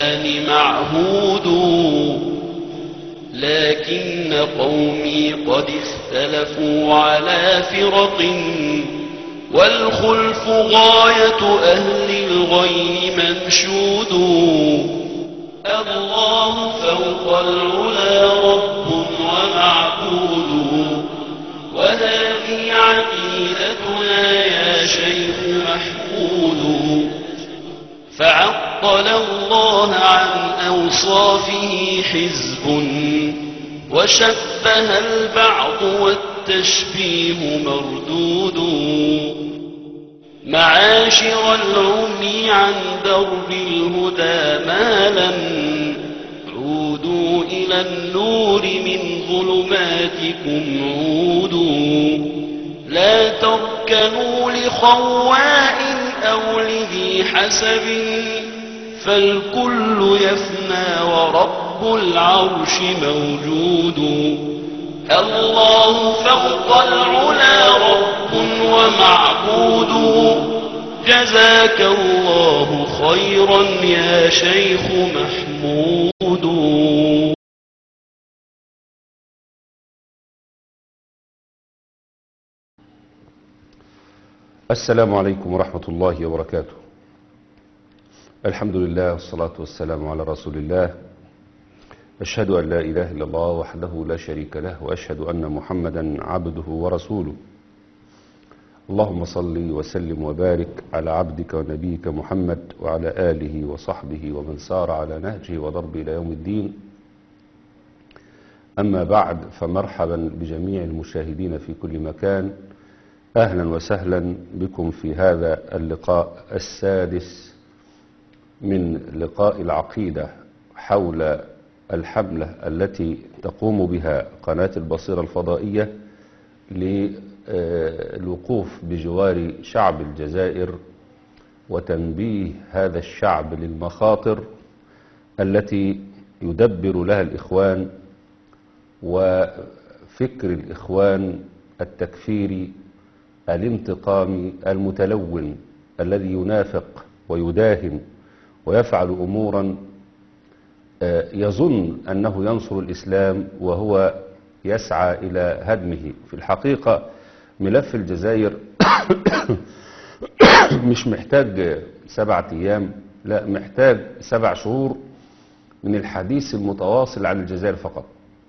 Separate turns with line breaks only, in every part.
معهود لكن قومي قد اختلفوا على فرق والخلف غاية أهل الغي منشود الله فوق العلا رب ومعبود وهذه عقيدتنا يا شيخ محمود فعطل الله عن أوصافه حزب وشبه البعض والتشبيه مردود معاشر العمي عن درب الهدى مالا عودوا إلى النور من ظلماتكم عودوا لا تركنوا لخواء أو لذي حسب فالكل يفنى ورب العرش موجود الله فوق العلا رب ومعبود جزاك الله خيرا يا شيخ محمود
السلام عليكم ورحمة الله وبركاته الحمد لله والصلاة والسلام على رسول الله أشهد أن لا إله إلا الله وحده لا شريك له وأشهد أن محمدا عبده ورسوله اللهم صل وسلم وبارك على عبدك ونبيك محمد وعلى آله وصحبه ومن سار على نهجه وضرب إلى يوم الدين أما بعد فمرحبا بجميع المشاهدين في كل مكان أهلا وسهلا بكم في هذا اللقاء السادس من لقاء العقيدة حول الحملة التي تقوم بها قناة البصيرة الفضائية للوقوف بجوار شعب الجزائر وتنبيه هذا الشعب للمخاطر التي يدبر لها الإخوان وفكر الإخوان التكفيري الانتقامي المتلون الذي ينافق ويداهن ويفعل أمورا يظن أنه ينصر الإسلام وهو يسعى إلى هدمه في الحقيقة ملف الجزائر مش محتاج سبعة أيام لا محتاج سبع شهور من الحديث المتواصل عن الجزائر فقط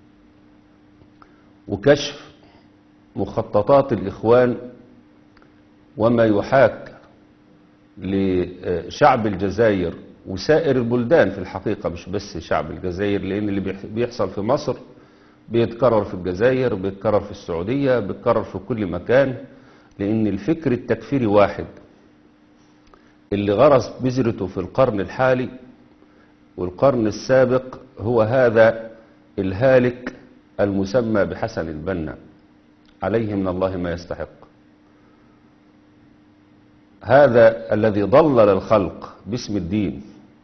وكشف مخططات الإخوان وما يحاك لشعب الجزائر وسائر البلدان في الحقيقة مش بس شعب الجزائر لأن اللي بيحصل في مصر بيتكرر في الجزائر بيتكرر في السعودية بيتكرر في كل مكان لأن الفكر التكفيري واحد اللي غرس بذرته في القرن الحالي والقرن السابق هو هذا الهالك المسمى بحسن البنا عليه من الله ما يستحق هذا الذي ضلل الخلق باسم الدين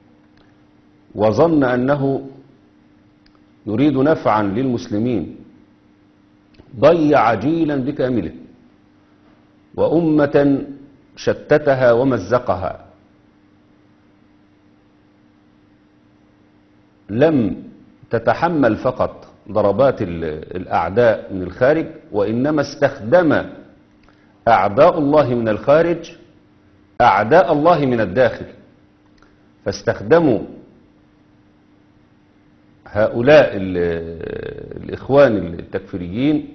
وظن أنه يريد نفعا للمسلمين ضيع جيلا بكامله وأمة شتتها ومزقها لم تتحمل فقط ضربات الأعداء من الخارج وإنما استخدم أعداء الله من الخارج أعداء الله من الداخل فاستخدموا هؤلاء الإخوان التكفيريين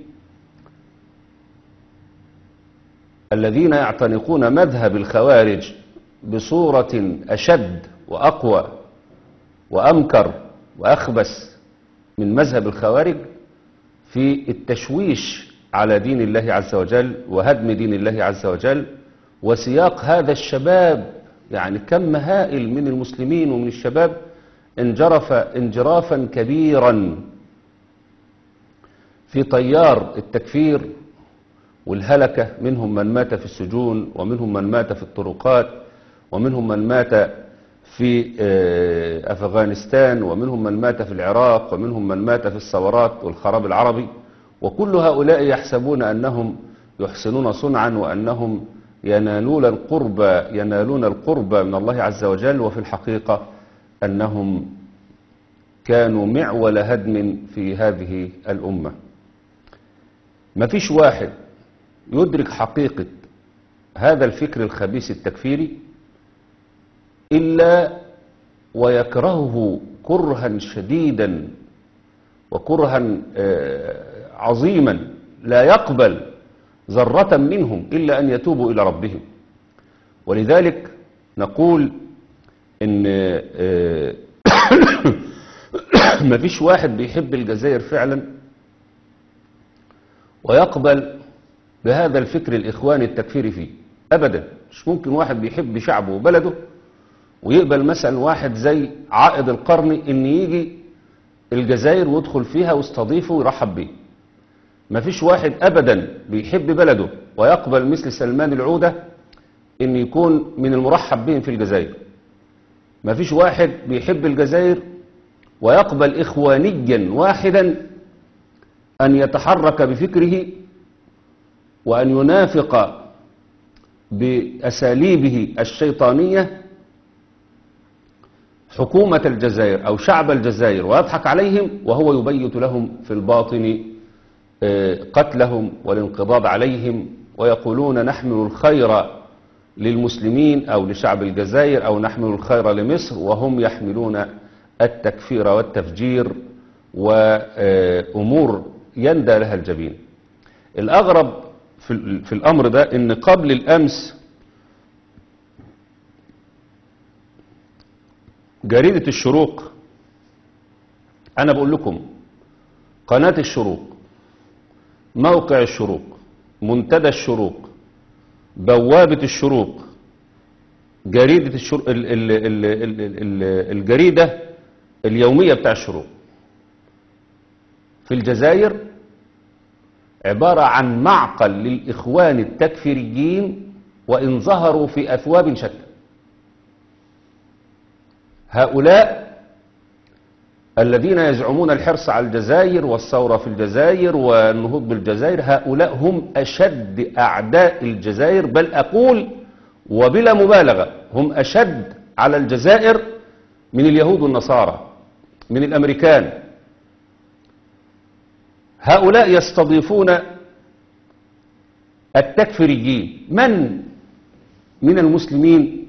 الذين يعتنقون مذهب الخوارج بصورة أشد وأقوى وأمكر وأخبث من مذهب الخوارج في التشويش على دين الله عز وجل وهدم دين الله عز وجل وسياق هذا الشباب يعني كم هائل من المسلمين ومن الشباب انجرف انجرافا كبيرا في طيار التكفير والهلكة منهم من مات في السجون ومنهم من مات في الطرقات ومنهم من مات في أفغانستان ومنهم من مات في العراق ومنهم من مات في الثورات والخراب العربي وكل هؤلاء يحسبون أنهم يحسنون صنعا وأنهم ينالون القرب ينالون القرب من الله عز وجل وفي الحقيقة أنهم كانوا معول هدم في هذه الأمة ما فيش واحد يدرك حقيقة هذا الفكر الخبيث التكفيري إلا ويكرهه كرها شديدا وكرها آه، عظيما لا يقبل ذرة منهم إلا أن يتوبوا إلى ربهم ولذلك نقول إن آه، مفيش واحد بيحب الجزائر فعلا ويقبل بهذا الفكر الإخواني التكفيري فيه أبدا مش ممكن واحد بيحب شعبه وبلده ويقبل مثلا واحد زي عائد القرن ان يجي الجزائر ويدخل فيها ويستضيفه ويرحب بيه مفيش واحد ابدا بيحب بلده ويقبل مثل سلمان العودة ان يكون من المرحب بهم في الجزائر مفيش واحد بيحب الجزائر ويقبل اخوانيا واحدا ان يتحرك بفكره وان ينافق باساليبه الشيطانيه حكومة الجزائر أو شعب الجزائر ويضحك عليهم وهو يبيت لهم في الباطن آه، قتلهم والانقضاض عليهم ويقولون نحمل الخير للمسلمين أو لشعب الجزائر أو نحمل الخير لمصر وهم يحملون التكفير والتفجير وأمور يندى لها الجبين الأغرب في في الأمر ده إن قبل الأمس جريدة الشروق أنا بقول لكم قناة الشروق موقع الشروق منتدى الشروق بوابة الشروق جريدة الشروق ال ال ال ال ال الجريدة اليومية بتاع الشروق في الجزائر عبارة عن معقل للإخوان التكفيريين وإن ظهروا في أثواب شتى هؤلاء الذين يزعمون الحرص على الجزائر والثورة في الجزائر والنهوض بالجزائر هؤلاء هم أشد أعداء الجزائر بل أقول وبلا مبالغة هم أشد على الجزائر من اليهود والنصارى من الأمريكان هؤلاء يستضيفون التكفيريين من من المسلمين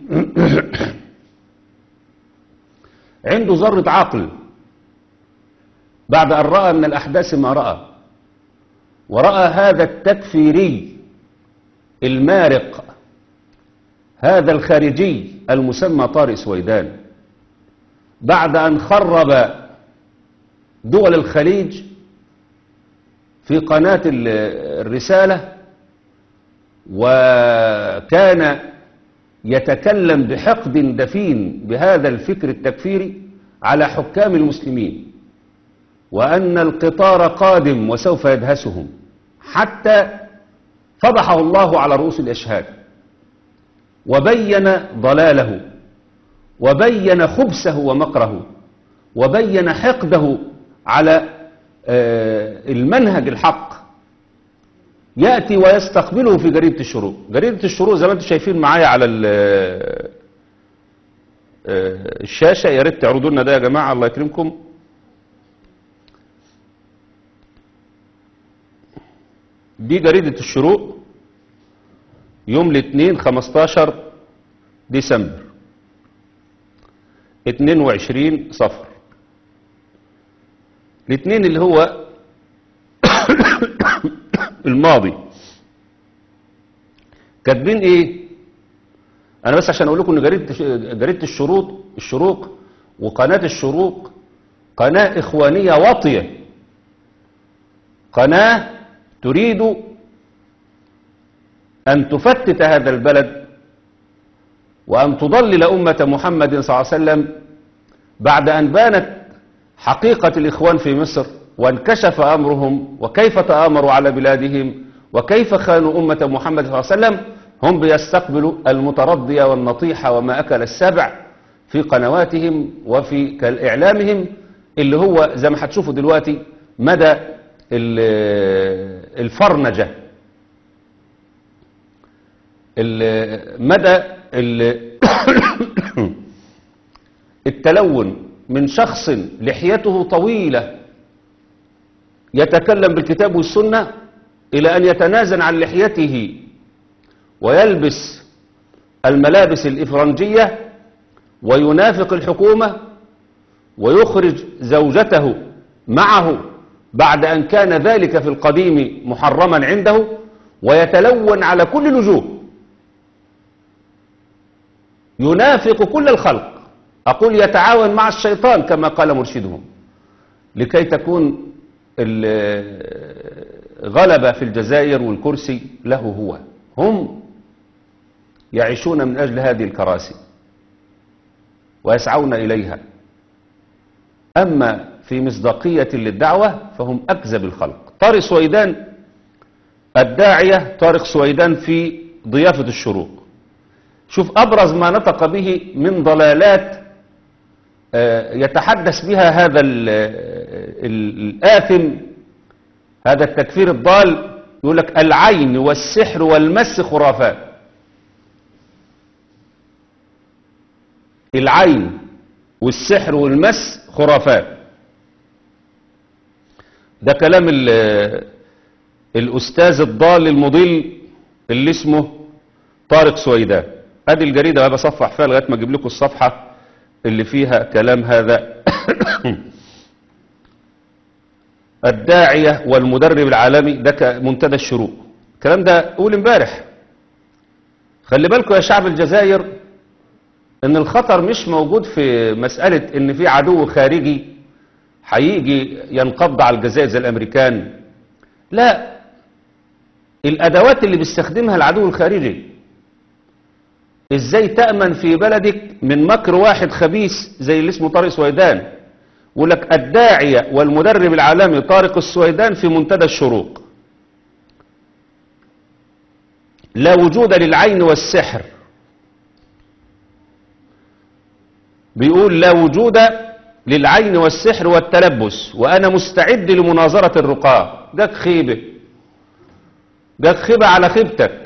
عنده ذرة عقل بعد أن رأى من الأحداث ما رأى ورأى هذا التكفيري المارق هذا الخارجي المسمى طارق سويدان بعد أن خرب دول الخليج في قناة الرسالة وكان يتكلم بحقد دفين بهذا الفكر التكفيري على حكام المسلمين وأن القطار قادم وسوف يدهسهم حتى فضحه الله على رؤوس الأشهاد وبين ضلاله وبين خبثه ومكره وبين حقده على المنهج الحق يأتي ويستقبله في جريدة الشروق جريدة الشروق زي ما انتم شايفين معايا على الشاشة يا ريت تعرضوا لنا ده يا جماعة الله يكرمكم دي جريدة الشروق يوم الاثنين 15 ديسمبر 22 صفر الاثنين اللي هو الماضي كاتبين ايه انا بس عشان اقول لكم ان جريده جريده الشروط الشروق وقناه الشروق قناه اخوانيه واطيه قناه تريد ان تفتت هذا البلد وان تضلل امه محمد صلى الله عليه وسلم بعد ان بانت حقيقه الاخوان في مصر وانكشف أمرهم وكيف تآمروا على بلادهم وكيف خانوا أمة محمد صلى الله عليه وسلم هم بيستقبلوا المترضية والنطيحة وما أكل السبع في قنواتهم وفي إعلامهم اللي هو زي ما هتشوفوا دلوقتي مدى الفرنجة مدى التلون من شخص لحيته طويلة يتكلم بالكتاب والسنة إلى أن يتنازل عن لحيته ويلبس الملابس الإفرنجية وينافق الحكومة ويخرج زوجته معه بعد أن كان ذلك في القديم محرما عنده ويتلون على كل الوجوه ينافق كل الخلق أقول يتعاون مع الشيطان كما قال مرشدهم لكي تكون الغلبة في الجزائر والكرسي له هو هم يعيشون من أجل هذه الكراسي ويسعون إليها أما في مصداقية للدعوة فهم أكذب الخلق طارق سويدان الداعية طارق سويدان في ضيافة الشروق شوف أبرز ما نطق به من ضلالات يتحدث بها هذا الآثم هذا التكفير الضال يقول لك العين والسحر والمس خرافات العين والسحر والمس خرافات ده كلام الأستاذ الضال المضل اللي اسمه طارق سويدان ادي الجريدة بقى بصفح فيها لغاية ما اجيب لكم الصفحة اللي فيها كلام هذا الداعية والمدرب العالمي ده منتدى الشروق الكلام ده قول امبارح خلي بالكم يا شعب الجزائر ان الخطر مش موجود في مسألة ان في عدو خارجي هيجي ينقض على الجزائر زي الامريكان لا الادوات اللي بيستخدمها العدو الخارجي ازاي تأمن في بلدك من مكر واحد خبيث زي اللي اسمه طارق سويدان يقول لك الداعية والمدرب العالمي طارق السويدان في منتدى الشروق لا وجود للعين والسحر بيقول لا وجود للعين والسحر والتلبس وأنا مستعد لمناظرة الرقاة جاك خيبة جاك خيبة على خيبتك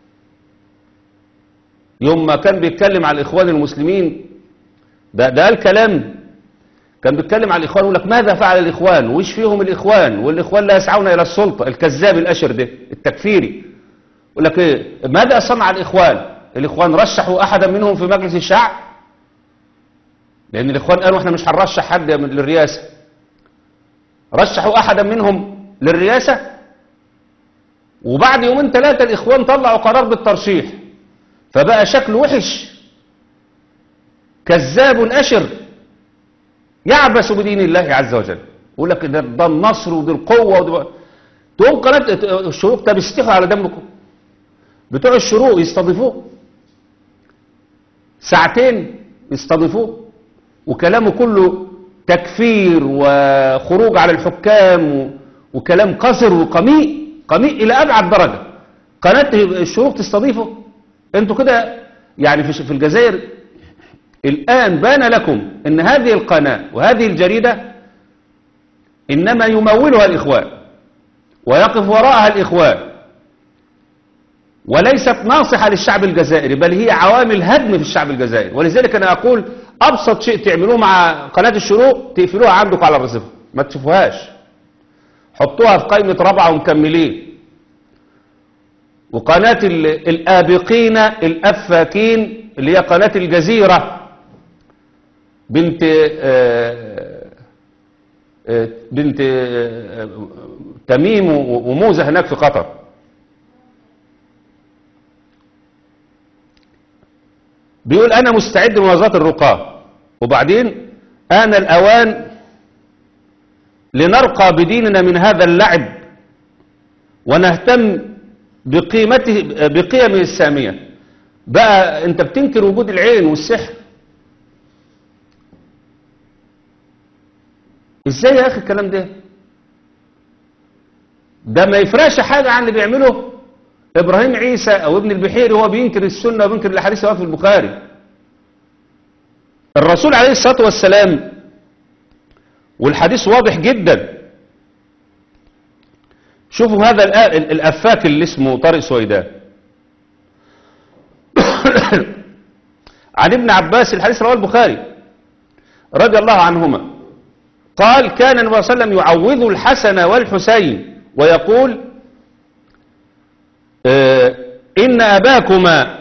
يوم ما كان بيتكلم على الإخوان المسلمين ده, ده قال كلام كان بيتكلم على الإخوان يقول لك ماذا فعل الإخوان وإيش فيهم الإخوان والإخوان لا يسعون إلى السلطة الكذاب الأشر ده التكفيري يقول لك إيه ماذا صنع الإخوان الإخوان رشحوا أحدا منهم في مجلس الشعب لأن الإخوان قالوا إحنا مش هنرشح حد للرئاسة رشحوا أحدا منهم للرئاسة وبعد يومين ثلاثة الإخوان طلعوا قرار بالترشيح فبقى شكله وحش كذاب أشر يعبس بدين الله عز وجل يقول لك ده, ده النصر ودي القوة ودي تقوم قناة الشروق طب استحوا على دمكم بتوع الشروق يستضيفوه ساعتين يستضيفوه وكلامه كله تكفير وخروج على الحكام وكلام قذر وقميء قميء إلى أبعد درجة قناة الشروق تستضيفه انتوا كده يعني في الجزائر الآن بان لكم ان هذه القناة وهذه الجريدة إنما يمولها الإخوان ويقف وراءها الإخوان وليست ناصحة للشعب الجزائري بل هي عوامل هدم في الشعب الجزائري ولذلك أنا أقول أبسط شيء تعملوه مع قناة الشروق تقفلوها عندكم على الرصيف ما تشوفوهاش حطوها في قائمة رابعة ومكملين وقناة الآبقين الأفاكين اللي هي قناة الجزيرة بنت آآ آآ بنت آآ تميم وموزة هناك في قطر بيقول أنا مستعد لمناظرة الرقاة وبعدين آن الأوان لنرقى بديننا من هذا اللعب ونهتم بقيمته بقيمه السامية بقى انت بتنكر وجود العين والسحر ازاي يا اخي الكلام ده ده ما يفرقش حاجة عن اللي بيعمله ابراهيم عيسى او ابن البحيري هو بينكر السنة وبينكر الاحاديث في البخاري الرسول عليه الصلاة والسلام والحديث واضح جدا شوفوا هذا الأفاك اللي اسمه طارق سويدان عن ابن عباس الحديث رواه البخاري رضي الله عنهما قال كان النبي صلى الله عليه وسلم يعوذ الحسن والحسين ويقول آه، إن أباكما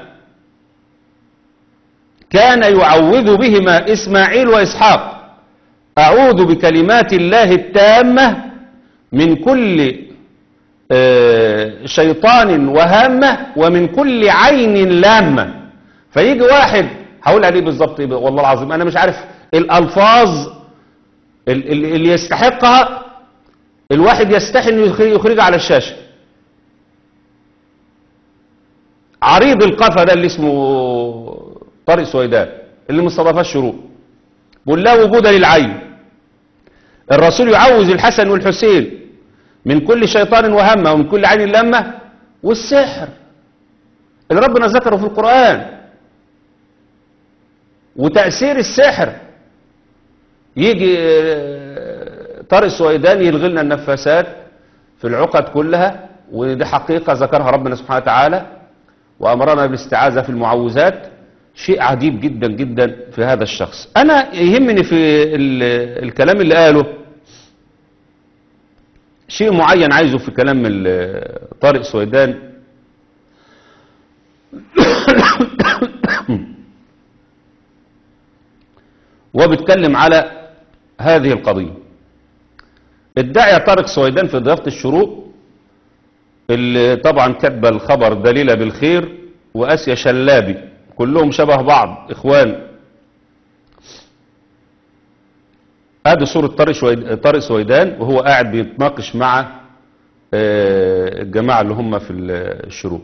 كان يعوذ بهما إسماعيل وإسحاق أعوذ بكلمات الله التامة من كل آه، شيطان وهامة ومن كل عين لامة فيجي واحد هقول عليه بالظبط إيه بقى؟ والله العظيم أنا مش عارف الألفاظ ال- ال- اللي يستحقها الواحد يستحي انه يخ- يخرجها على الشاشة عريض القفا ده اللي اسمه طارق سويدان اللي مستضافاه الشروق بيقول لا وجود للعين الرسول يعوز الحسن والحسين من كل شيطان وهمه ومن كل عين لامه والسحر اللي ربنا ذكره في القرآن وتأثير السحر يجي آه، طارق سويدان يلغي لنا النفاسات في العقد كلها ودي حقيقة ذكرها ربنا سبحانه وتعالى وأمرنا بالاستعاذة في المعوذات شيء عجيب جدا جدا في هذا الشخص أنا يهمني في ال- الكلام اللي قاله شيء معين عايزه في كلام ال- طارق سويدان وبيتكلم على هذه القضية الداعية طارق سويدان في ضيافة الشروق اللي طبعا كتب الخبر دليلة بالخير وآسيا شلابي كلهم شبه بعض إخوان ادي صورة طارق شويد- طارق سويدان وهو قاعد بيتناقش مع آه، الجماعة اللي هم في الشروق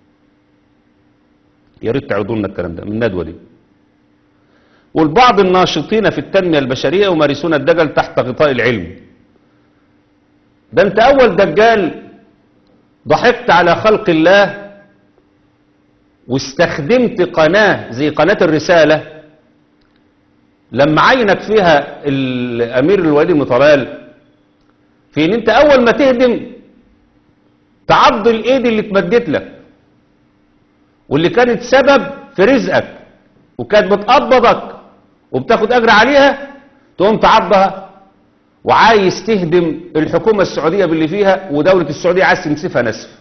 يا ريت تعرضوا لنا الكلام ده من الندوة دي والبعض الناشطين في التنمية البشرية يمارسون الدجل تحت غطاء العلم ده انت اول دجال ضحكت على خلق الله واستخدمت قناة زي قناة الرسالة لما عينك فيها الامير الوليد بن طلال في ان انت اول ما تهدم تعض الايد اللي اتمدت لك واللي كانت سبب في رزقك وكانت بتقبضك وبتاخد اجر عليها تقوم تعضها وعايز تهدم الحكومة السعودية باللي فيها ودولة السعودية عايز تنسفها نسف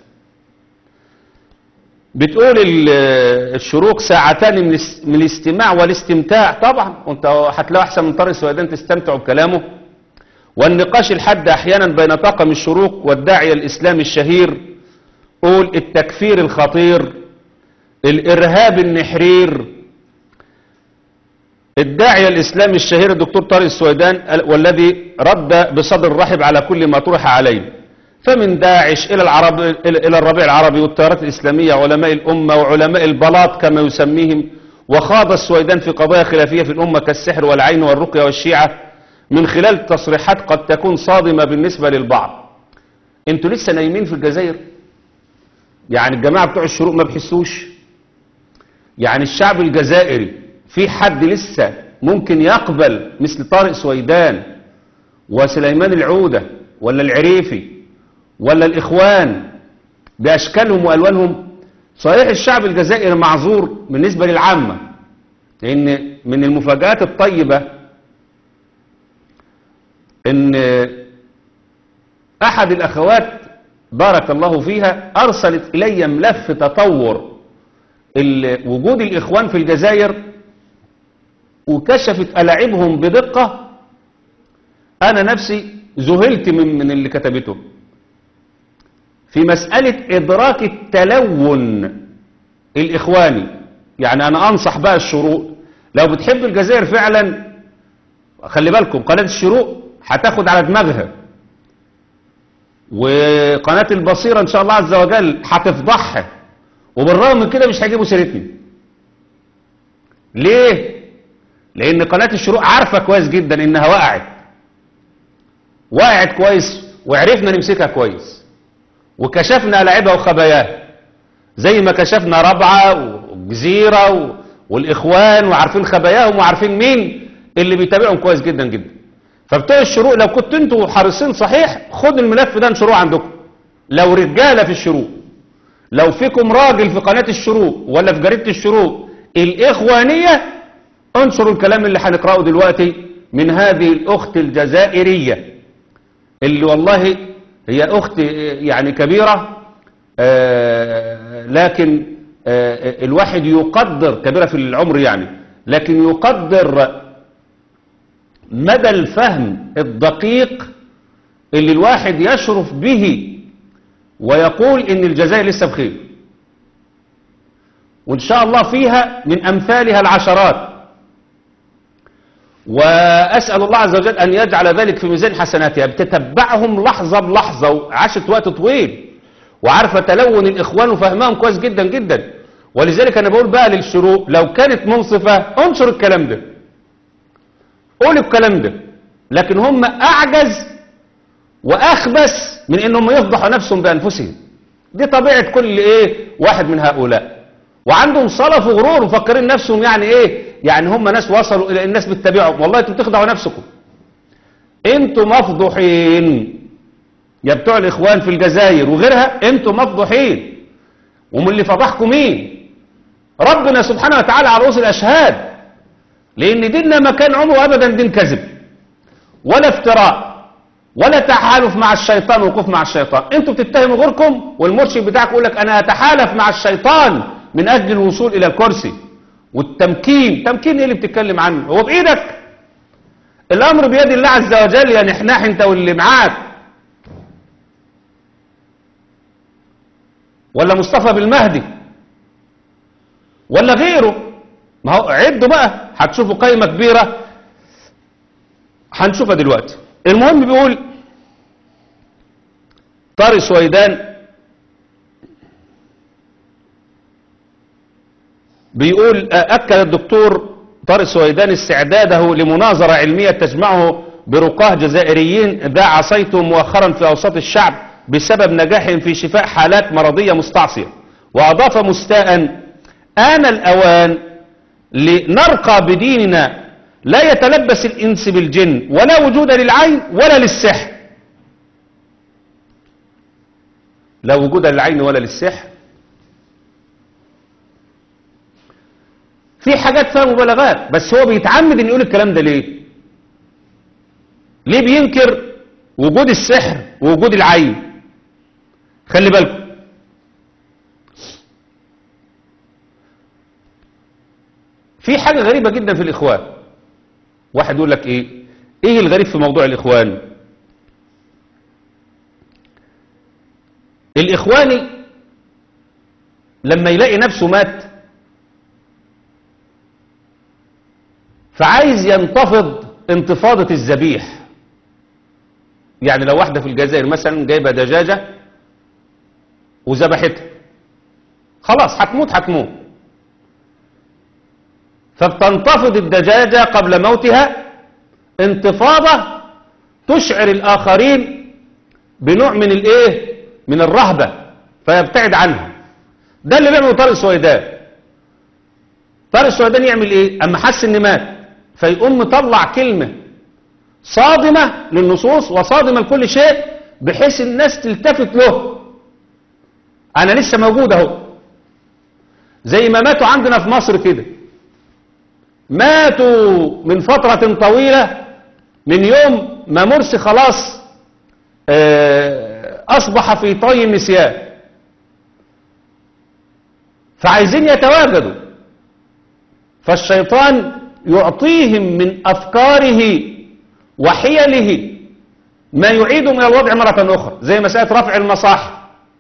بتقول ال- الشروق ساعتان من الاس- من الاستماع والاستمتاع طبعا وانت هتلاقي احسن من طارق السويدان تستمتعوا بكلامه والنقاش الحاد احيانا بين طاقم الشروق والداعية الاسلامي الشهير قول التكفير الخطير الارهاب النحرير الداعية الإسلامي الشهير الدكتور طارق السويدان ال- والذي رد بصدر رحب على كل ما طرح عليه فمن داعش إلى, العرب إلى إلى الربيع العربي والتيارات الإسلامية علماء الأمة وعلماء البلاط كما يسميهم وخاض السويدان في قضايا خلافية في الأمة كالسحر والعين والرقية والشيعة من خلال تصريحات قد تكون صادمة بالنسبة للبعض انتوا لسه نايمين في الجزائر يعني الجماعة بتوع الشروق ما بيحسوش يعني الشعب الجزائري في حد لسه ممكن يقبل مثل طارق سويدان وسليمان العودة ولا العريفي ولا الإخوان بأشكالهم وألوانهم صحيح الشعب الجزائري معذور بالنسبة للعامة لأن من المفاجآت الطيبة أن أحد الأخوات بارك الله فيها أرسلت إلي ملف تطور ال- وجود الإخوان في الجزائر وكشفت ألاعبهم بدقة أنا نفسي ذهلت من, من اللي كتبته في مسألة إدراك التلون الإخواني يعني أنا أنصح بقى الشروق لو بتحب الجزائر فعلا خلي بالكم قناة الشروق هتاخد على دماغها وقناة البصيرة إن شاء الله عز وجل هتفضحها وبالرغم من كده مش هيجيبوا سيرتني ليه لان قناة الشروق عارفة كويس جدا انها وقعت وقعت كويس وعرفنا نمسكها كويس وكشفنا لعبها وخباياها زي ما كشفنا ربعة وجزيرة و- والاخوان وعارفين خباياهم وعارفين مين اللي بيتابعهم كويس جدا جدا فبتوع الشروق لو كنت انتوا حريصين صحيح خد الملف ده انشروه عندكم لو رجالة في الشروق لو فيكم راجل في قناة الشروق ولا في جريدة الشروق الإخوانية انشروا الكلام اللي هنقرأه دلوقتي من هذه الأخت الجزائرية اللي والله هي أخت يعني كبيرة آه، لكن آه، الواحد يقدر كبيرة في العمر يعني لكن يقدر مدى الفهم الدقيق اللي الواحد يشرف به ويقول ان الجزائر لسه بخير وان شاء الله فيها من امثالها العشرات واسال الله عز وجل ان يجعل ذلك في ميزان حسناتها بتتبعهم لحظه بلحظه وعاشت وقت طويل وعارفه تلون الاخوان وفهمهم كويس جدا جدا ولذلك انا بقول بقى للشروق لو كانت منصفه انشر الكلام ده قول الكلام ده لكن هم اعجز واخبث من انهم يفضحوا نفسهم بانفسهم دي طبيعه كل ايه واحد من هؤلاء وعندهم صلف وغرور ومفكرين نفسهم يعني ايه يعني هم ناس وصلوا الى الناس بتتبعهم والله انتوا بتخدعوا نفسكم انتوا مفضوحين يا بتوع الاخوان في الجزائر وغيرها انتوا مفضوحين ومن اللي فضحكم مين ربنا سبحانه وتعالى على رؤوس الاشهاد لان ديننا ما كان عمره ابدا دين كذب ولا افتراء ولا تحالف مع الشيطان وقوف مع الشيطان انتوا بتتهموا غيركم والمرشد بتاعك يقول لك انا اتحالف مع الشيطان من اجل الوصول الى الكرسي والتمكين تمكين ايه اللي بتتكلم عنه هو بايدك الامر بيد الله عز وجل يا نحناح انت واللي معاك ولا مصطفى بالمهدي ولا غيره ما هو عدوا بقى هتشوفوا قايمه كبيره هنشوفها دلوقتي المهم بيقول طارق سويدان بيقول أكد الدكتور طارق سويدان استعداده لمناظرة علمية تجمعه برقاه جزائريين ذا عصيته مؤخرا في أوساط الشعب بسبب نجاحهم في شفاء حالات مرضية مستعصية وأضاف مستاء آن الأوان لنرقى بديننا لا يتلبس الإنس بالجن ولا وجود للعين ولا للسحر لا وجود للعين ولا للسحر في حاجات فيها مبالغات بس هو بيتعمد ان يقول الكلام ده ليه ليه بينكر وجود السحر ووجود العين خلي بالكم في حاجة غريبة جدا في الإخوان واحد يقول لك إيه إيه الغريب في موضوع الإخوان الإخواني لما يلاقي نفسه مات فعايز ينتفض انتفاضة الذبيح يعني لو واحدة في الجزائر مثلا جايبة دجاجة وذبحتها خلاص هتموت هتموت فبتنتفض الدجاجة قبل موتها انتفاضة تشعر الآخرين بنوع من الايه من الرهبة فيبتعد عنها ده اللي بيعمله طارق السويدان طارق السويدان يعمل ايه اما حس ان مات فيقوم مطلع كلمة صادمة للنصوص وصادمة لكل شيء بحيث الناس تلتفت له انا لسه موجود اهو زي ما ماتوا عندنا في مصر كده ماتوا من فترة طويلة من يوم ما مرسي خلاص أصبح في طي النسيان فعايزين يتواجدوا فالشيطان يعطيهم من أفكاره وحيله ما يعيدهم إلى الوضع مرة أخرى زي مسألة رفع المصاحف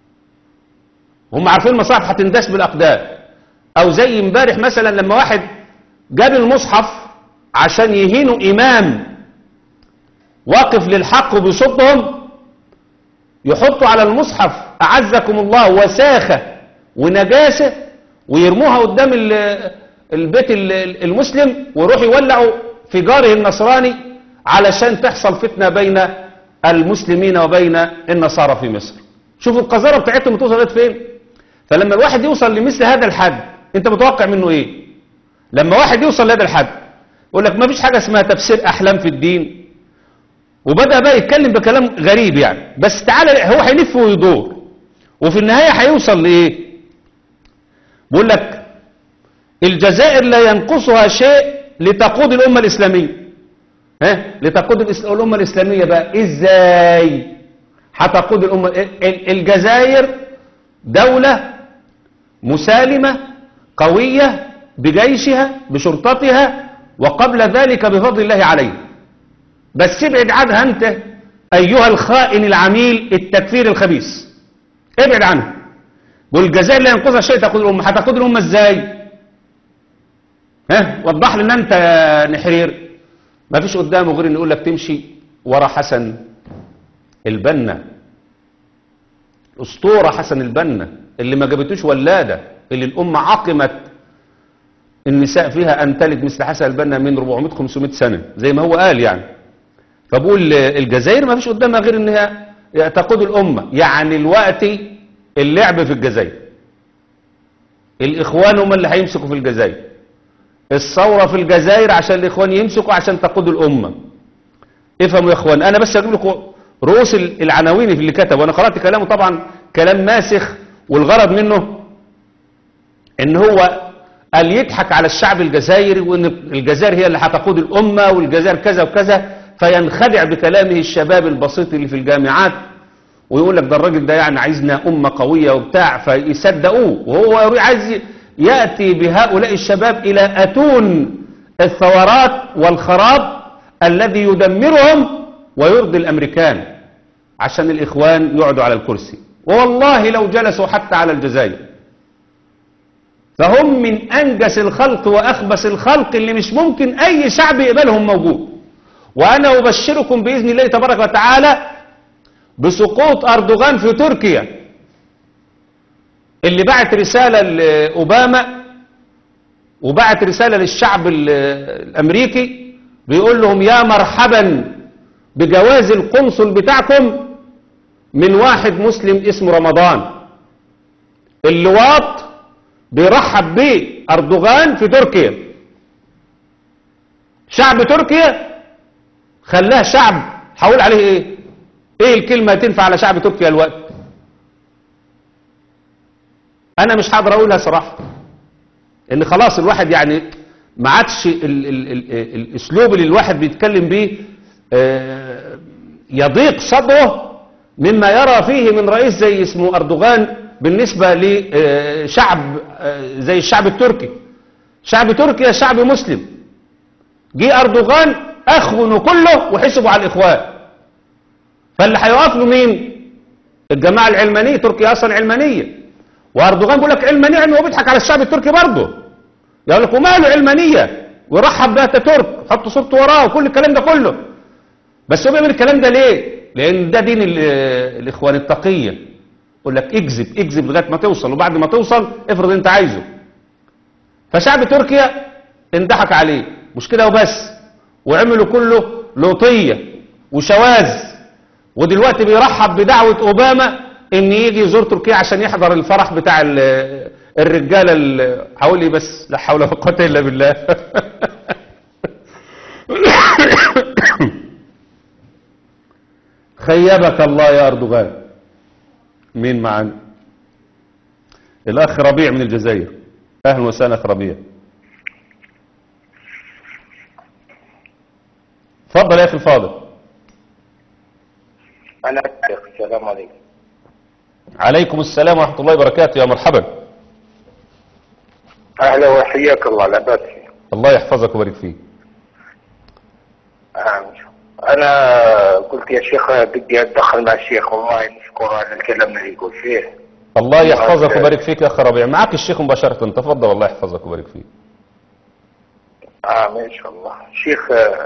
هم عارفين المصاحف هتندس بالأقدام أو زي امبارح مثلا لما واحد جاب المصحف عشان يهينوا إمام واقف للحق وبيصدهم يحطوا على المصحف أعزكم الله وساخة ونجاسة ويرموها قدام البيت المسلم ويروحوا يولعوا في جاره النصراني علشان تحصل فتنة بين المسلمين وبين النصارى في مصر شوفوا القذارة بتاعتهم توصل لغايه فين فلما الواحد يوصل لمثل هذا الحد انت متوقع منه ايه لما واحد يوصل لهذا الحد يقول لك ما فيش حاجة اسمها تفسير أحلام في الدين وبدأ بقى يتكلم بكلام غريب يعني بس تعالى هو هيلف ويدور وفي النهاية هيوصل لإيه بيقول لك الجزائر لا ينقصها شيء لتقود الأمة الإسلامية ها لتقود الإس- الأمة الإسلامية بقى إزاي هتقود الأمة ال- ال- الجزائر دولة مسالمة قوية بجيشها بشرطتها وقبل ذلك بفضل الله عليه بس ابعد عنها أنت أيها الخائن العميل التكفير الخبيث ابعد عنها والجزائر لا ينقذها شيء تقود الأمة هتقود الأمة إزاي ها وضح لنا أنت يا نحرير ما فيش قدامه غير ان يقول لك تمشي ورا حسن البنا اسطوره حسن البنا اللي ما جابتوش ولاده اللي الامه عقمت النساء فيها ان تلد مثل حسن البنا من 400 500 سنه زي ما هو قال يعني فبقول الجزائر ما فيش قدامها غير انها تقود الامه يعني الوقت اللعب في الجزائر الاخوان هم اللي هيمسكوا في الجزائر الثورة في الجزائر عشان الإخوان يمسكوا عشان تقود الأمة افهموا يا إخوان أنا بس أجيب لكم رؤوس العناوين في اللي كتب وأنا قرأت كلامه طبعا كلام ماسخ والغرض منه إن هو قال يضحك على الشعب الجزائري وإن الجزائر هي اللي هتقود الأمة والجزائر كذا وكذا فينخدع بكلامه الشباب البسيط اللي في الجامعات ويقول لك ده الراجل ده يعني عايزنا أمة قوية وبتاع فيصدقوه وهو عايز يأتي بهؤلاء الشباب إلى أتون الثورات والخراب الذي يدمرهم ويرضي الأمريكان عشان الإخوان يقعدوا على الكرسي والله لو جلسوا حتى على الجزائر فهم من أنجس الخلق وأخبث الخلق اللي مش ممكن أي شعب يقبلهم موجود وأنا أبشركم بإذن الله تبارك وتعالى بسقوط أردوغان في تركيا اللي بعت رسالة لأوباما وبعت رسالة للشعب الأمريكي بيقول لهم يا مرحبا بجواز القنصل بتاعكم من واحد مسلم اسمه رمضان اللواط بيرحب بيه أردوغان في تركيا شعب تركيا خلاه شعب حول عليه ايه ايه الكلمة تنفع على شعب تركيا الوقت انا مش هقدر اقولها صراحه ان خلاص الواحد يعني ما عادش ال ال ال الاسلوب اللي الواحد بيتكلم بيه يضيق صدره مما يرى فيه من رئيس زي اسمه اردوغان بالنسبه لشعب زي الشعب التركي شعب تركيا شعب مسلم جه اردوغان اخونه كله وحسبوا على الاخوان فاللي هيقف له مين الجماعه العلمانيه تركيا اصلا علمانيه واردوغان بيقول لك علمانيه علمي وبيضحك على الشعب التركي برضه يقول لك وماله علمانيه ويرحب بها ترك حط صورته وراه وكل الكلام ده كله بس هو بيعمل الكلام ده ليه لان ده دين الاخوان التقيه يقول لك اكذب اكذب لغايه ما توصل وبعد ما توصل افرض انت عايزه فشعب تركيا اندحك عليه مش كده وبس وعملوا كله لوطيه وشواذ ودلوقتي بيرحب بدعوه اوباما ان يجي يزور تركيا عشان يحضر الفرح بتاع الرجاله حاول لي بس لا حول ولا قوه الا بالله خيبك الله يا اردوغان مين معانا الاخ ربيع من الجزائر اهلا وسهلا اخ ربيع اتفضل يا اخي الفاضل
انا السلام عليكم
عليكم السلام ورحمة الله وبركاته يا مرحبا
اهلا وحياك الله لا باس
الله يحفظك ويبارك فيك
انا قلت يا شيخ بدي اتدخل مع الشيخ والله مشكور على الكلام اللي يقول فيه
الله يحفظك ويبارك فيك يا اخ ربيع معك الشيخ مباشرة تفضل الله يحفظك ويبارك فيك
امين ان شاء الله شيخ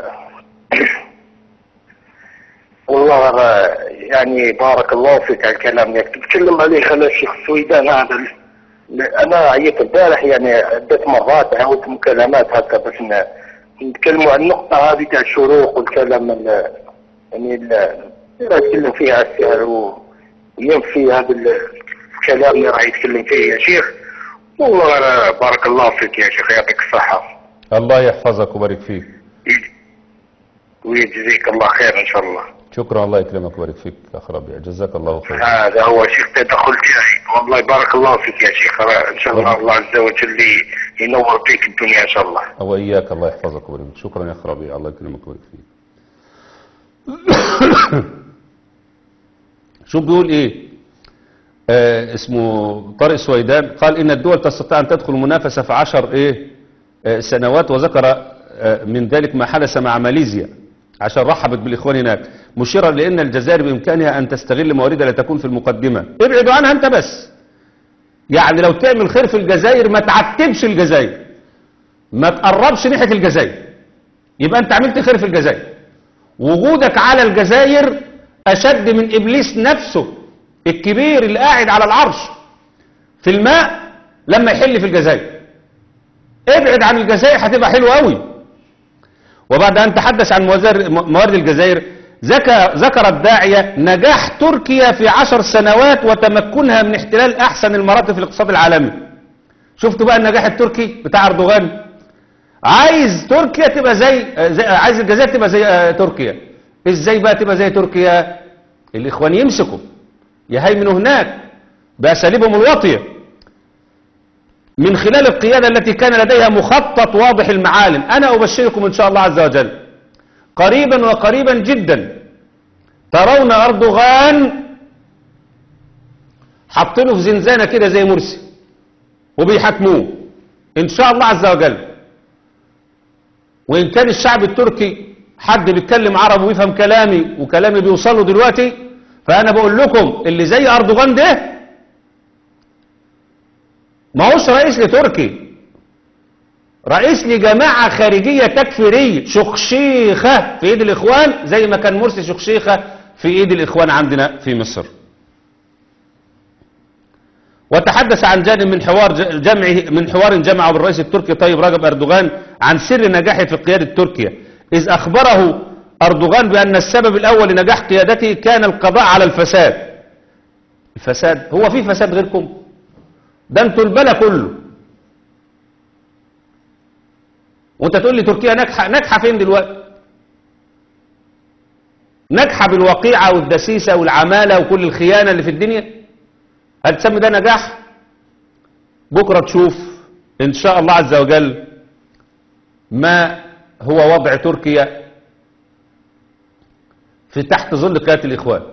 والله يعني بارك الله فيك على الكلام اللي تتكلم عليه على الشيخ السويدان هذا انا عيت البارح يعني عدة مرات عاودت مكالمات هكا باش نتكلموا عن النقطة هذه تاع الشروق والكلام يعني اللي يتكلم فيها السعر وينفي هذا الكلام اللي راح يتكلم فيه يا شيخ والله أنا بارك الله فيك يا شيخ يعطيك الصحة
الله يحفظك ويبارك فيك
ويجزيك الله خير ان شاء الله
شكرا الله يكرمك ويبارك فيك يا اخ ربيع جزاك الله خير
هذا هو شيخ تدخل تاعي والله بارك الله فيك يا شيخ ان شاء الله الله عز وجل ينور بيك الدنيا ان شاء الله
واياك الله يحفظك ويبارك فيك شكرا يا اخ ربيع الله يكرمك ويبارك فيك شوف بيقول ايه آه اسمه طارق سويدان قال ان الدول تستطيع ان تدخل منافسة في عشر ايه آه سنوات وذكر آه من ذلك ما حدث مع ماليزيا عشان رحبت بالاخوان هناك مشيرا لان الجزائر بامكانها ان تستغل مواردها لتكون في المقدمة ابعدوا عنها انت بس يعني لو تعمل خير في الجزائر ما تعتبش الجزائر ما تقربش ناحية الجزائر يبقى انت عملت خير في الجزائر وجودك على الجزائر اشد من ابليس نفسه الكبير اللي قاعد على العرش في الماء لما يحل في الجزائر ابعد عن الجزائر هتبقى حلوة قوي وبعد ان تحدث عن موازر- موارد الجزائر ذكر ذكر الداعية نجاح تركيا في عشر سنوات وتمكنها من احتلال احسن المراتب في الاقتصاد العالمي شفتوا بقى النجاح التركي بتاع اردوغان عايز تركيا تبقى زي, زي عايز الجزائر تبقى زي آه، تركيا ازاي بقى تبقى زي تركيا الاخوان يمسكوا يهيمنوا هناك باساليبهم الواطيه من خلال القياده التي كان لديها مخطط واضح المعالم انا ابشركم ان شاء الله عز وجل قريبا وقريبا جدا ترون اردوغان حاطينه في زنزانه كده زي مرسي وبيحاكموه ان شاء الله عز وجل وإن كان الشعب التركي حد بيتكلم عربي ويفهم كلامي وكلامي بيوصله دلوقتي فأنا بقول لكم اللي زي أردوغان ده ما هوش رئيس لتركي رئيس لجماعة خارجية تكفيرية شخشيخة في ايد الإخوان زي ما كان مرسي شخشيخة في ايد الإخوان عندنا في مصر وتحدث عن جانب من حوار ج- جمعه من حوار جمعه بالرئيس التركي طيب رجب أردوغان عن سر نجاحه في قيادة تركيا إذ أخبره أردوغان بأن السبب الأول لنجاح قيادته كان القضاء على الفساد الفساد هو في فساد غيركم ده انتوا البلا كله وانت تقول لي تركيا ناجحة ناجحة فين دلوقتي ناجحة بالوقيعة والدسيسة والعمالة وكل الخيانة اللي في الدنيا هل تسمي ده نجاح بكرة تشوف ان شاء الله عز وجل ما هو وضع تركيا في تحت ظل قيادة الإخوان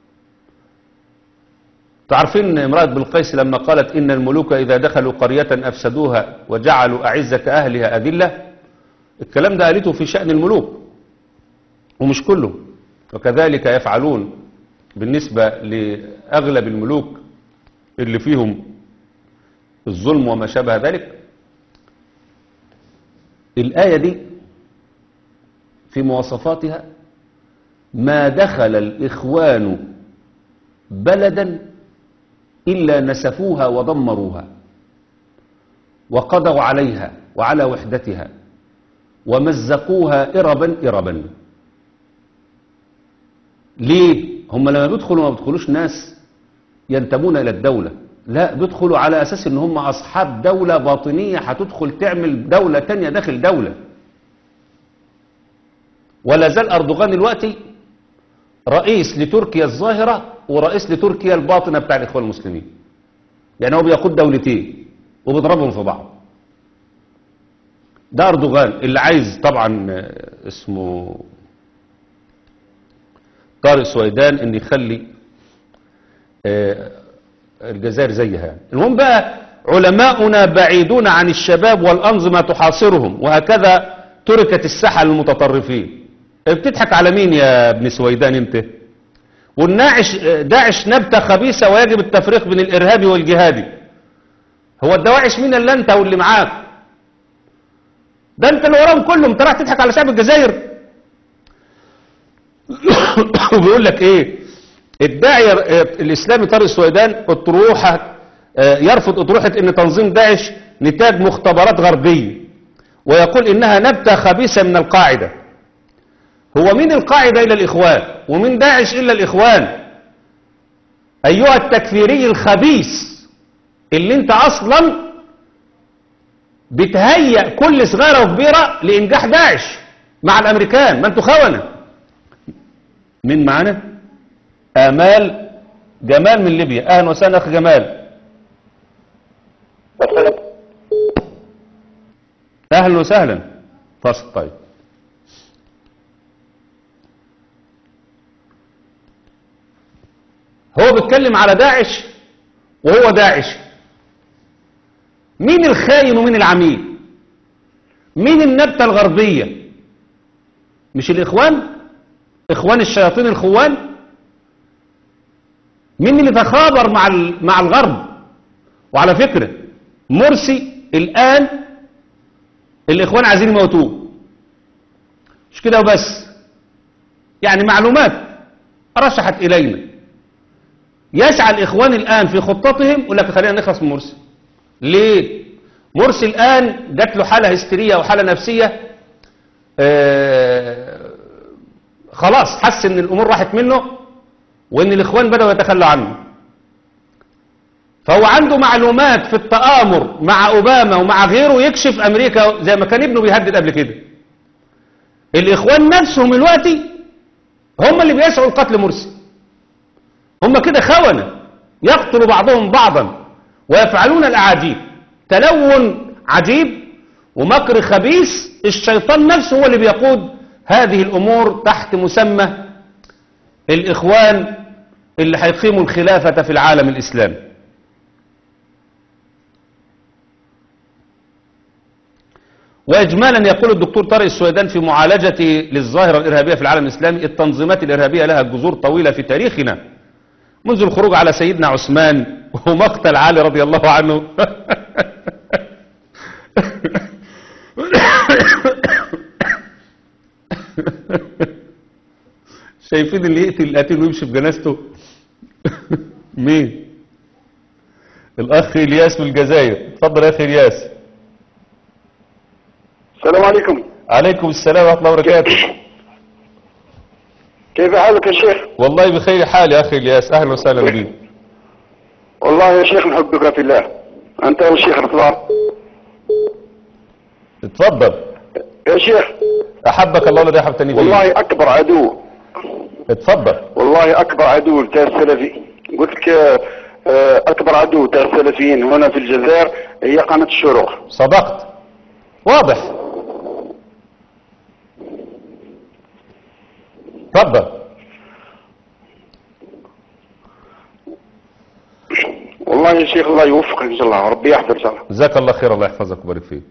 تعرفين امرأة بلقيس لما قالت إن الملوك إذا دخلوا قرية أفسدوها وجعلوا أعزة أهلها أذلة الكلام ده قالته في شأن الملوك ومش كله وكذلك يفعلون بالنسبة لأغلب الملوك اللي فيهم الظلم وما شابه ذلك الآية دي في مواصفاتها ما دخل الإخوان بلدا إلا نسفوها ودمروها وقضوا عليها وعلى وحدتها ومزقوها إربا إربا ليه؟ هم لما بيدخلوا ما بيدخلوش ناس ينتمون إلى الدولة لا بيدخلوا على أساس إن هم أصحاب دولة باطنية هتدخل تعمل دولة تانية داخل دولة ولا زال أردوغان دلوقتي رئيس لتركيا الظاهرة ورئيس لتركيا الباطنة بتاع الإخوان المسلمين يعني هو بيقود دولتين وبيضربهم في بعض ده أردوغان اللي عايز طبعا آه، اسمه طارق سويدان ان يخلي آه، الجزائر زيها يعني. المهم بقى علماؤنا بعيدون عن الشباب والأنظمة تحاصرهم وهكذا تركت الساحة للمتطرفين بتضحك على مين يا ابن سويدان انت والناعش داعش نبتة خبيثة ويجب التفريق بين الإرهابي والجهادي هو الدواعش مين اللي انت واللي معاك ده انت اللي وراهم كلهم انت راح تضحك على شعب الجزائر وبيقول لك ايه الداعي الاسلامي طارق السويدان اطروحه آه، يرفض اطروحه ان تنظيم داعش نتاج مختبرات غربيه ويقول انها نبته خبيثه من القاعده هو مين القاعده الا الاخوان ومين داعش الا الاخوان ايها التكفيري الخبيث اللي انت اصلا بتهيأ كل صغيره وكبيره لانجاح داعش مع الامريكان ما انتوا خونه مين معانا آمال جمال من ليبيا أهلا وسهلا أخ جمال أهلا وسهلا فاصل طيب هو بيتكلم على داعش وهو داعش مين الخاين ومين العميل مين النبتة الغربية مش الإخوان إخوان الشياطين الخوان مين اللي تخابر مع ال- مع الغرب وعلى فكرة مرسي الآن الإخوان عايزين يموتوه مش كده وبس يعني معلومات رشحت إلينا يسعى الإخوان الآن في خطتهم يقول لك خلينا نخلص من مرسي ليه مرسي الآن جات له حالة هستيرية أو حالة نفسية آه خلاص حس ان الامور راحت منه وان الاخوان بدأوا يتخلوا عنه فهو عنده معلومات في التآمر مع اوباما ومع غيره يكشف امريكا زي ما كان ابنه بيهدد قبل كده الاخوان نفسهم دلوقتي هم اللي بيسعوا لقتل مرسي هم كده خونة يقتل بعضهم بعضا ويفعلون الاعاجيب تلون عجيب ومكر خبيث الشيطان نفسه هو اللي بيقود هذه الأمور تحت مسمى الإخوان اللي هيقيموا الخلافة في العالم الإسلامي وإجمالا يقول الدكتور طارق السويدان في معالجته للظاهرة الإرهابية في العالم الإسلامي التنظيمات الإرهابية لها جذور طويلة في تاريخنا منذ الخروج على سيدنا عثمان ومقتل علي رضي الله عنه شايفين اللي يقتل القتيل ويمشي في جنازته مين الاخ الياس من الجزائر اتفضل يا اخي الياس
السلام عليكم
عليكم السلام ورحمه الله وبركاته
كيف حالك يا شيخ
والله بخير حال يا اخي الياس اهلا وسهلا بك
والله يا شيخ نحبك في الله أنت والشيخ رضوان
اتفضل
يا شيخ
احبك الله الذي احببتني فيه
والله أكبر عدو
اتفضل
والله أكبر عدو بتاع السلفي قلت لك آه، أكبر عدو بتاع السلفيين هنا في الجزائر هي قناة الشروق
صدقت واضح اتفضل
والله يا شيخ الله يوفقك إن شاء الله وربي يحفظ إن شاء الله
جزاك الله خير الله يحفظك ويبارك فيك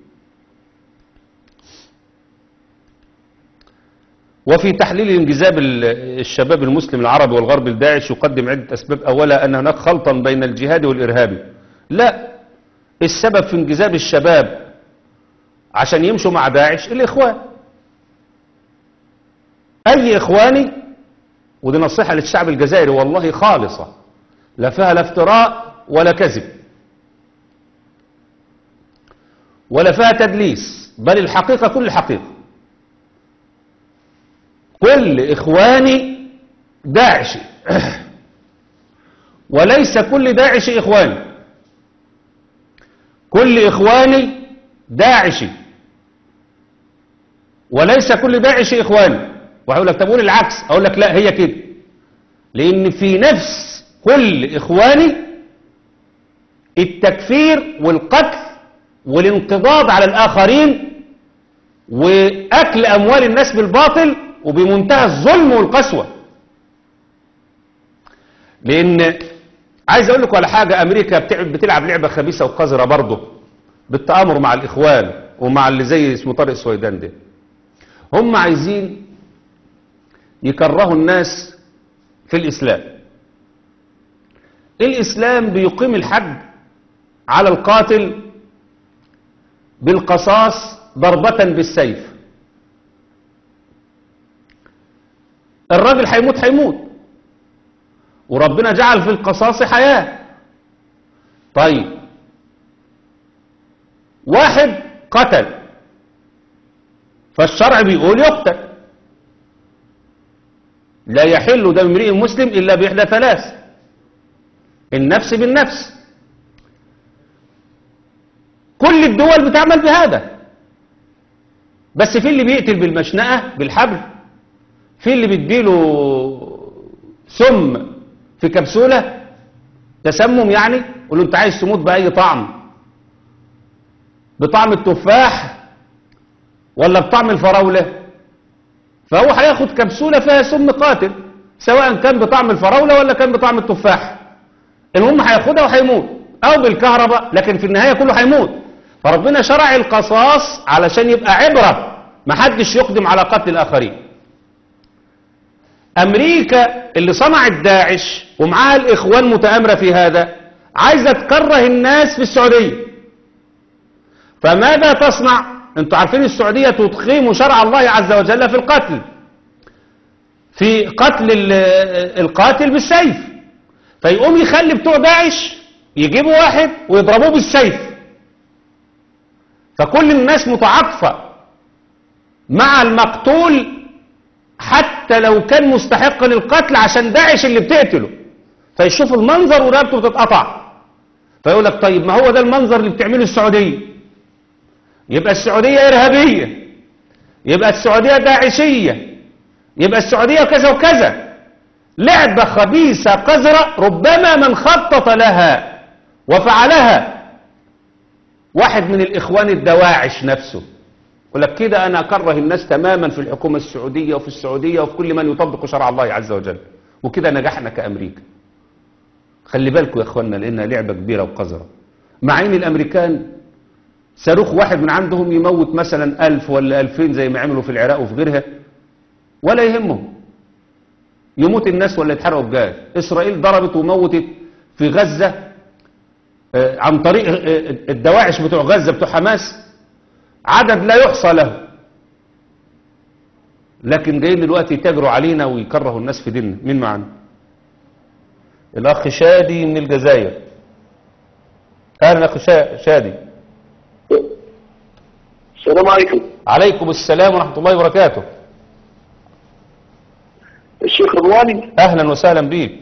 وفي تحليل انجذاب ال- الشباب المسلم العربي والغرب لداعش يقدم عدة أسباب أولا أن هناك خلطا بين الجهاد والإرهابي لا السبب في انجذاب الشباب عشان يمشوا مع داعش الإخوان أي إخواني ودي نصيحة للشعب الجزائري والله خالصة لا فيها لا افتراء ولا كذب ولا فيها تدليس بل الحقيقة كل الحقيقة كل إخواني داعشي وليس كل داعشي إخواني كل إخواني داعشي وليس كل داعشي إخواني وهقول لك طب قول العكس أقول لك لا هي كده لأن في نفس كل إخواني التكفير والقتل والانقضاض على الآخرين وأكل أموال الناس بالباطل وبمنتهى الظلم والقسوة لأن عايز أقول لكم على حاجة أمريكا بتلعب, بتلعب لعبة خبيثة وقذرة برضه بالتآمر مع الإخوان ومع اللي زي اسمه طارق السويدان ده هم عايزين يكرهوا الناس في الإسلام الإسلام بيقيم الحد على القاتل بالقصاص ضربة بالسيف الراجل هيموت هيموت وربنا جعل في القصاص حياة طيب واحد قتل فالشرع بيقول يقتل لا يحل دم امرئ مسلم إلا بإحدى ثلاث النفس بالنفس كل الدول بتعمل بهذا بس في اللي بيقتل بالمشنقة بالحبل في اللي بيديله سم في كبسولة تسمم يعني يقول له انت عايز تموت بأي طعم بطعم التفاح ولا بطعم الفراولة فهو هياخد كبسولة فيها سم قاتل سواء كان بطعم الفراولة ولا كان بطعم التفاح المهم هياخدها وهيموت او بالكهرباء لكن في النهاية كله هيموت فربنا شرع القصاص علشان يبقى عبرة محدش يقدم على قتل الاخرين امريكا اللي صنعت داعش ومعاها الاخوان متآمرة في هذا عايزة تكره الناس في السعودية فماذا تصنع انتوا عارفين السعودية تقيم شرع الله عز وجل في القتل في قتل ال- القاتل بالسيف فيقوم يخلي بتوع داعش يجيبوا واحد ويضربوه بالسيف فكل الناس متعاطفة مع المقتول حتى لو كان مستحق للقتل عشان داعش اللي بتقتله فيشوف المنظر ورقبته بتتقطع فيقول لك طيب ما هو ده المنظر اللي بتعمله السعودية يبقى السعودية إرهابية يبقى السعودية داعشية يبقى السعودية كذا وكذا لعبة خبيثة قذرة ربما من خطط لها وفعلها واحد من الإخوان الدواعش نفسه يقول لك كده أنا أكره الناس تماما في الحكومة السعودية وفي السعودية وفي كل من يطبق شرع الله عز وجل وكده نجحنا كأمريكا خلي بالكم يا اخوانا لانها لعبة كبيرة وقذرة مع ان الامريكان صاروخ واحد من عندهم يموت مثلا ألف ولا ألفين زي ما عملوا في العراق وفي غيرها ولا يهمهم يموت الناس ولا يتحرقوا بجاز إسرائيل ضربت وموتت في غزة آه، عن طريق آه، الدواعش بتوع غزة بتوع حماس عدد لا يحصى له لكن جايين دلوقتي يتاجروا علينا ويكرهوا الناس في ديننا مين معانا الأخ شادي من الجزائر أهلا أخ شا- شادي
السلام عليكم
عليكم السلام ورحمة الله وبركاته
الشيخ رضواني
أهلا وسهلا بيك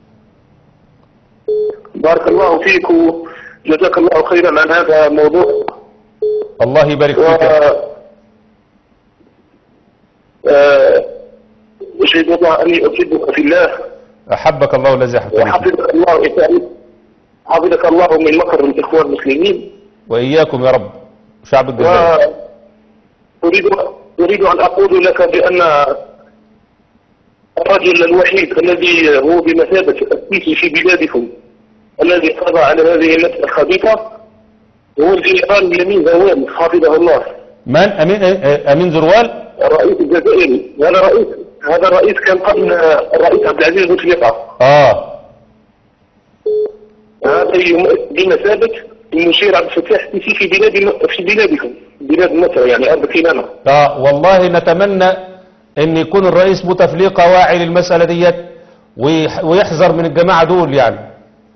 بارك الله فيك وجزاك الله خيرا عن هذا الموضوع
الله يبارك
و
فيك
آه، أشهد الله أني أحبك في الله
أحبك الله الذي أحبتني فيه.
وحفظك الله حفظك الله من مكر الإخوان المسلمين
وإياكم يا رب شعب الجزائر
وأريد أريد أن أقول لك بأن الرجل الوحيد الذي هو بمثابة السيسي في بلادكم الذي قضى على هذه النفس الخبيثة هو الإيران اليمين زوال حفظه الله
من أمين, آه، أمين زروال
الرئيس الجزائري هذا رئيس هذا الرئيس كان قبل الرئيس عبد العزيز بوتفليقة
آه
هذا يم- بمثابة المشير عبد الفتاح السيسي في بلاد في بلادكم بلاد مصر يعني أرض كنانة
آه والله نتمنى أن يكون الرئيس بوتفليقة واعي للمسألة ديت ويح- ويحذر من الجماعة دول يعني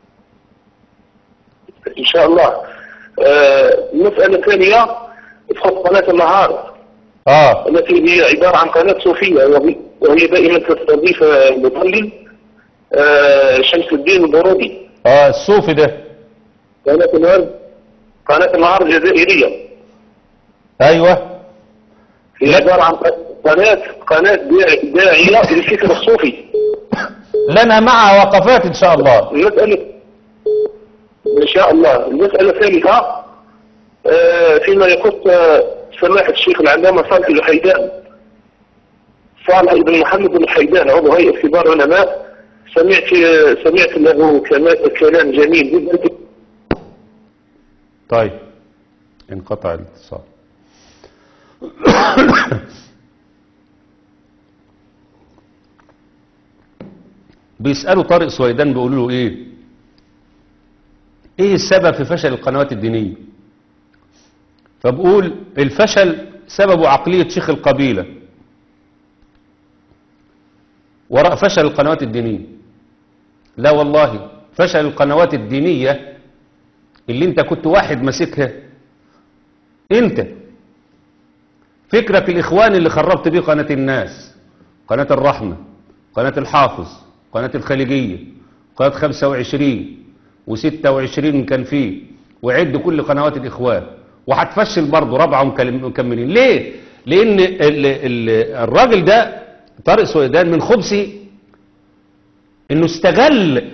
إن شاء الله آه، المسألة الثانية تخص قناة النهار
آه
التي هي عبارة عن قناة صوفية وهي- وهي دائما تستضيف المضلل آه، شمس الدين البرودي
آه الصوفي ده
قناة النهار قناة النهار الجزائرية
أيوة
هي عبارة عن قناة قناة داع- داعية للفكر الصوفي
لنا معها وقفات إن شاء الله
المسألة إن شاء الله المسألة الثالثة آه، فيما يخص آه، سماحة الشيخ العلامة صالح الحيدان صالح بن محمد بن الحيدان عضو هيئة كبار العلماء سمعت آه، سمعت له كما- كلام جميل جدا
طيب انقطع الاتصال بيسألوا طارق سويدان بيقولوا له ايه ايه السبب في فشل القنوات الدينية فبقول الفشل سببه عقلية شيخ القبيلة وراء فشل القنوات الدينية لا والله فشل القنوات الدينية اللي انت كنت واحد ماسكها انت فكرك الاخوان اللي خربت بيه قناة الناس قناة الرحمة قناة الحافظ قناة الخليجية قناة 25 و26 كان فيه وعد كل قنوات الاخوان وهتفشل برضه رابعه ومكلم- مكملين ليه لان ال ال الراجل ده طارق سويدان من خبثه انه استغل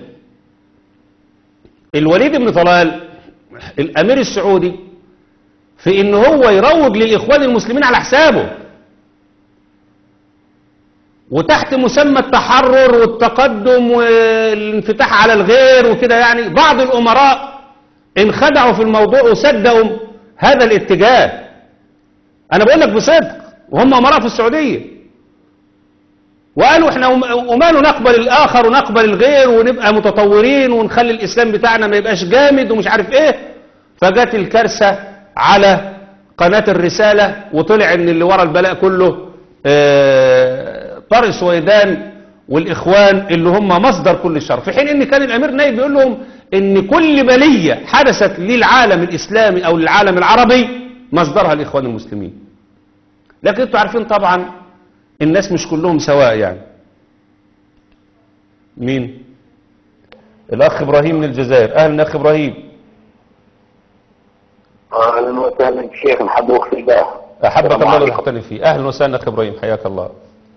الوليد بن طلال الامير السعودي في ان هو يروج للاخوان المسلمين على حسابه وتحت مسمى التحرر والتقدم والانفتاح على الغير وكده يعني بعض الأمراء انخدعوا في الموضوع وصدقوا هذا الاتجاه أنا بقول لك بصدق وهم أمراء في السعودية وقالوا احنا وماله نقبل الآخر ونقبل الغير ونبقى متطورين ونخلي الإسلام بتاعنا ما يبقاش جامد ومش عارف ايه فجت الكارثة على قناة الرسالة وطلع ان اللي ورا البلاء كله آه، طارق سويدان والإخوان اللي هم مصدر كل الشر في حين ان كان الأمير نايف بيقول لهم ان كل بلية حدثت للعالم الإسلامي أو للعالم العربي مصدرها الإخوان المسلمين لكن انتوا عارفين طبعا الناس مش كلهم سواء يعني مين الأخ إبراهيم من الجزائر أهلا أخ إبراهيم
اهلا وسهلا شيخ محب وقت الله
أحبك
السلام
الله
عليكم.
ونحتني فيه أهلا وسهلا أخ إبراهيم حياك الله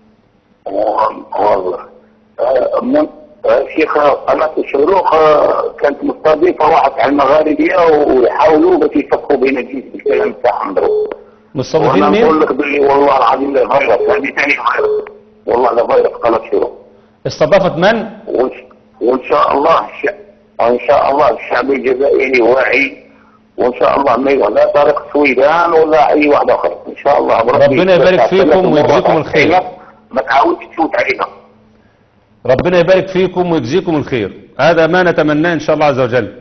والله آه، من- آه، شيخ قناة الشروق آه، كانت مستضيفة واحد على المغاربية ويحاولوا بس يفكوا بين الجيش بالكلام بتاعهم ده.
مستضيفين
وانا نقول
مين
لك باللي والله العظيم ده فيروس هذه ثاني فيروس والله ده فيروس قناة الشروق
استضافت من
وإن- وان شاء الله الش- وان شاء الله الشعب الجزائري واعي وان شاء الله ما يبغى لا طارق سويدان ولا اي واحد اخر ان شاء الله بربي
ربنا يبارك
بس
فيكم
ثلاث
ويجزيكم
مرات
الخير.
ما تعودش تفوت علينا
ربنا يبارك فيكم ويجزيكم الخير هذا ما نتمناه إن شاء الله عز وجل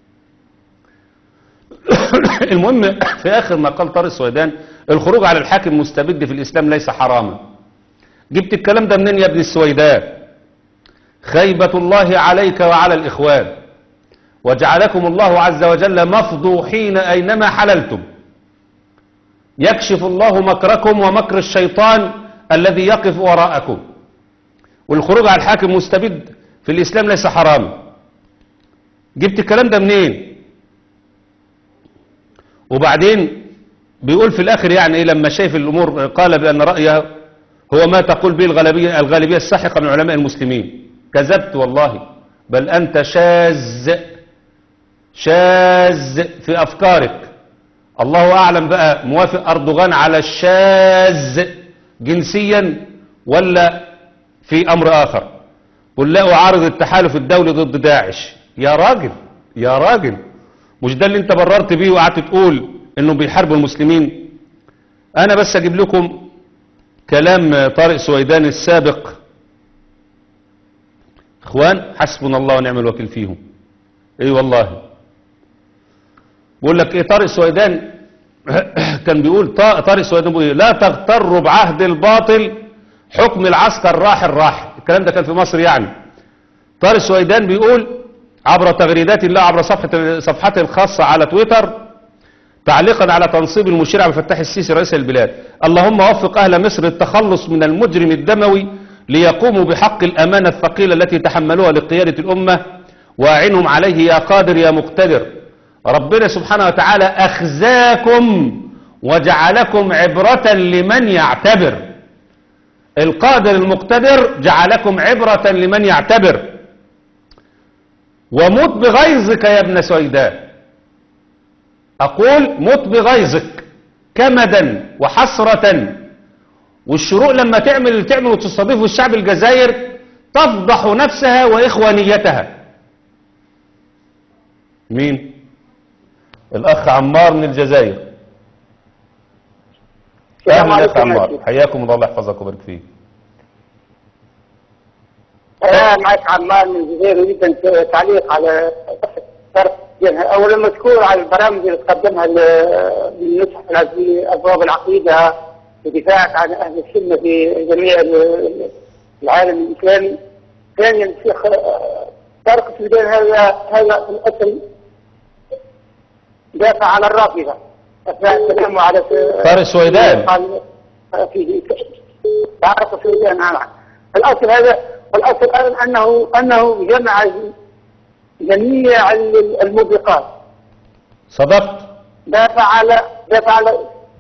المهم في آخر ما قال طارق السويدان الخروج على الحاكم مستبد في الإسلام ليس حراما جبت الكلام ده منين يا ابن السويدان خيبة الله عليك وعلى الإخوان وجعلكم الله عز وجل مفضوحين أينما حللتم يكشف الله مكركم ومكر الشيطان الذي يقف وراءكم والخروج على الحاكم مستبد في الإسلام ليس حراما جبت الكلام ده منين وبعدين بيقول في الآخر يعني إيه لما شايف الأمور قال بأن رأيه هو ما تقول به الغالبية, الغالبية الساحقة من علماء المسلمين كذبت والله بل أنت شاذ شاذ في أفكارك الله أعلم بقى موافق أردوغان على الشاذ جنسيا ولا في أمر آخر قل لا أعارض التحالف الدولي ضد داعش يا راجل يا راجل مش ده اللي انت بررت بيه وقعدت تقول انه بيحاربوا المسلمين انا بس اجيب لكم كلام طارق سويدان السابق اخوان حسبنا الله ونعم الوكيل فيهم اي والله بيقول لك ايه طارق سويدان كان بيقول طا- طارق سويدان بيقول إيه؟ لا تغتروا بعهد الباطل حكم العسكر راح الراح الكلام ده كان في مصر يعني طارق سويدان بيقول عبر تغريدات الله عبر صفحة صفحته الخاصة على تويتر تعليقا على تنصيب المشير عبد الفتاح السيسي رئيس البلاد اللهم وفق أهل مصر التخلص من المجرم الدموي ليقوموا بحق الأمانة الثقيلة التي تحملوها لقيادة الأمة وأعنهم عليه يا قادر يا مقتدر ربنا سبحانه وتعالى أخزاكم وجعلكم عبرة لمن يعتبر القادر المقتدر جعلكم عبرة لمن يعتبر ومت بغيظك يا ابن سويدان أقول مت بغيظك كمدا وحسرة والشروق لما تعمل اللي تعمل وتستضيف الشعب الجزائر تفضح نفسها وإخوانيتها مين الأخ عمار من الجزائر
السلام
أهلا يا أخ
عليكم يا
عمار
شيخ.
حياكم الله الله يحفظك ويبارك فيك
أنا معك عمار من الجزائر أريد أن تعليق على طرف أولا مشكور على البرامج اللي تقدمها ل- للنصح في أبواب العقيدة ودفاعك عن أهل السنة في جميع ال- العالم الإسلامي ثانيا الشيخ آه، طارق السودان هذا هذا في الأصل دافع على الرافضة أثناء كلامه على
طارق السويدان.
قال في طارق السودان نعم الأصل هذا الأصل أيضاً أنه أنه جمع جميع الموبقات
صدقت
دافع على دافع على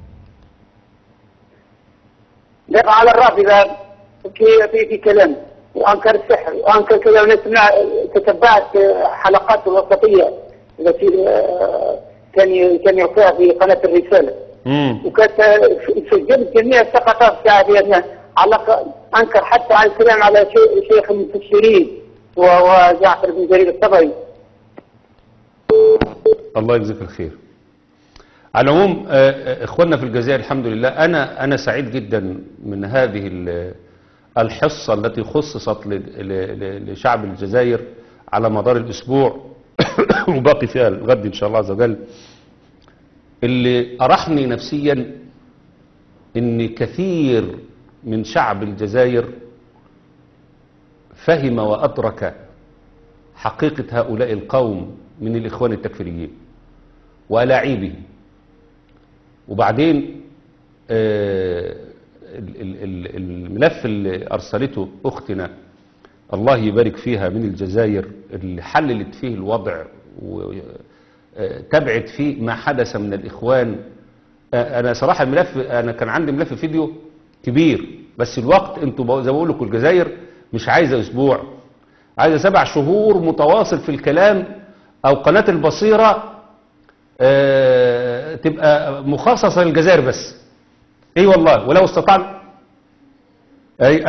دافع على الرافضة في في في كلام وأنكر السحر وأنكر كذا ونسمع تتبعت حلقات الوسطية التي آه، كان كان يلقاها في قناة الرسالة
مم.
وكانت سجلت جميع السقطات بتاعت يعني علق انكر حتى عن الكلام على شي- شيخ المفسرين وهو جعفر بن جرير الطبري
الله يجزيك الخير على العموم آه، آه، اخواننا في الجزائر الحمد لله انا انا سعيد جدا من هذه ال- الحصه التي خصصت ل- ل- ل- لشعب الجزائر على مدار الاسبوع وباقي فيها الغد ان شاء الله عز وجل اللي ارحني نفسيا ان كثير من شعب الجزائر فهم وادرك حقيقة هؤلاء القوم من الإخوان التكفيريين وألاعيبهم وبعدين آه، ال- ال- ال- الملف اللي أرسلته أختنا الله يبارك فيها من الجزائر اللي حللت فيه الوضع وتبعت فيه ما حدث من الإخوان آه، أنا صراحة الملف أنا كان عندي ملف فيديو كبير بس الوقت انتوا زي ما بقول لكم الجزائر مش عايزة أسبوع عايزة سبع شهور متواصل في الكلام او قناة البصيرة آه، تبقى مخصصة للجزائر بس اي والله ولو استطعنا اي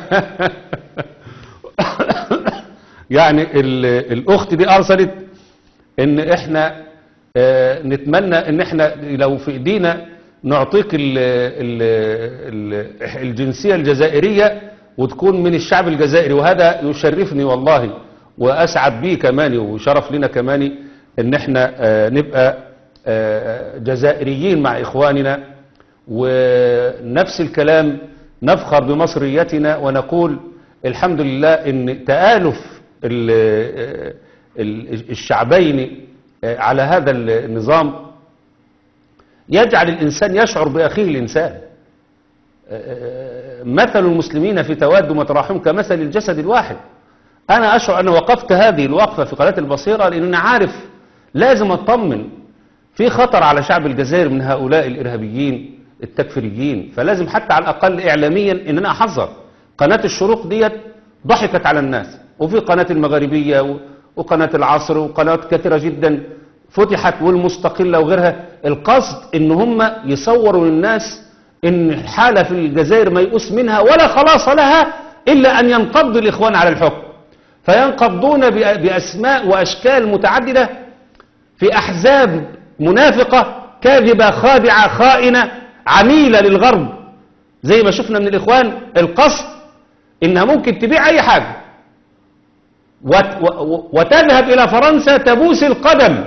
يعني ال- الاخت دي ارسلت ان احنا آه، نتمنى ان احنا لو في ايدينا نعطيك ال ال ال الجنسية الجزائرية وتكون من الشعب الجزائري وهذا يشرفني والله واسعد بيه كمان وشرف لنا كمان ان احنا آه، نبقى آه، جزائريين مع اخواننا ونفس الكلام نفخر بمصريتنا ونقول الحمد لله ان تآلف ال- ال- الشعبين على هذا النظام يجعل الإنسان يشعر بأخيه الإنسان مثل المسلمين في توادم وتراحم كمثل الجسد الواحد أنا أشعر أنا وقفت هذه الوقفة في قناة البصيرة لأن أنا عارف لازم أطمن في خطر على شعب الجزائر من هؤلاء الإرهابيين التكفيريين فلازم حتى على الأقل إعلاميا إن أنا أحذر قناة الشروق ديت ضحكت على الناس وفي قناة المغاربية و- وقناة العصر وقنوات كثيرة جدا فتحت والمستقلة وغيرها القصد ان هم يصوروا للناس ان الحالة في الجزائر ميؤوس منها ولا خلاص لها الا ان ينقض الاخوان على الحكم فينقضون بأ- باسماء واشكال متعددة في احزاب منافقة كاذبة خادعة خائنة عميلة للغرب زي ما شفنا من الاخوان القصد انها ممكن تبيع اي حاجة وت- و- وتذهب الى فرنسا تبوس القدم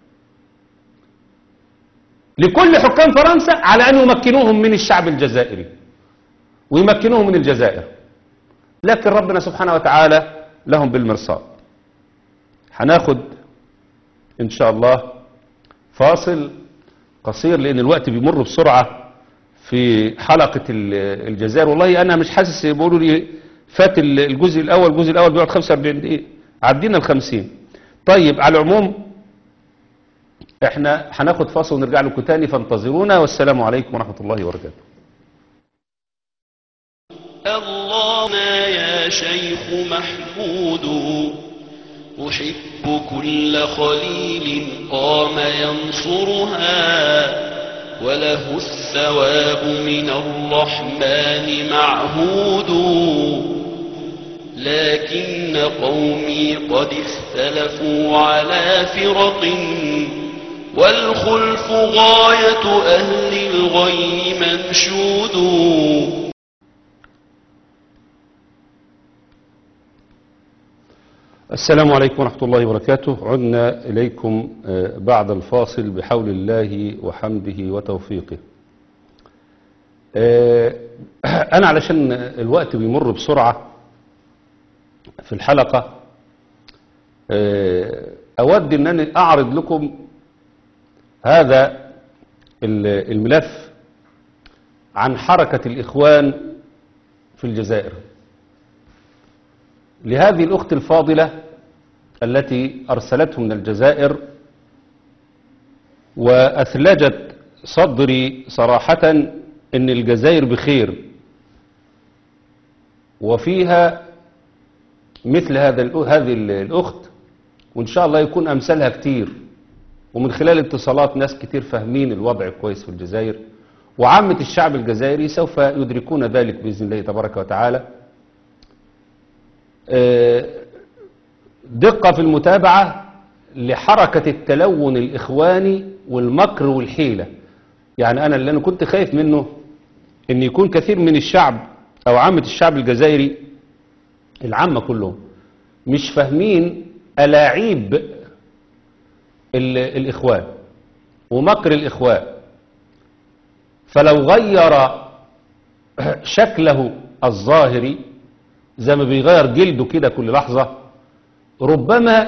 لكل حكام فرنسا على ان يمكنوهم من الشعب الجزائري ويمكنوهم من الجزائر لكن ربنا سبحانه وتعالى لهم بالمرصاد هناخد ان شاء الله فاصل قصير لان الوقت بيمر بسرعة في حلقة ال- الجزائر والله انا مش حاسس بيقولوا لي فات ال- الجزء الاول الجزء الاول بيقعد 45 دقيقة عدينا ال 50 طيب على العموم احنا هناخد فاصل ونرجع لكم تاني فانتظرونا والسلام عليكم ورحمة الله وبركاته
اللهنا يا شيخ محمود أحب كل خليل قام ينصرها وله الثواب من الرحمن معهود لكن قومي قد اختلفوا على فرق والخلف غاية أهل الغي منشود
السلام عليكم ورحمة الله وبركاته عدنا إليكم آه، بعد الفاصل بحول الله وحمده وتوفيقه آه، أنا علشان الوقت بيمر بسرعة في الحلقة آه، أود أن أنا أعرض لكم هذا ال- الملف عن حركة الإخوان في الجزائر لهذه الأخت الفاضلة التي أرسلته من الجزائر وأثلجت صدري صراحة أن الجزائر بخير وفيها مثل هذا الأ- هذه ال- الأخت وإن شاء الله يكون أمثالها كتير ومن خلال اتصالات ناس كتير فاهمين الوضع كويس في الجزائر وعامة الشعب الجزائري سوف يدركون ذلك بإذن الله تبارك وتعالى آه، دقة في المتابعة لحركة التلون الإخواني والمكر والحيلة يعني أنا اللي أنا كنت خايف منه أن يكون كثير من الشعب أو عامة الشعب الجزائري العامة كلهم مش فاهمين ألاعيب ال- الإخوان ومكر الإخوان فلو غير شكله الظاهري زي ما بيغير جلده كده كل لحظة ربما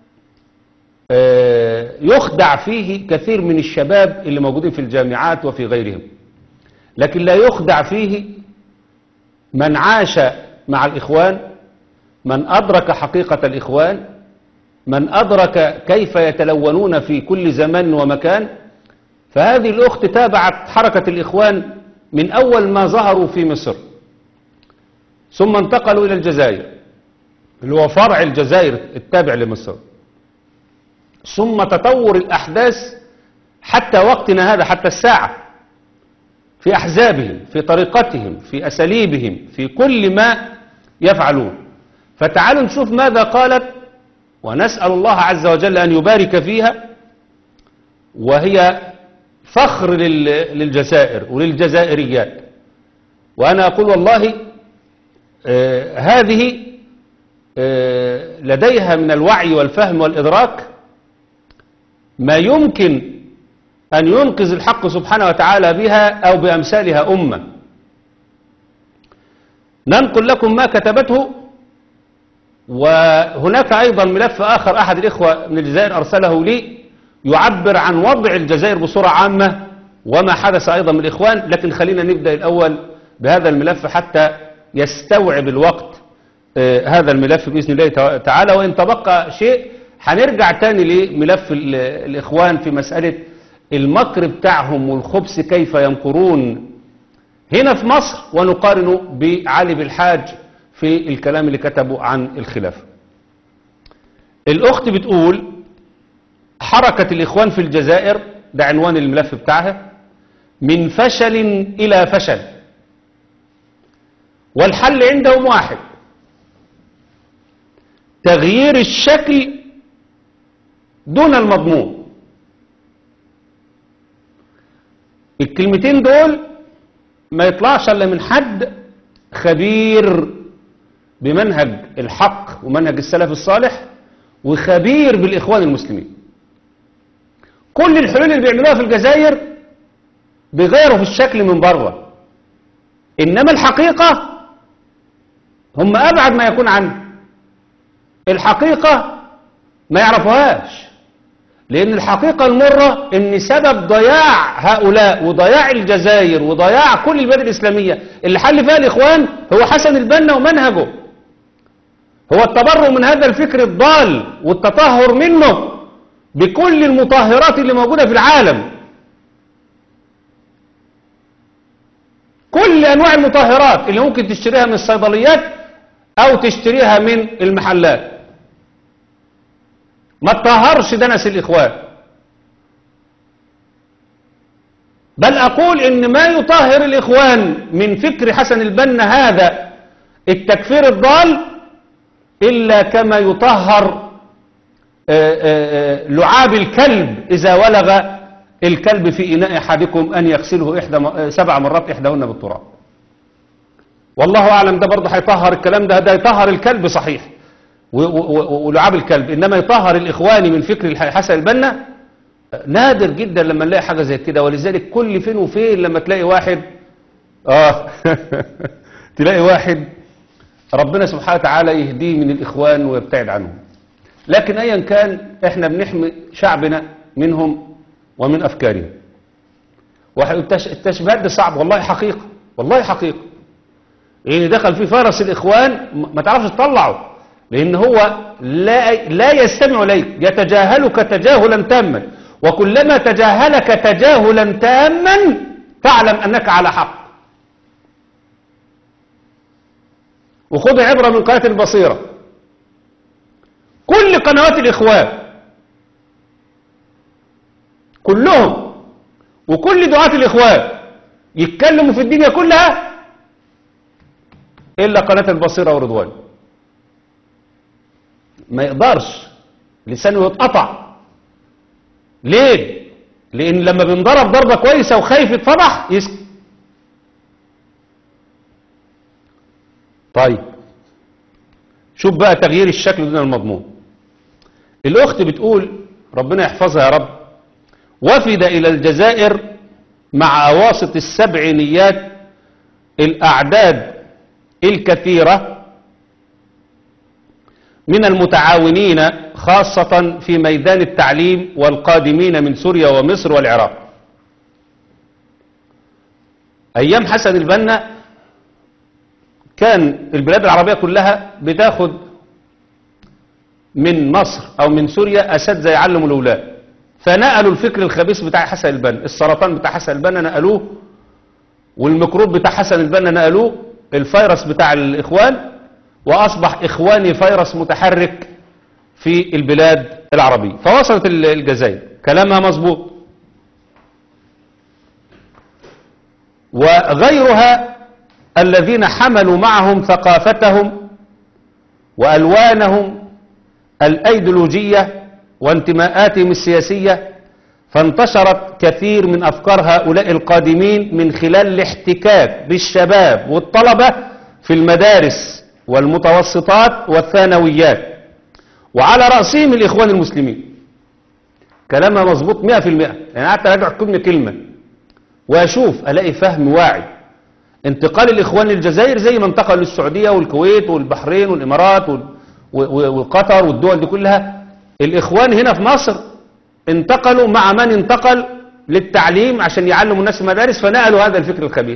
آه، يخدع فيه كثير من الشباب اللي موجودين في الجامعات وفي غيرهم لكن لا يخدع فيه من عاش مع الإخوان من أدرك حقيقة الإخوان من أدرك كيف يتلونون في كل زمان ومكان فهذه الأخت تابعت حركة الإخوان من أول ما ظهروا في مصر ثم انتقلوا إلى الجزائر اللي هو فرع الجزائر التابع لمصر ثم تطور الأحداث حتى وقتنا هذا حتى الساعة في أحزابهم في طريقتهم في أساليبهم في كل ما يفعلون فتعالوا نشوف ماذا قالت ونسأل الله عز وجل أن يبارك فيها وهي فخر لل- للجزائر وللجزائريات وأنا أقول والله آه، هذه آه، لديها من الوعي والفهم والإدراك ما يمكن أن ينقذ الحق سبحانه وتعالى بها أو بأمثالها أمة ننقل لكم ما كتبته وهناك أيضا ملف آخر أحد الإخوة من الجزائر أرسله لي يعبر عن وضع الجزائر بصورة عامة وما حدث أيضا من الإخوان لكن خلينا نبدأ الأول بهذا الملف حتى يستوعب الوقت آه، هذا الملف بإذن الله تع- تعالى وإن تبقى شيء هنرجع تاني لملف ال- الإخوان في مسألة المكر بتاعهم والخبث كيف يمكرون هنا في مصر ونقارنه بعلي بالحاج في الكلام اللي كتبه عن الخلافة الأخت بتقول حركة الإخوان في الجزائر ده عنوان الملف بتاعها من فشل إلى فشل والحل عندهم واحد تغيير الشكل دون المضمون الكلمتين دول ما يطلعش الا من حد خبير بمنهج الحق ومنهج السلف الصالح وخبير بالاخوان المسلمين كل الحلول اللي بيعملوها في الجزائر بيغيروا في الشكل من بره انما الحقيقه هم ابعد ما يكون عنه الحقيقه ما يعرفوهاش لأن الحقيقة المرة أن سبب ضياع هؤلاء وضياع الجزائر وضياع كل البلاد الإسلامية اللي حل فيها الإخوان هو حسن البنا ومنهجه هو التبرؤ من هذا الفكر الضال والتطهر منه بكل المطهرات اللي موجودة في العالم كل أنواع المطهرات اللي ممكن تشتريها من الصيدليات أو تشتريها من المحلات ما تطهرش دنس الإخوان بل أقول إن ما يطهر الإخوان من فكر حسن البنا هذا التكفير الضال إلا كما يطهر آه، آه، آه، لعاب الكلب إذا ولغ الكلب في إناء أحدكم أن يغسله إحدى م- آه، سبع مرات إحداهن بالتراب والله أعلم ده برضه هيطهر الكلام ده ده يطهر الكلب صحيح و- و- و- ولعاب الكلب إنما يطهر الإخواني من فكر الح- حسن البنا نادر جدا لما نلاقي حاجة زي كده ولذلك كل فين وفين لما تلاقي واحد آه تلاقي واحد ربنا سبحانه وتعالى يهديه من الإخوان ويبتعد عنهم لكن أيا كان احنا بنحمي شعبنا منهم ومن أفكارهم والتش- التشبيهات دي صعب والله حقيقة والله حقيقة يعني دخل في فرس الإخوان م- ما تعرفش تطلعه لأن هو لا, لا يستمع إليك يتجاهلك تجاهلا تاما وكلما تجاهلك تجاهلا تاما فاعلم أنك على حق وخذ عبرة من قناة البصيرة كل قنوات الإخوان كلهم وكل دعاة الإخوان يتكلموا في الدنيا كلها إلا قناة البصيرة ورضوان ما يقدرش لسانه يتقطع ليه لان لما بنضرب ضربة كويسة وخايف يتفضح يسكت طيب شوف بقى تغيير الشكل دون المضمون الاخت بتقول ربنا يحفظها يا رب وفد الى الجزائر مع اواسط السبعينيات الاعداد الكثيره من المتعاونين خاصة في ميدان التعليم والقادمين من سوريا ومصر والعراق أيام حسن البنا كان البلاد العربية كلها بتاخد من مصر أو من سوريا أساتذة يعلموا الأولاد فنقلوا الفكر الخبيث بتاع حسن البنا السرطان بتاع حسن البنا نقلوه والميكروب بتاع حسن البنا نقلوه الفيروس بتاع الإخوان وأصبح إخواني فيروس متحرك في البلاد العربية فوصلت الجزائر كلامها مظبوط وغيرها الذين حملوا معهم ثقافتهم وألوانهم الأيديولوجية وانتماءاتهم السياسية فانتشرت كثير من أفكار هؤلاء القادمين من خلال الاحتكاك بالشباب والطلبة في المدارس والمتوسطات والثانويات وعلى رأسهم الإخوان المسلمين كلامها مظبوط مئة في المئة يعني قعدت أراجع كلمة كلمة وأشوف ألاقي فهم واعي انتقال الإخوان للجزائر زي ما انتقلوا للسعودية والكويت والبحرين والإمارات وال- و- و- وقطر والدول دي كلها الإخوان هنا في مصر انتقلوا مع من انتقل للتعليم عشان يعلموا الناس في المدارس فنقلوا هذا الفكر الخبيث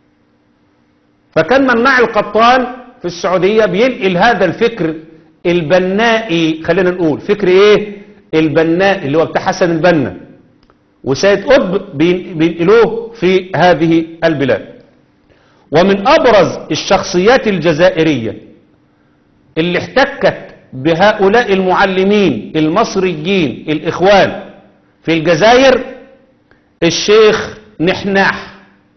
فكان مناع القطان في السعودية بينقل هذا الفكر البنائي خلينا نقول فكر ايه البنائي اللي هو بتاع حسن البنا وسيد قطب بين- بينقلوه في هذه البلاد ومن أبرز الشخصيات الجزائرية اللي احتكت بهؤلاء المعلمين المصريين الإخوان في الجزائر الشيخ نحناح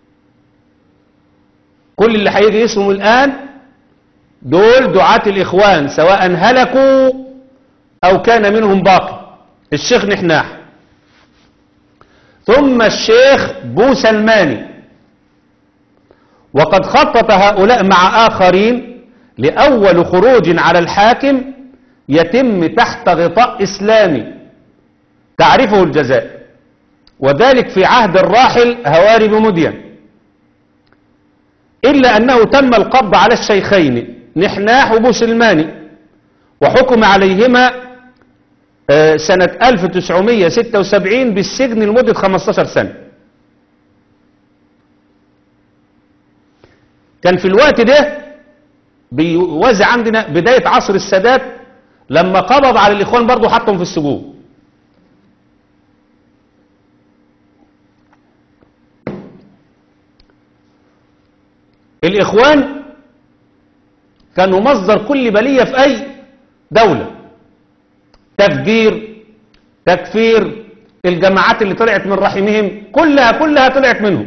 كل اللي هيجي اسمهم الآن دول دعاة الإخوان سواء هلكوا أو كان منهم باقي الشيخ نحناح ثم الشيخ بو سلماني وقد خطط هؤلاء مع آخرين لأول خروج على الحاكم يتم تحت غطاء إسلامي تعرفه الجزائر وذلك في عهد الراحل هواري بمدين إلا أنه تم القبض على الشيخين نحناح وبوسلماني وحكم عليهما آه، سنة 1976 بالسجن لمدة 15 سنة كان في الوقت ده بيوزع عندنا بداية عصر السادات لما قبض على الإخوان برضو حطهم في السجون الإخوان كانوا مصدر كل بلية في أي دولة تفجير تكفير الجماعات اللي طلعت من رحمهم كلها كلها طلعت منهم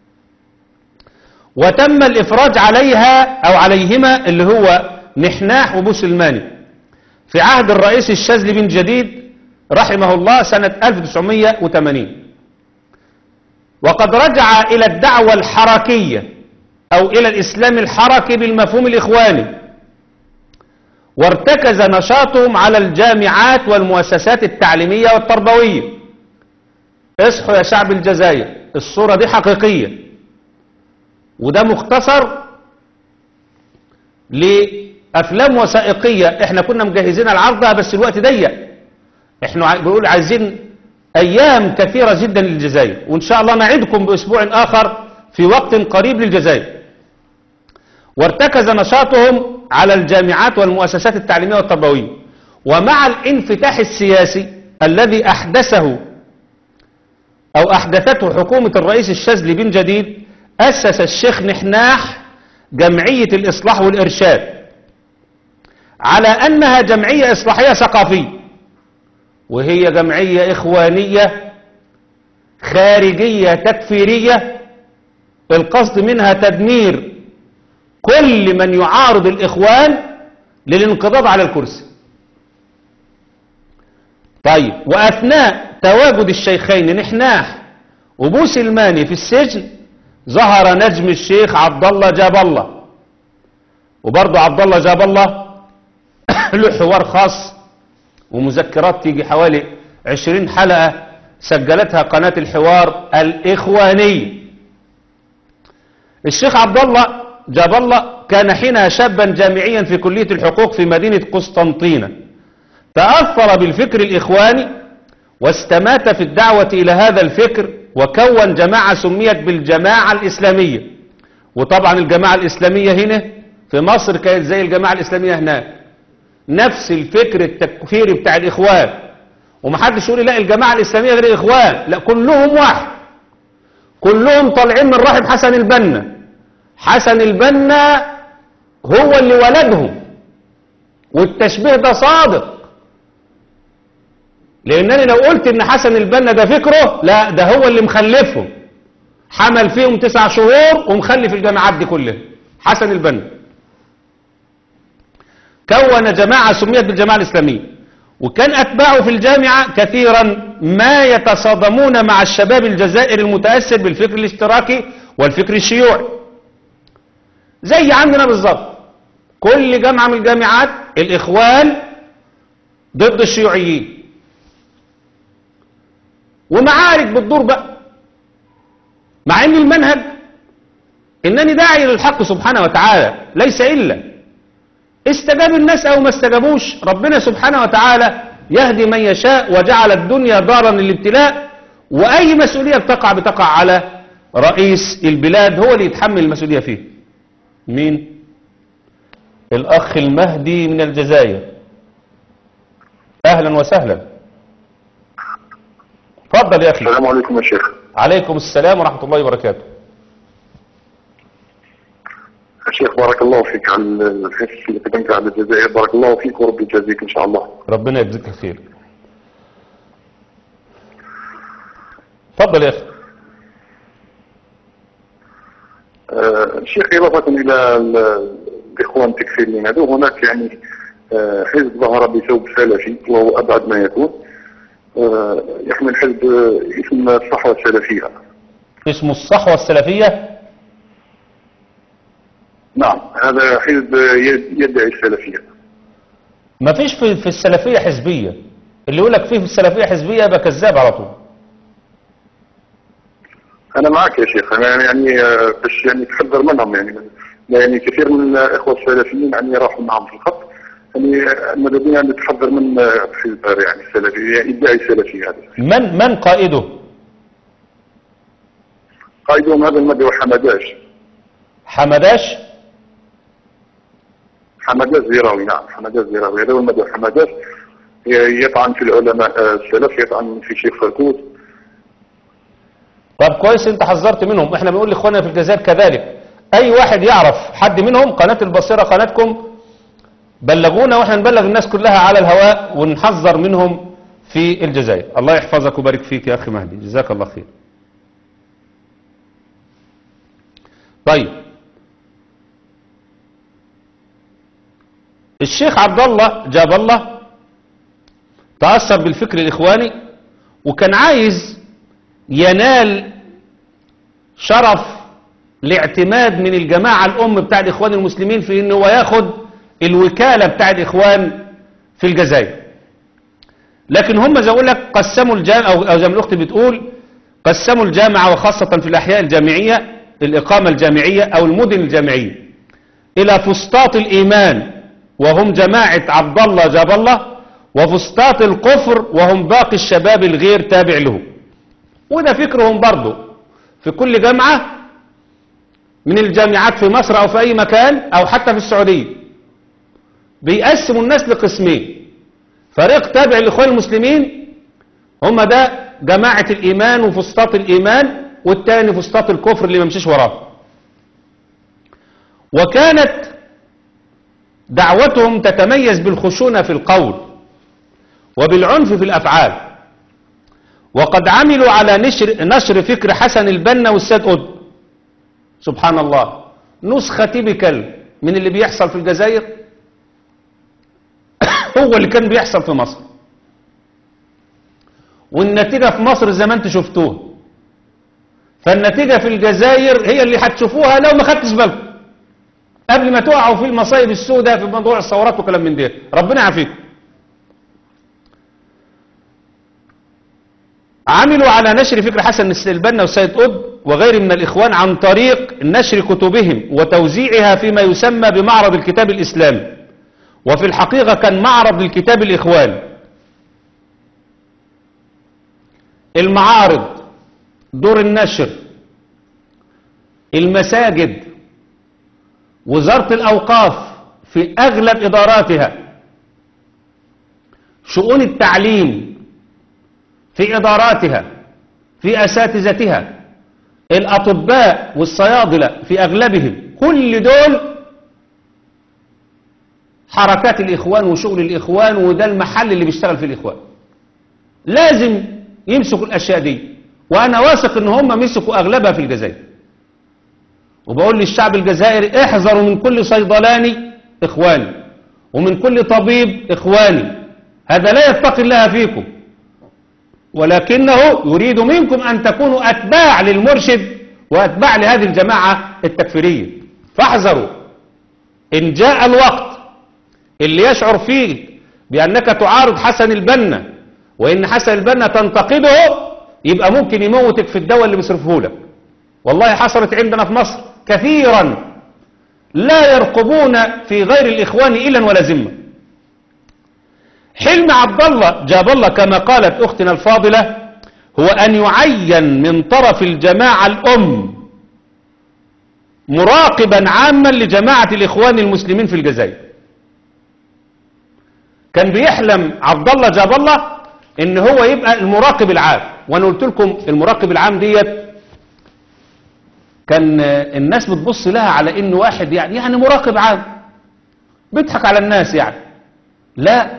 وتم الإفراج عليها أو عليهما اللي هو نحناح وبوسلماني في عهد الرئيس الشاذلي بن جديد رحمه الله سنة 1980 وقد رجع إلى الدعوة الحركية أو إلى الإسلام الحركي بالمفهوم الإخواني وارتكز نشاطهم على الجامعات والمؤسسات التعليمية والتربوية اصحوا يا شعب الجزائر الصورة دي حقيقية وده مختصر لأفلام وثائقية احنا كنا مجهزين العرضها بس الوقت ضيق احنا عاي- بنقول عايزين أيام كثيرة جدا للجزائر وإن شاء الله نعدكم بأسبوع آخر في وقت قريب للجزائر وارتكز نشاطهم على الجامعات والمؤسسات التعليمية والتربوية ومع الانفتاح السياسي الذي أحدثه أو أحدثته حكومة الرئيس الشاذلي بن جديد أسس الشيخ نحناح جمعية الإصلاح والإرشاد على أنها جمعية إصلاحية ثقافية وهي جمعية إخوانية خارجية تكفيرية القصد منها تدمير كل من يعارض الإخوان للانقضاض على الكرسي طيب وأثناء تواجد الشيخين نحناح وبوسلماني في السجن ظهر نجم الشيخ عبد الله جاب الله وبرضه عبد الله جاب الله له حوار خاص ومذكرات تيجي حوالي عشرين حلقة سجلتها قناة الحوار الإخواني الشيخ عبد الله جاب الله كان حينها شابا جامعيا في كلية الحقوق في مدينة قسطنطينة تأثر بالفكر الإخواني واستمات في الدعوة إلى هذا الفكر وكون جماعة سميت بالجماعة الإسلامية وطبعا الجماعة الإسلامية هنا في مصر كانت زي الجماعة الإسلامية هناك نفس الفكر التكفيري بتاع الإخوان ومحدش يقول لي لا الجماعة الإسلامية غير الإخوان لا كلهم واحد كلهم طالعين من رحم حسن البنا حسن البنا هو اللي ولدهم والتشبيه ده صادق لانني لو قلت ان حسن البنا ده فكره لا ده هو اللي مخلفهم حمل فيهم تسع شهور ومخلف الجامعات دي كلها حسن البنا كون جماعة سميت بالجماعة الإسلامية وكان أتباعه في الجامعة كثيرا ما يتصادمون مع الشباب الجزائري المتأثر بالفكر الاشتراكي والفكر الشيوعي زي عندنا بالظبط كل جامعة من الجامعات الإخوان ضد الشيوعيين ومعارك بتدور بقى مع ان المنهج انني داعي للحق سبحانه وتعالى ليس الا استجاب الناس او ما استجابوش ربنا سبحانه وتعالى يهدي من يشاء وجعل الدنيا دارا للابتلاء واي مسؤولية بتقع بتقع على رئيس البلاد هو اللي يتحمل المسؤولية فيه مين الاخ المهدي من الجزائر اهلا وسهلا اتفضل يا اخي
السلام عليكم يا شيخ
عليكم السلام ورحمة الله وبركاته
يا شيخ بارك الله فيك على الحس اللي قدمت على الجزائر بارك الله فيك وربي يجازيك ان شاء الله
ربنا يجزيك الخير اتفضل يا اخي
آه، شيخ إضافة إلى ال- الإخوان التكفيريين هذو هناك يعني آه، حزب ظهر بثوب سلفي وهو أبعد ما يكون آه، يحمل حزب آه، اسم الصحوة السلفية
اسمه الصحوة السلفية
نعم هذا حزب يد- يدعي السلفية
ما فيش في, في السلفية حزبية اللي يقول لك فيه في السلفية حزبية يبقى كذاب على طول
أنا معك يا شيخ أنا يعني آه، باش يعني تحذر منهم يعني يعني كثير من الإخوة السلفيين يعني راحوا معهم في الخط يعني آه، ماذا بينا أن نتحذر من آه، حزب هذا يعني السلفي يعني يدعي السلفية هذا
من من قائده
قائدهم هذا المدعو حمداش
حمداش
حمداس زيراوي نعم حمداس زيراوي هذا هو المدعو حمداس ي- يطعن في العلماء آه، السلف يطعن في شيخ فاكوس
طب كويس انت حذرت منهم احنا بنقول لاخواننا في الجزائر كذلك اي واحد يعرف حد منهم قناة البصيرة قناتكم بلغونا واحنا نبلغ الناس كلها على الهواء ونحذر منهم في الجزائر الله يحفظك ويبارك فيك يا اخي مهدي جزاك الله خير طيب الشيخ عبد الله جاب الله تأثر بالفكر الإخواني وكان عايز ينال شرف الاعتماد من الجماعة الأم بتاع الإخوان المسلمين في إنه هو ياخد الوكالة بتاع الإخوان في الجزائر لكن هم زي أقول لك قسموا الجامعة أو أو زي ما الأخت بتقول قسموا الجامعة وخاصة في الأحياء الجامعية الإقامة الجامعية أو المدن الجامعية إلى فسطاط الإيمان وهم جماعة عبد الله جاب الله وفسطاط الكفر وهم باقي الشباب الغير تابع له وده فكرهم برضو في كل جامعة من الجامعات في مصر أو في أي مكان أو حتى في السعودية بيقسموا الناس لقسمين فريق تابع للإخوان المسلمين هم ده جماعة الإيمان وفسطاط الإيمان والتاني فسطاط الكفر اللي ما مشيش وراه وكانت دعوتهم تتميز بالخشونة في القول وبالعنف في الأفعال وقد عملوا على نشر, نشر فكر حسن البنا والسيد قطب سبحان الله نسخة تيبيكال من اللي بيحصل في الجزائر هو اللي كان بيحصل في مصر والنتيجة في مصر زي ما انتم شفتوها فالنتيجة في الجزائر هي اللي هتشوفوها لو ما خدتش بالكم قبل ما تقعوا في المصايب السوداء في موضوع الثورات وكلام من ده ربنا يعافيكم عملوا على نشر فكر حسن البنا والسيد قطب وغير من الإخوان عن طريق نشر كتبهم وتوزيعها فيما يسمى بمعرض الكتاب الإسلامي وفي الحقيقة كان معرض للكتاب الإخوان المعارض دور النشر المساجد وزارة الأوقاف في أغلب إداراتها شؤون التعليم في إداراتها في أساتذتها الأطباء والصيادلة في أغلبهم كل دول حركات الإخوان وشغل الإخوان وده المحل اللي بيشتغل فيه الإخوان لازم يمسكوا الأشياء دي وأنا واثق إن هم مسكوا أغلبها في الجزائر وبقول للشعب الجزائري احذروا من كل صيدلاني إخواني ومن كل طبيب إخواني هذا لا يتقي الله فيكم ولكنه يريد منكم أن تكونوا أتباع للمرشد وأتباع لهذه الجماعة التكفيرية فاحذروا إن جاء الوقت اللي يشعر فيه بأنك تعارض حسن البنا وإن حسن البنا تنتقده يبقى ممكن يموتك في الدواء اللي بيصرفه لك والله حصلت عندنا في مصر كثيرا لا يرقبون في غير الإخوان إلا ولا ذمه حلم عبد الله جاب الله كما قالت أختنا الفاضلة هو أن يعين من طرف الجماعة الأم مراقبا عاما لجماعة الإخوان المسلمين في الجزائر كان بيحلم عبد الله جاب الله ان هو يبقى المراقب العام وانا قلت لكم المراقب العام ديت كان الناس بتبص لها على انه واحد يعني يعني مراقب عام بيضحك على الناس يعني لا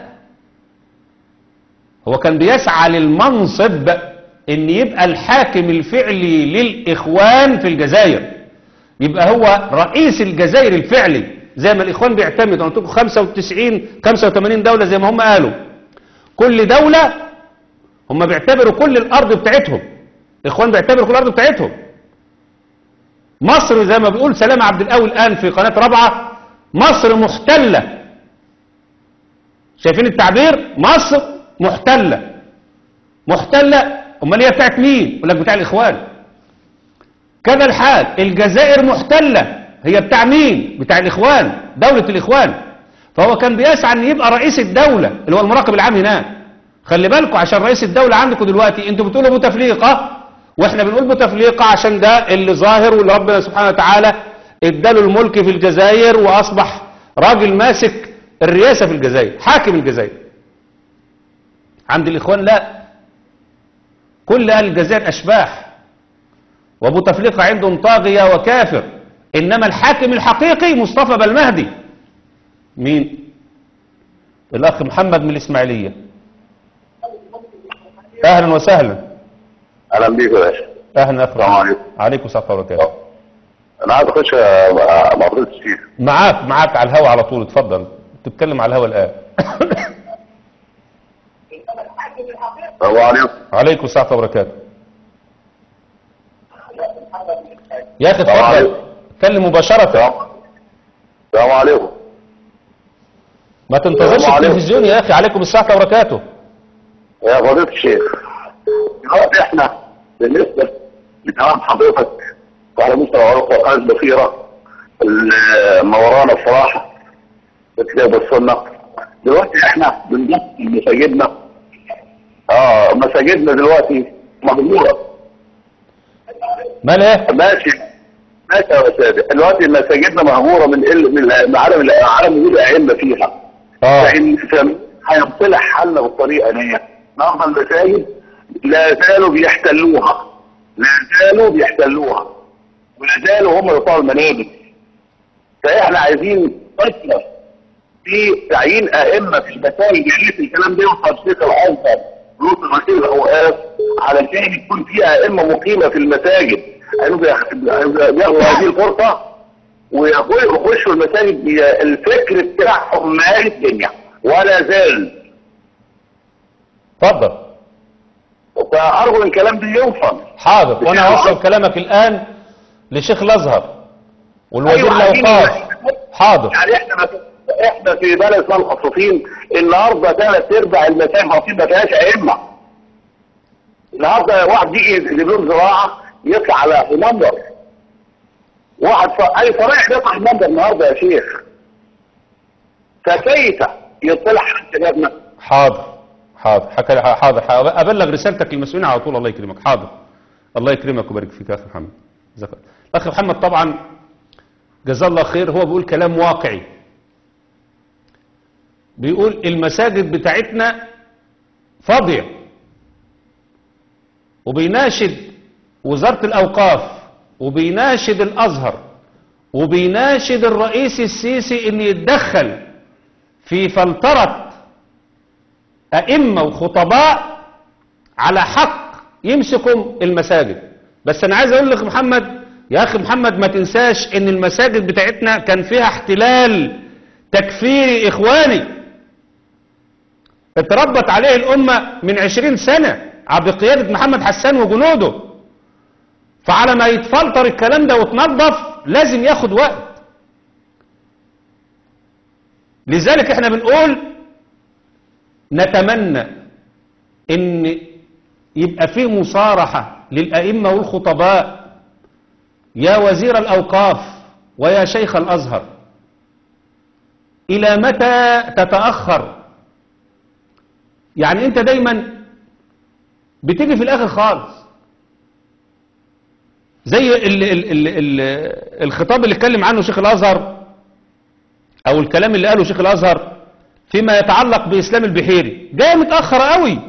هو كان بيسعى للمنصب ان يبقى الحاكم الفعلي للاخوان في الجزائر يبقى هو رئيس الجزائر الفعلي زي ما الاخوان بيعتمدوا انا قلت لكم 95 85 دوله زي ما هم قالوا كل دوله هم بيعتبروا كل الارض بتاعتهم الاخوان بيعتبروا كل الارض بتاعتهم مصر زي ما بيقول سلام عبد القوي الان في قناه رابعه مصر محتله شايفين التعبير مصر محتله محتله امال هي بتاعت مين يقول لك بتاع الاخوان كذا الحال الجزائر محتله هي بتاع مين بتاع الاخوان دوله الاخوان فهو كان بيسعى ان يبقى رئيس الدوله اللي هو المراقب العام هناك خلي بالكم عشان رئيس الدوله عندكم دلوقتي انتوا بتقولوا بوتفليقه واحنا بنقول بوتفليقه عشان ده اللي ظاهر واللي ربنا سبحانه وتعالى اداله الملك في الجزائر واصبح راجل ماسك الرئاسه في الجزائر حاكم الجزائر عند الاخوان لا كل اهل الجزائر اشباح وابو تفليقه عندهم طاغيه وكافر انما الحاكم الحقيقي مصطفى بالمهدي مين الاخ محمد من الاسماعيليه اهلا وسهلا
اهلا بيك يا باشا
اهلا اخ
السلام عليكم.
عليكم السلام ورحمه الله وبركاته
انا عايز اخش مع فضيله الشيخ
معاك معاك على الهوا على طول اتفضل تتكلم على الهوا الان
السلام عليكم
عليكم السلام ورحمه الله وبركاته يا اخي
السلام
اتفضل
عليكم.
اتكلم مباشره
السلام عليكم
ما تنتظرش
السلام عليكم.
التلفزيون يا اخي عليكم السلام ورحمه الله وبركاته
يا فضيله الشيخ دلوقتي احنا بالنسبه لكلام حضرتك وعلى مستوى وقائع البصيره اللي ما ورانا الصراحه في كتاب السنه دلوقتي احنا بنبص مساجدنا اه مساجدنا دلوقتي مهجوره
مال ايه
ماشي ماشي يا استاذ دلوقتي مساجدنا مهجوره من ال... من عالم عالم وجود ائمه فيها
اه
فإن فم- هينطلع حالنا بالطريقة دي نهضة المساجد لا زالوا بيحتلوها لا زالوا بيحتلوها ولا زالوا هم يطلعوا المنابر فاحنا عايزين فترة في تعيين ائمة في المساجد يا ريت الكلام ده يوصل شيخ الازهر يوصل رئيس الاوقاف علشان يكون في ائمة مقيمة في المساجد انه ياخدوا هذه الفرصه ويخشوا المساجد بي- الفكر بتاعهم مال الدنيا ولا زال
اتفضل
فارجو ان الكلام ده يوصل
حاضر وانا هوصل كلامك الان لشيخ الازهر والوزير
أيوة، عايزين-
الاوقاف حاضر
يعني احنا احنا في بلد اسمها القصصين النهارده ثلاث ارباع المساجد ما فيهاش ائمه النهارده واحد يجي يجيب زراعه يطلع على المنبر واحد ف... اي صريح يطلع المنبر النهارده يا شيخ فكيف يطلع على شبابنا
حاضر حاضر حكى حاضر حاضر. ابلغ رسالتك للمسؤولين على طول الله يكرمك حاضر الله يكرمك ويبارك فيك يا اخي محمد جزاك الله. الاخ محمد طبعا جزاه الله خير هو بيقول كلام واقعي بيقول المساجد بتاعتنا فاضيه وبيناشد وزاره الاوقاف وبيناشد الازهر وبيناشد الرئيس السيسي ان يتدخل في فلتره أئمة وخطباء على حق يمسكوا المساجد بس أنا عايز أقول لك محمد يا أخي محمد ما تنساش إن المساجد بتاعتنا كان فيها احتلال تكفيري إخواني اتربت عليه الأمة من عشرين سنة عبد قيادة محمد حسان وجنوده فعلى ما يتفلتر الكلام ده وتنظف لازم ياخد وقت لذلك احنا بنقول نتمنى ان يبقى فيه مصارحة للأئمة والخطباء يا وزير الأوقاف ويا شيخ الأزهر إلى متى تتأخر يعني أنت دايما بتيجي في الآخر خالص زي ال ال ال ال الخطاب اللي اتكلم عنه شيخ الأزهر أو الكلام اللي قاله شيخ الأزهر فيما يتعلق بإسلام البحيري جاي متأخر قوي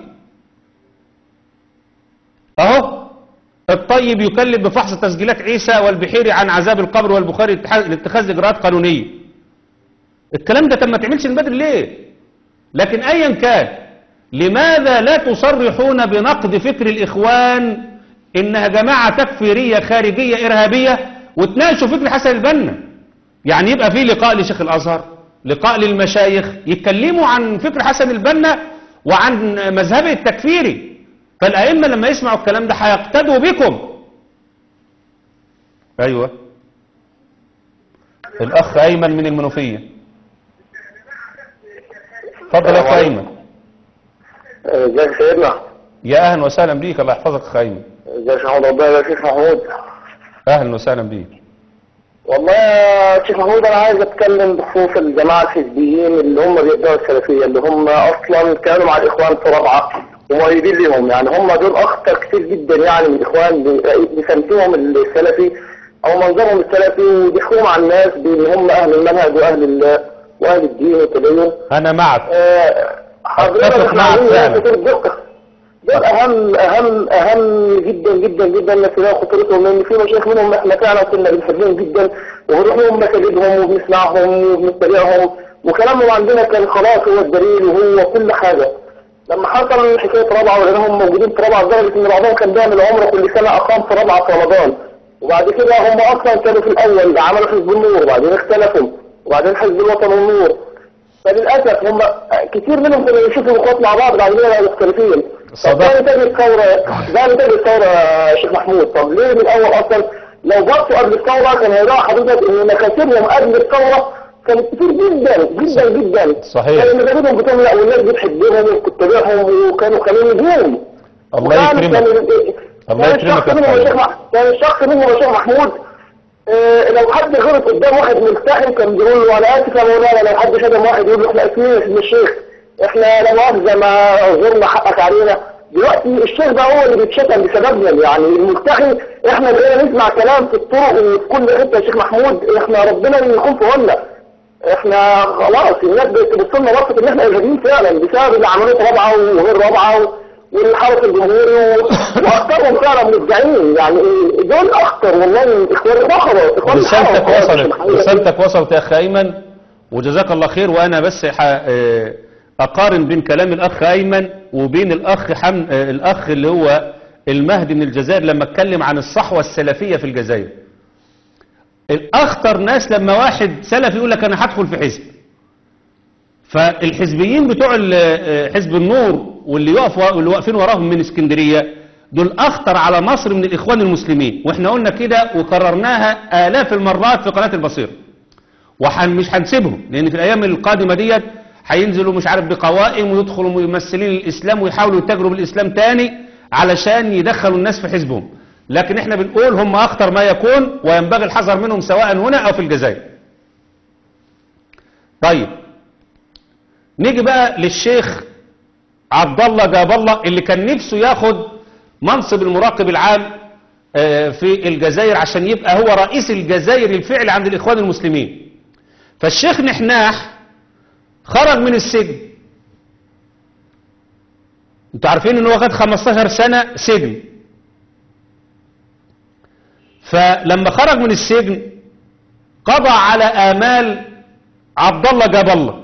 اهو الطيب يكلم بفحص تسجيلات عيسى والبحيري عن عذاب القبر والبخاري لاتخاذ اجراءات قانونيه الكلام ده طب ما تعملش من بدري ليه لكن ايا كان لماذا لا تصرحون بنقد فكر الاخوان انها جماعه تكفيريه خارجيه ارهابيه وتناقشوا فكر حسن البنا يعني يبقى في لقاء لشيخ الازهر لقاء للمشايخ يتكلموا عن فكر حسن البنا وعن مذهبه التكفيري فالأئمة لما يسمعوا الكلام ده هيقتدوا بكم أيوة الأخ أيمن من المنوفية اتفضل يا أخ أيمن
ازيك سيدنا
يا أهلا وسهلا بيك الله يحفظك أخ أيمن
ازيك يا ربنا يا شيخ محمود
أهلا وسهلا بيك
والله يا شيخ محمود انا عايز اتكلم بخصوص الجماعه الحزبيين اللي هم بيدعوا السلفيه اللي هم اصلا كانوا مع الاخوان في رابعه ومؤيدين لهم يعني هم دول اخطر كتير جدا يعني من الاخوان بسمتهم السلفي او منظرهم السلفي وبيحكموا على الناس بان هم اهل المنهج واهل ال- واهل الدين والتدين
أنا معك
آه، حضرتك
أتفق
احنا
معك
عايزين
فعلا.
ناس كتير دقة دول اهم اهم اهم جدا جدا جدا نسينا خطورتهم لان في مشايخ منهم احنا فعلا كنا بنحبهم جدا وبنروح لهم مساجدهم وبنسمعهم وبنتبعهم وكلامهم عندنا كان خلاص هو الدليل وهو كل حاجه لما حصل حكايه رابعه ولقيناهم موجودين في رابعه لدرجه ان بعضهم كان بيعمل عمره كل سنه اقام في رابعه في رمضان وبعد كده هم اصلا كانوا في الاول عملوا حزب النور وبعدين اختلفوا وبعدين حزب الوطن والنور فللاسف هم كتير منهم كانوا يشوفوا الاخوات مع بعض بعد كده بقوا مختلفين
صدق.
طب ده نتاج الثوره ده نتاج الثوره يا شيخ محمود طب ليه من الاول اصلا لو بصوا قبل الثوره كان هيلاقوا حضرتك ان مكاسبهم قبل الثوره كانت كتير جدا جدا جدا
صحيح.
كان مكاسبهم بتقول لا والناس بتحبهم وكنت تبيعهم وكانوا خليهم نجوم
الله
وكان-
يكرمك.
كان-
الله
كان
يكرمك
الشخص
يا
منهم
أخوي.
يا شيخ مح- كان الشخص منهم يا شيخ محمود آه، لو حد غلط قدام واحد ملتحم كان بيقول له انا اسف يا مولانا لو حد شتم واحد يقول له احنا اسفين يا سيدي الشيخ احنا لا مؤاخذه ما ظلمنا حقك علينا دلوقتي الشيخ ده هو اللي بيتشتم بسببنا يعني الملتحي احنا بقينا نسمع كلام في الطرق وفي كل حته يا شيخ محمود احنا ربنا يكون في عنا احنا خلاص الناس بتبص لنا بصت ان احنا ارهابيين فعلا بسبب اللي عملوه في رابعه وغير رابعه والحرس الجمهوري و- واكثرهم فعلا مبدعين يعني دول اخطر والله من اخوان الاخوه اخوان
رسالتك
الحرس.
وصلت رسالتك وصلت يا أخ أيمن وجزاك الله خير وأنا بس ح- آه، أقارن بين كلام الأخ أيمن وبين الأخ حم... آه، الأخ اللي هو المهدي من الجزائر لما اتكلم عن الصحوة السلفية في الجزائر الأخطر ناس لما واحد سلفي يقول لك أنا هدخل في حزب فالحزبيين بتوع ال- حزب النور واللي يقفوا واللي واقفين وراهم من اسكندرية دول أخطر على مصر من الإخوان المسلمين وإحنا قلنا كده وكررناها آلاف المرات في قناة البصير ومش هنسيبهم لأن في الأيام القادمة ديت هينزلوا مش عارف بقوائم ويدخلوا ممثلين الإسلام ويحاولوا يتاجروا بالإسلام تاني علشان يدخلوا الناس في حزبهم لكن احنا بنقول هم أخطر ما يكون وينبغي الحذر منهم سواء هنا أو في الجزائر طيب نيجي بقى للشيخ عبد الله جاب الله اللي كان نفسه ياخد منصب المراقب العام آه، في الجزائر عشان يبقى هو رئيس الجزائر الفعلي عند الإخوان المسلمين فالشيخ نحناح خرج من السجن انتوا عارفين ان هو خد 15 سنة سجن فلما خرج من السجن قضى على آمال عبد الله جاب الله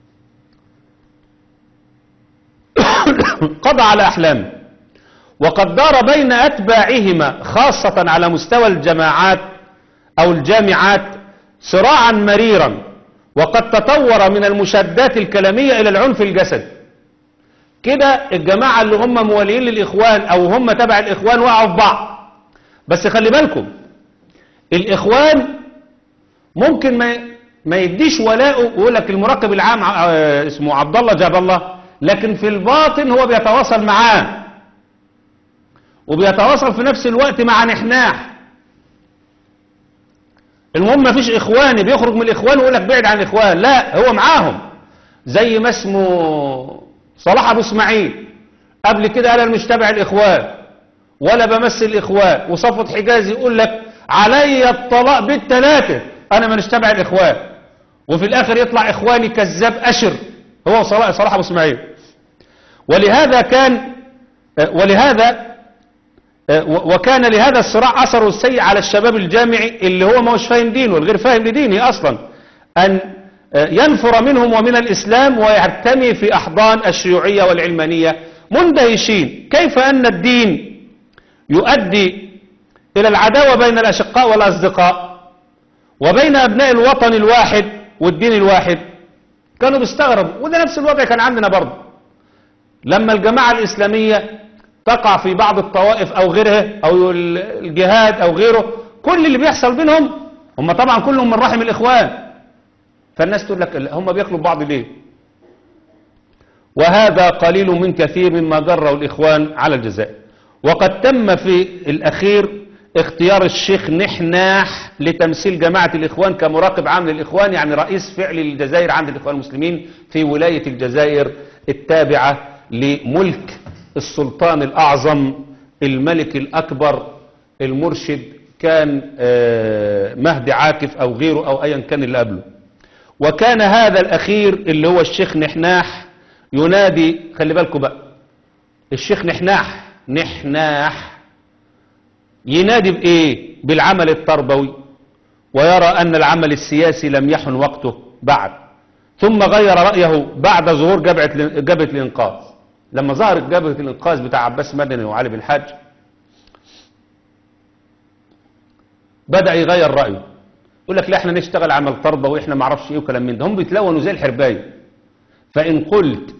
قضى على أحلامه وقد دار بين أتباعهما خاصة على مستوى الجماعات أو الجامعات صراعا مريرا وقد تطور من المشادات الكلامية إلى العنف الجسدي كده الجماعة اللي هم مواليين للإخوان أو هم تبع الإخوان وقعوا في بعض بس خلي بالكم الإخوان ممكن ما ما يديش ولاءه ويقول لك المراقب العام ع- اسمه عبد الله جاب الله لكن في الباطن هو بيتواصل معاه وبيتواصل في نفس الوقت مع نحناح المهم ما فيش اخواني بيخرج من الاخوان ويقول لك بعد عن الاخوان لا هو معاهم زي ما اسمه صلاح ابو اسماعيل قبل كده قال انا مش تابع الاخوان ولا بمثل الاخوان وصفوت حجازي يقول لك علي الطلاق بالثلاثه انا مش تابع الاخوان وفي الاخر يطلع اخواني كذاب اشر هو صلاح صلاح ابو اسماعيل ولهذا كان ولهذا و- وكان لهذا الصراع أثره السيء على الشباب الجامعي اللي هو ما هوش فاهم دينه الغير فاهم لدينه أصلا أن ينفر منهم ومن الإسلام ويرتمي في أحضان الشيوعية والعلمانية مندهشين كيف أن الدين يؤدي إلى العداوة بين الأشقاء والأصدقاء وبين أبناء الوطن الواحد والدين الواحد كانوا بيستغربوا وده نفس الوضع كان عندنا برضه لما الجماعة الإسلامية تقع في بعض الطوائف أو غيرها أو الجهاد أو غيره كل اللي بيحصل بينهم هم طبعا كلهم من رحم الإخوان فالناس تقول لك هم بياكلوا بعض ليه وهذا قليل من كثير مما جره الإخوان على الجزائر وقد تم في الأخير اختيار الشيخ نحناح لتمثيل جماعة الإخوان كمراقب عام للإخوان يعني رئيس فعلي للجزائر عند الإخوان المسلمين في ولاية الجزائر التابعة لملك السلطان الأعظم الملك الأكبر المرشد كان آه، مهدي عاكف أو غيره أو أيا كان اللي قبله وكان هذا الأخير اللي هو الشيخ نحناح ينادي خلي بالكم بقى الشيخ نحناح نحناح ينادي بإيه بالعمل التربوي ويرى أن العمل السياسي لم يحن وقته بعد ثم غير رأيه بعد ظهور جبهة جبهة الإنقاذ لما ظهرت جبهة الإنقاذ بتاع عباس مدني وعلي بن الحاج بدأ يغير رأيه يقول لك لا احنا نشتغل عمل تربوي واحنا ما اعرفش ايه وكلام من ده هم بيتلونوا زي الحربايه فإن قلت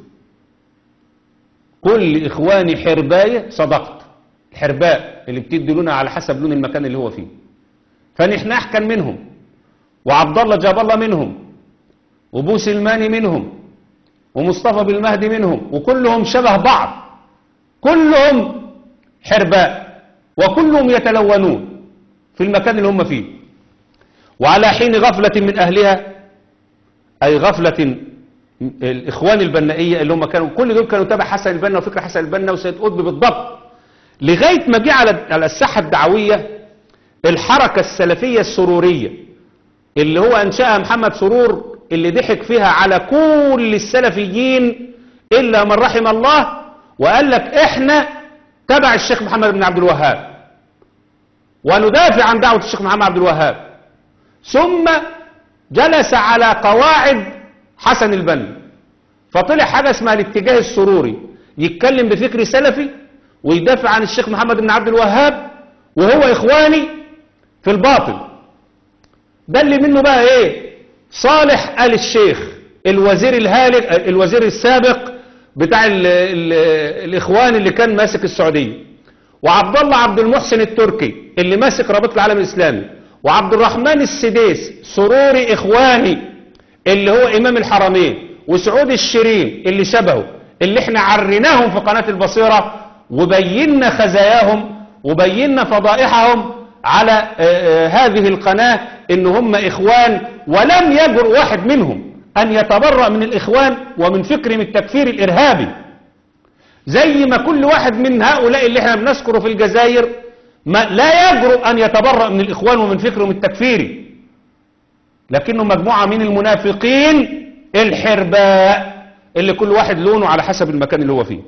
كل إخواني حرباية صدقت الحرباء اللي بتدي لنا على حسب لون المكان اللي هو فيه فنحناح كان منهم وعبد الله جاب الله منهم وبو سلماني منهم ومصطفى بالمهدي منهم وكلهم شبه بعض كلهم حرباء وكلهم يتلونون في المكان اللي هم فيه وعلى حين غفلة من أهلها أي غفلة الإخوان البنائية اللي هم كانوا كل دول كانوا تبع حسن البنا وفكر حسن البنا وسيد قطب بالضبط لغاية ما جه على على الساحة الدعوية الحركة السلفية السرورية اللي هو أنشأها محمد سرور اللي ضحك فيها على كل السلفيين إلا من رحم الله وقال لك إحنا تبع الشيخ محمد بن عبد الوهاب وندافع عن دعوة الشيخ محمد عبد الوهاب ثم جلس على قواعد حسن البنا فطلع حاجة اسمها الاتجاه السروري يتكلم بفكر سلفي ويدافع عن الشيخ محمد بن عبد الوهاب وهو إخواني في الباطل ده اللي منه بقى إيه صالح آل الشيخ الوزير الهالك الوزير السابق بتاع ال ال الإخوان اللي كان ماسك السعودية وعبد الله عبد المحسن التركي اللي ماسك رابطة العالم الإسلامي وعبد الرحمن السديس سروري إخواني اللي هو إمام الحرمين وسعود الشريم اللي شبهه اللي احنا عريناهم في قناة البصيرة وبينا خزاياهم وبينا فضائحهم على آه، آه، هذه القناة ان هم إخوان ولم يجر واحد منهم أن يتبرأ من الإخوان ومن فكرهم التكفير الإرهابي زي ما كل واحد من هؤلاء اللي احنا بنذكره في الجزائر ما لا يجرؤ أن يتبرأ من الإخوان ومن فكرهم التكفيري لكنه مجموعة من المنافقين الحرباء اللي كل واحد لونه على حسب المكان اللي هو فيه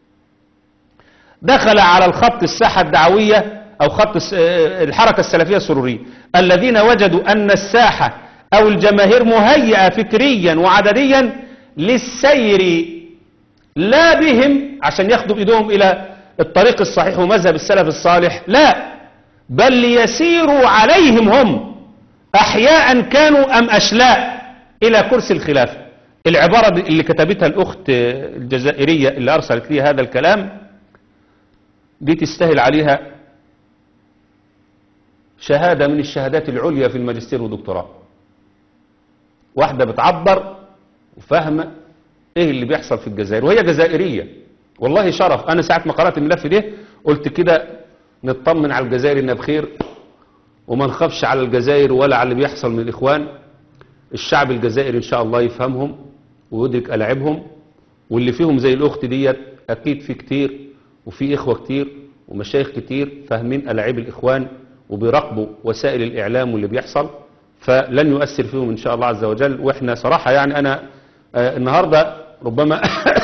دخل على الخط الساحة الدعوية أو خط الس- آه، الحركة السلفية السرورية الذين وجدوا أن الساحة أو الجماهير مهيئة فكريا وعدديا للسير لا بهم عشان ياخدوا بإيدهم إلى الطريق الصحيح ومذهب السلف الصالح لا بل ليسيروا عليهم هم أحياء كانوا أم أشلاء إلى كرسي الخلافة العبارة دي اللي كتبتها الأخت الجزائرية اللي أرسلت لي هذا الكلام دي تستاهل عليها شهادة من الشهادات العليا في الماجستير والدكتوراه واحدة بتعبر وفاهمة ايه اللي بيحصل في الجزائر وهي جزائرية والله شرف انا ساعة ما قرأت الملف ده قلت كده نطمن على الجزائر انها بخير وما نخافش على الجزائر ولا على اللي بيحصل من الاخوان الشعب الجزائري ان شاء الله يفهمهم ويدرك ألاعبهم واللي فيهم زي الاخت ديت اكيد في كتير وفي اخوة كتير ومشايخ كتير فاهمين ألاعيب الاخوان وبيراقبوا وسائل الاعلام واللي بيحصل فلن يؤثر فيهم ان شاء الله عز وجل واحنا صراحة يعني انا آه، النهاردة ربما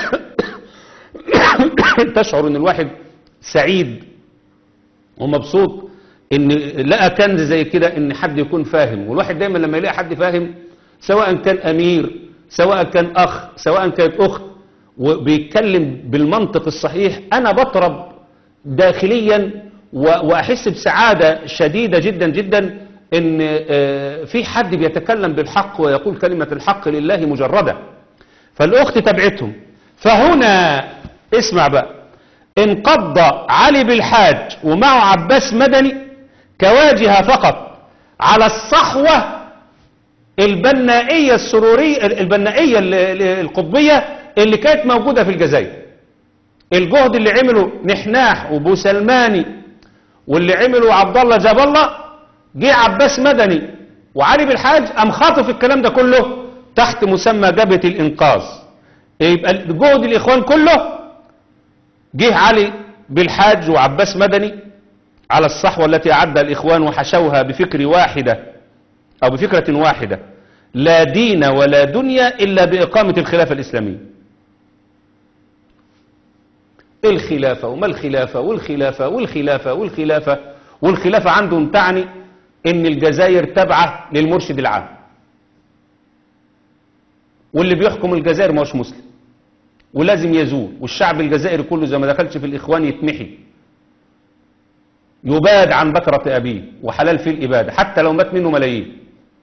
تشعر ان الواحد سعيد ومبسوط ان لقى كنز زي كده ان حد يكون فاهم والواحد دايما لما يلاقي حد فاهم سواء كان امير سواء كان اخ سواء كانت اخت وبيتكلم بالمنطق الصحيح انا بطرب داخليا و- واحس بسعادة شديدة جدا جدا ان آه، في حد بيتكلم بالحق ويقول كلمة الحق لله مجردة فالاخت تبعتهم فهنا اسمع بقى انقض علي بالحاج ومعه عباس مدني كواجهة فقط على الصحوة البنائية السرورية البنائية ال- ال- القطبية اللي كانت موجودة في الجزائر الجهد اللي عمله نحناح وبوسلماني واللي عمله عبد الله جاب الله جه عباس مدني وعلي بالحاج قام خاطف الكلام ده كله تحت مسمى جبهة الإنقاذ يبقى جهد الإخوان كله جه علي بالحاج وعباس مدني على الصحوة التي أعدها الإخوان وحشوها بفكر واحدة أو بفكرة واحدة لا دين ولا دنيا إلا بإقامة الخلافة الإسلامية الخلافة وما الخلافة والخلافة والخلافة والخلافة والخلافة عندهم تعني إن الجزائر تابعة للمرشد العام واللي بيحكم الجزائر ما هوش مسلم ولازم يزول والشعب الجزائري كله زي ما دخلش في الإخوان يتمحي يباد عن بكرة أبيه وحلال فيه الإبادة حتى لو مات منه ملايين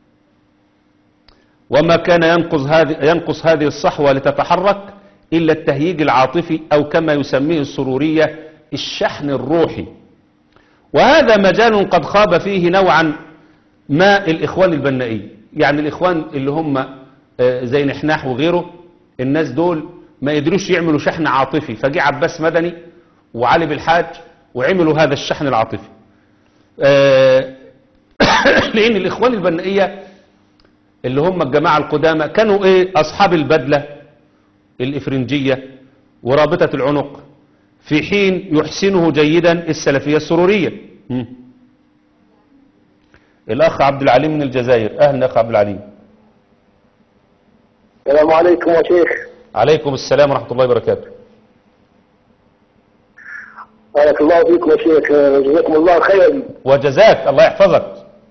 وما كان ينقص هذه, ينقص هذه الصحوة لتتحرك إلا التهييج العاطفي أو كما يسميه السرورية الشحن الروحي وهذا مجال قد خاب فيه نوعا ما الإخوان البنائي يعني الإخوان اللي هم آه، زي نحناح وغيره الناس دول ما يقدروش يعملوا شحن عاطفي فجي عباس مدني وعلي بالحاج وعملوا هذا الشحن العاطفي آه، لأن الإخوان البنائية اللي هم الجماعة القدامى كانوا إيه أصحاب البدلة الإفرنجية ورابطة العنق في حين يحسنه جيدا السلفية السرورية مم. الأخ عبد العليم من الجزائر أهلا أخ عبد العليم
السلام عليكم يا شيخ
عليكم السلام ورحمة الله وبركاته
بارك الله فيكم يا شيخ جزاكم الله خيرا
وجزاك الله يحفظك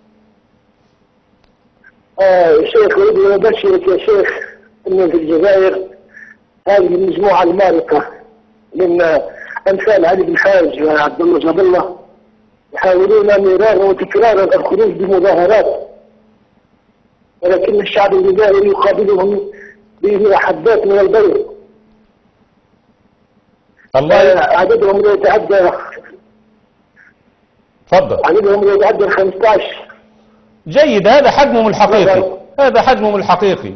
آه يا شيخ أريد أن أبشرك يا شيخ أن في الجزائر هذه المجموعة المارقة من أمثال علي بن حاج وعبد الله جاب الله يحاولون مرارا وتكرارا الخروج بمظاهرات ولكن الشعب الجزائري يقابلهم بمحبات من البلد
الله
عددهم لا يتعدى
اتفضل
عددهم لا يتعدى ال 15
جيد هذا حجمهم الحقيقي هذا حجمهم الحقيقي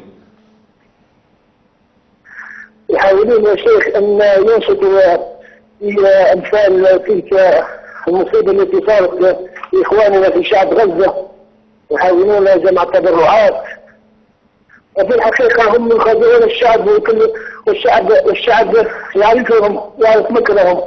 يحاولون يا شيخ أن ينشطوا في أمثال تلك المصيبة التي صارت لإخواننا في شعب غزة يحاولون جمع تبرعات وفي الحقيقة هم يخادعون الشعب وكل والشعب والشعب يعرفهم يعرف مكرهم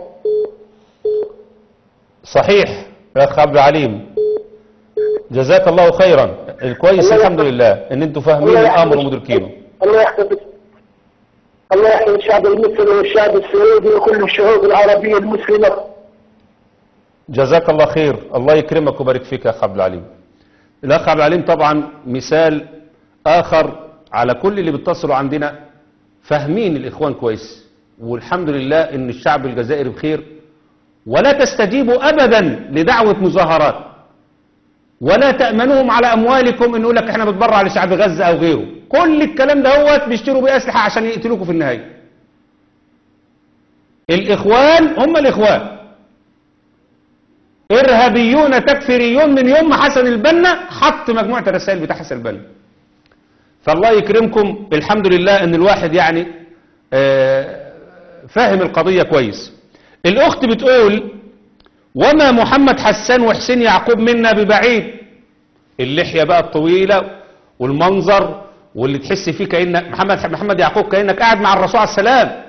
صحيح يا اخ عبد العليم جزاك الله خيرا الكويس
الله
الحمد لله ان انتوا فاهمين
الله يحفظ-
الامر ومدركينه
الله يحفظ الله يحفظ الشعب المصري والشعب السعودي وكل الشعوب العربية المسلمة
جزاك الله خير الله يكرمك ويبارك فيك يا اخ عبد العليم الاخ عبد العليم طبعا مثال اخر على كل اللي بيتصلوا عندنا فاهمين الاخوان كويس والحمد لله ان الشعب الجزائري بخير ولا تستجيبوا ابدا لدعوة مظاهرات ولا تأمنوهم على اموالكم انه يقول لك احنا بنتبرع لشعب غزة او غيره كل الكلام ده هو بيشتروا بيه اسلحة عشان يقتلوكم في النهاية الاخوان هم الاخوان ارهابيون تكفيريون من يوم ما حسن البنا حط مجموعة الرسائل بتاع حسن البنا فالله يكرمكم الحمد لله ان الواحد يعني آه، فاهم القضية كويس الاخت بتقول وما محمد حسان وحسين يعقوب منا ببعيد اللحية بقى الطويلة والمنظر واللي تحس فيه كأنك محمد محمد يعقوب كأنك قاعد مع الرسول عليه السلام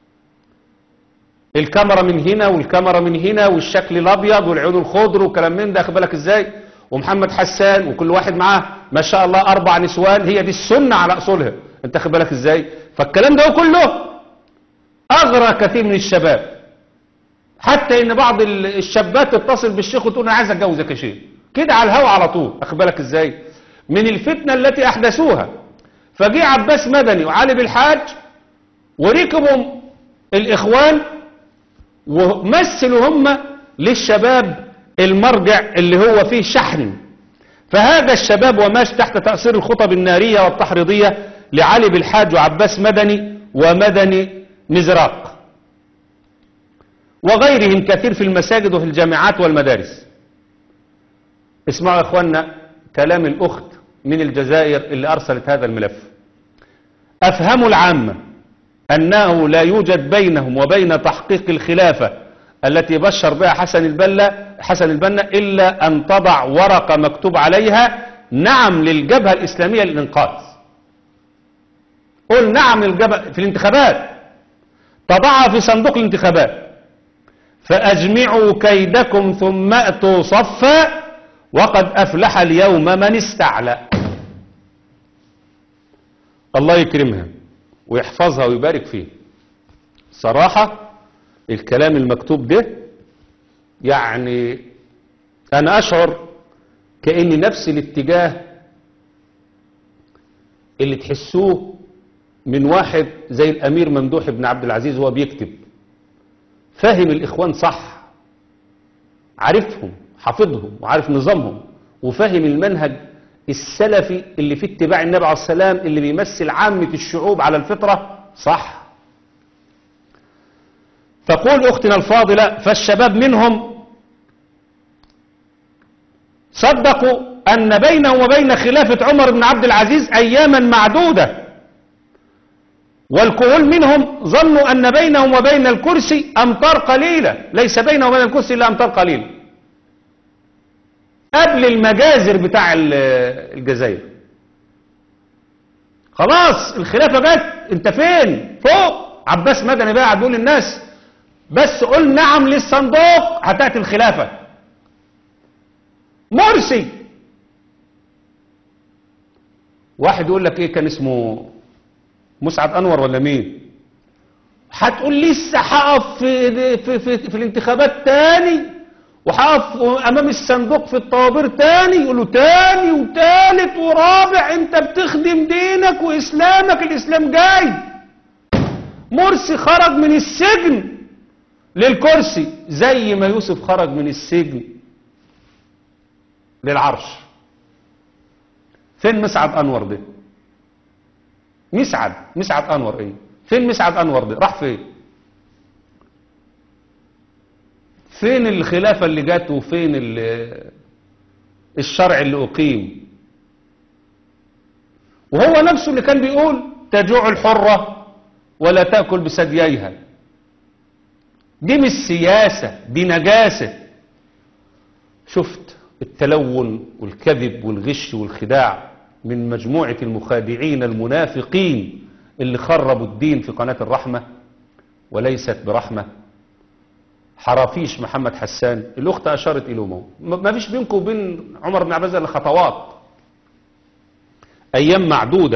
الكاميرا من هنا والكاميرا من هنا والشكل الابيض والعيون الخضر وكلام من ده اخد بالك ازاي ومحمد حسان وكل واحد معاه ما شاء الله اربع نسوان هي دي السنه على اصولها انت اخد بالك ازاي فالكلام ده كله اغرى كثير من الشباب حتى ان بعض ال- الشابات تتصل بالشيخ وتقول انا عايز اتجوزك يا شيخ كده على الهوا على طول اخد بالك ازاي من الفتنه التي احدثوها فجه عباس مدني وعلي بالحاج وركبوا الاخوان ومثلوا هم للشباب المرجع اللي هو فيه شحن فهذا الشباب وماشي تحت تأثير الخطب النارية والتحريضية لعلي بالحاج وعباس مدني ومدني مزراق وغيرهم كثير في المساجد وفي الجامعات والمدارس اسمعوا يا اخوانا كلام الأخت من الجزائر اللي أرسلت هذا الملف أفهموا العامة أنه لا يوجد بينهم وبين تحقيق الخلافة التي بشر بها حسن البنا حسن البنا إلا أن تضع ورقة مكتوب عليها نعم للجبهة الإسلامية للإنقاذ قل نعم للجبهة في الانتخابات تضعها في صندوق الانتخابات فأجمعوا كيدكم ثم أتوا صفا وقد أفلح اليوم من استعلى الله يكرمها ويحفظها ويبارك فيه صراحة الكلام المكتوب ده يعني أنا أشعر كأن نفس الاتجاه اللي تحسوه من واحد زي الأمير ممدوح بن عبد العزيز وهو بيكتب فاهم الإخوان صح عارفهم حافظهم وعارف نظامهم وفاهم المنهج السلفي اللي في اتباع النبي عليه السلام اللي بيمثل عامة الشعوب على الفطرة صح تقول أختنا الفاضلة فالشباب منهم صدقوا أن بينهم وبين خلافة عمر بن عبد العزيز أياما معدودة والكهول منهم ظنوا أن بينهم وبين الكرسي أمطار قليلة ليس بينهم وبين الكرسي إلا أمطار قليلة قبل المجازر بتاع ال- الجزائر خلاص الخلافة جت انت فين فوق عباس مدني بقى قاعد بيقول للناس بس قل نعم للصندوق هتأتي الخلافة مرسي واحد يقول لك ايه كان اسمه مسعد انور ولا مين هتقول لسه هقف في, في, في, في الانتخابات تاني وهقف امام الصندوق في الطوابير تاني يقولوا تاني وتالت ورابع انت بتخدم دينك واسلامك الاسلام جاي مرسي خرج من السجن للكرسي زي ما يوسف خرج من السجن للعرش فين مسعد انور ده مسعد مسعد انور ايه فين مسعد انور ده راح فين فين الخلافة اللي جت وفين ال- الشرع اللي أقيم وهو نفسه اللي كان بيقول تجوع الحرة ولا تأكل بثدييها دي مش سياسة دي نجاسة شفت التلون والكذب والغش والخداع من مجموعة المخادعين المنافقين اللي خربوا الدين في قناة الرحمة وليست برحمة حرافيش محمد حسان الأخت أشارت إليه مو ما فيش بينكم وبين عمر بن عبد العزيز إلا خطوات أيام معدودة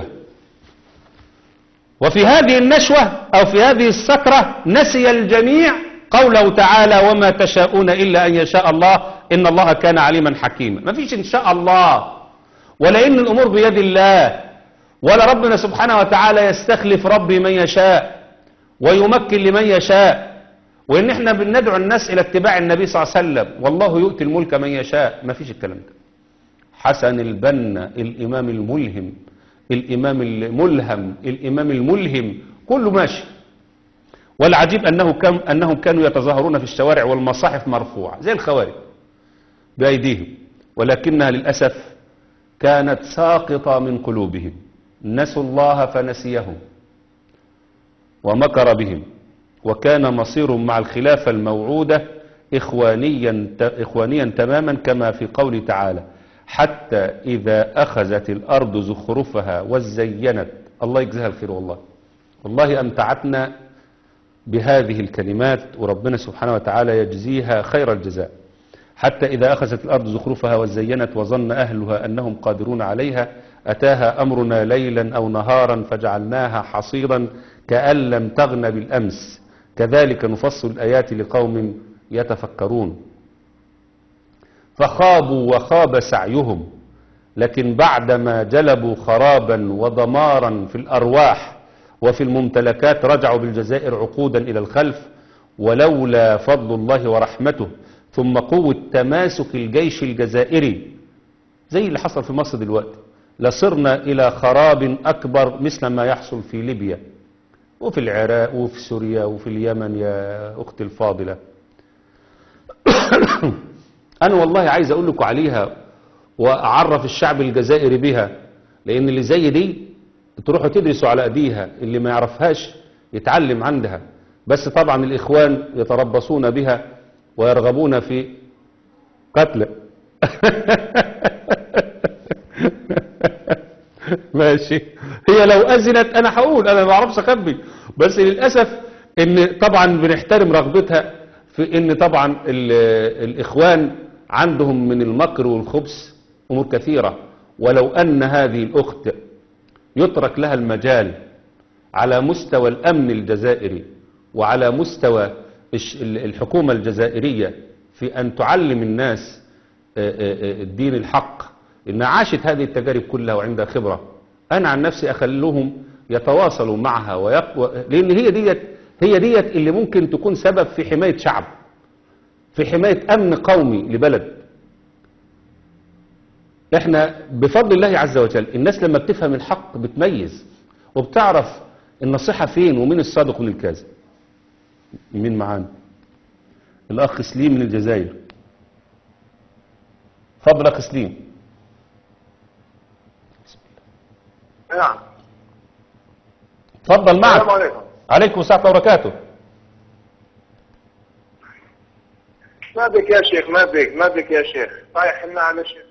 وفي هذه النشوة أو في هذه السكرة نسي الجميع قوله تعالى وما تشاءون إلا أن يشاء الله إن الله كان عليما حكيما ما فيش إن شاء الله ولا إن الأمور بيد الله ولا ربنا سبحانه وتعالى يستخلف ربي من يشاء ويمكن لمن يشاء وإن احنا بندعو الناس إلى اتباع النبي صلى الله عليه وسلم والله يؤتي الملك من يشاء ما فيش الكلام ده حسن البنا الإمام الملهم الإمام الملهم الإمام الملهم كله ماشي والعجيب أنه كم أنهم كانوا يتظاهرون في الشوارع والمصاحف مرفوعة زي الخوارج بأيديهم ولكنها للأسف كانت ساقطة من قلوبهم نسوا الله فنسيهم ومكر بهم وكان مصيرهم مع الخلافة الموعودة إخوانيا, إخوانيا تماما كما في قول تعالى حتى إذا أخذت الأرض زخرفها وزينت الله يجزيها الخير والله والله أمتعتنا بهذه الكلمات وربنا سبحانه وتعالى يجزيها خير الجزاء حتى إذا أخذت الأرض زخرفها وزينت وظن أهلها أنهم قادرون عليها أتاها أمرنا ليلا أو نهارا فجعلناها حصيرا كأن لم تغن بالأمس كذلك نفصل الآيات لقوم يتفكرون فخابوا وخاب سعيهم لكن بعدما جلبوا خرابا ودمارا في الأرواح وفي الممتلكات رجعوا بالجزائر عقودا إلى الخلف ولولا فضل الله ورحمته ثم قوة تماسك الجيش الجزائري زي اللي حصل في مصر دلوقتي لصرنا إلى خراب أكبر مثل ما يحصل في ليبيا وفي العراق وفي سوريا وفي اليمن يا أختي الفاضلة أنا والله عايز أقول لكم عليها وأعرف الشعب الجزائري بها لأن اللي زي دي تروحوا تدرسوا على أيديها اللي ما يعرفهاش يتعلم عندها بس طبعا الإخوان يتربصون بها ويرغبون في قتل ماشي هي لو أذنت أنا هقول أنا ما أعرفش أخبي بس للأسف إن طبعا بنحترم رغبتها في إن طبعا ال- الإخوان عندهم من المكر والخبث أمور كثيرة ولو أن هذه الأخت يترك لها المجال على مستوى الأمن الجزائري وعلى مستوى الش- ال- الحكومة الجزائرية في أن تعلم الناس آه، آه، آه، الدين الحق إن عاشت هذه التجارب كلها وعندها خبرة أنا عن نفسي أخليهم يتواصلوا معها ويق... و- لأن هي ديت هي ديت اللي ممكن تكون سبب في حماية شعب في حماية أمن قومي لبلد احنا بفضل الله عز وجل الناس لما بتفهم الحق بتميز وبتعرف النصيحة فين ومين الصادق ومين الكاذب مين معانا الأخ سليم من الجزائر فضل أخ سليم
نعم
تفضل معك
السلام عليكم
عليكم السلام ورحمة الله وبركاته
ما بك يا شيخ ما بك ما بك يا شيخ طايح لنا على شيخ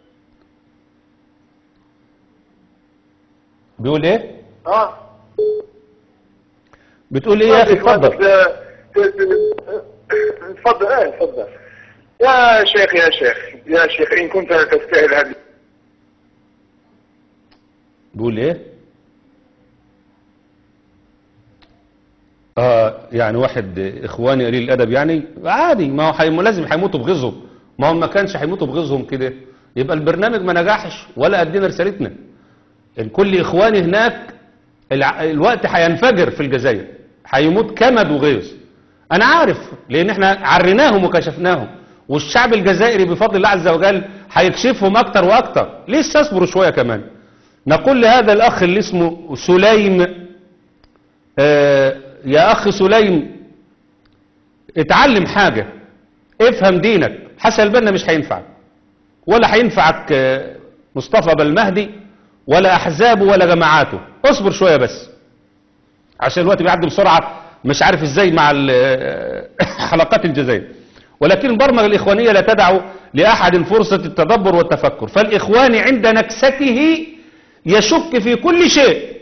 بيقول ايه
ها
بتقول ايه يا اخي اتفضل
تفضل ايه تفضل يا شيخ يا شيخ يا شيخ ان كنت تستاهل هذه
بيقول ايه اه يعني واحد اخواني قليل الادب يعني عادي ما هو حي... لازم هيموتوا بغيظهم ما هو ما كانش هيموتوا بغيظهم كده يبقى البرنامج ما نجحش ولا ادينا رسالتنا الكل اخواني هناك الع... الوقت هينفجر في الجزائر هيموت كمد وغيظ انا عارف لان احنا عريناهم وكشفناهم والشعب الجزائري بفضل الله عز وجل هيكشفهم اكتر واكتر لسه اصبروا شويه كمان نقول لهذا الاخ اللي اسمه سليم آه يا اخ سليم اتعلم حاجه افهم دينك حسن البنا مش هينفعك ولا هينفعك آه، مصطفى بالمهدي ولا احزابه ولا جماعاته اصبر شويه بس عشان الوقت بيعدي بسرعه مش عارف ازاي مع ال- حلقات الجزائر ولكن البرمجه الاخوانيه لا تدع لاحد فرصه التدبر والتفكر فالاخوان عند نكسته يشك في كل شيء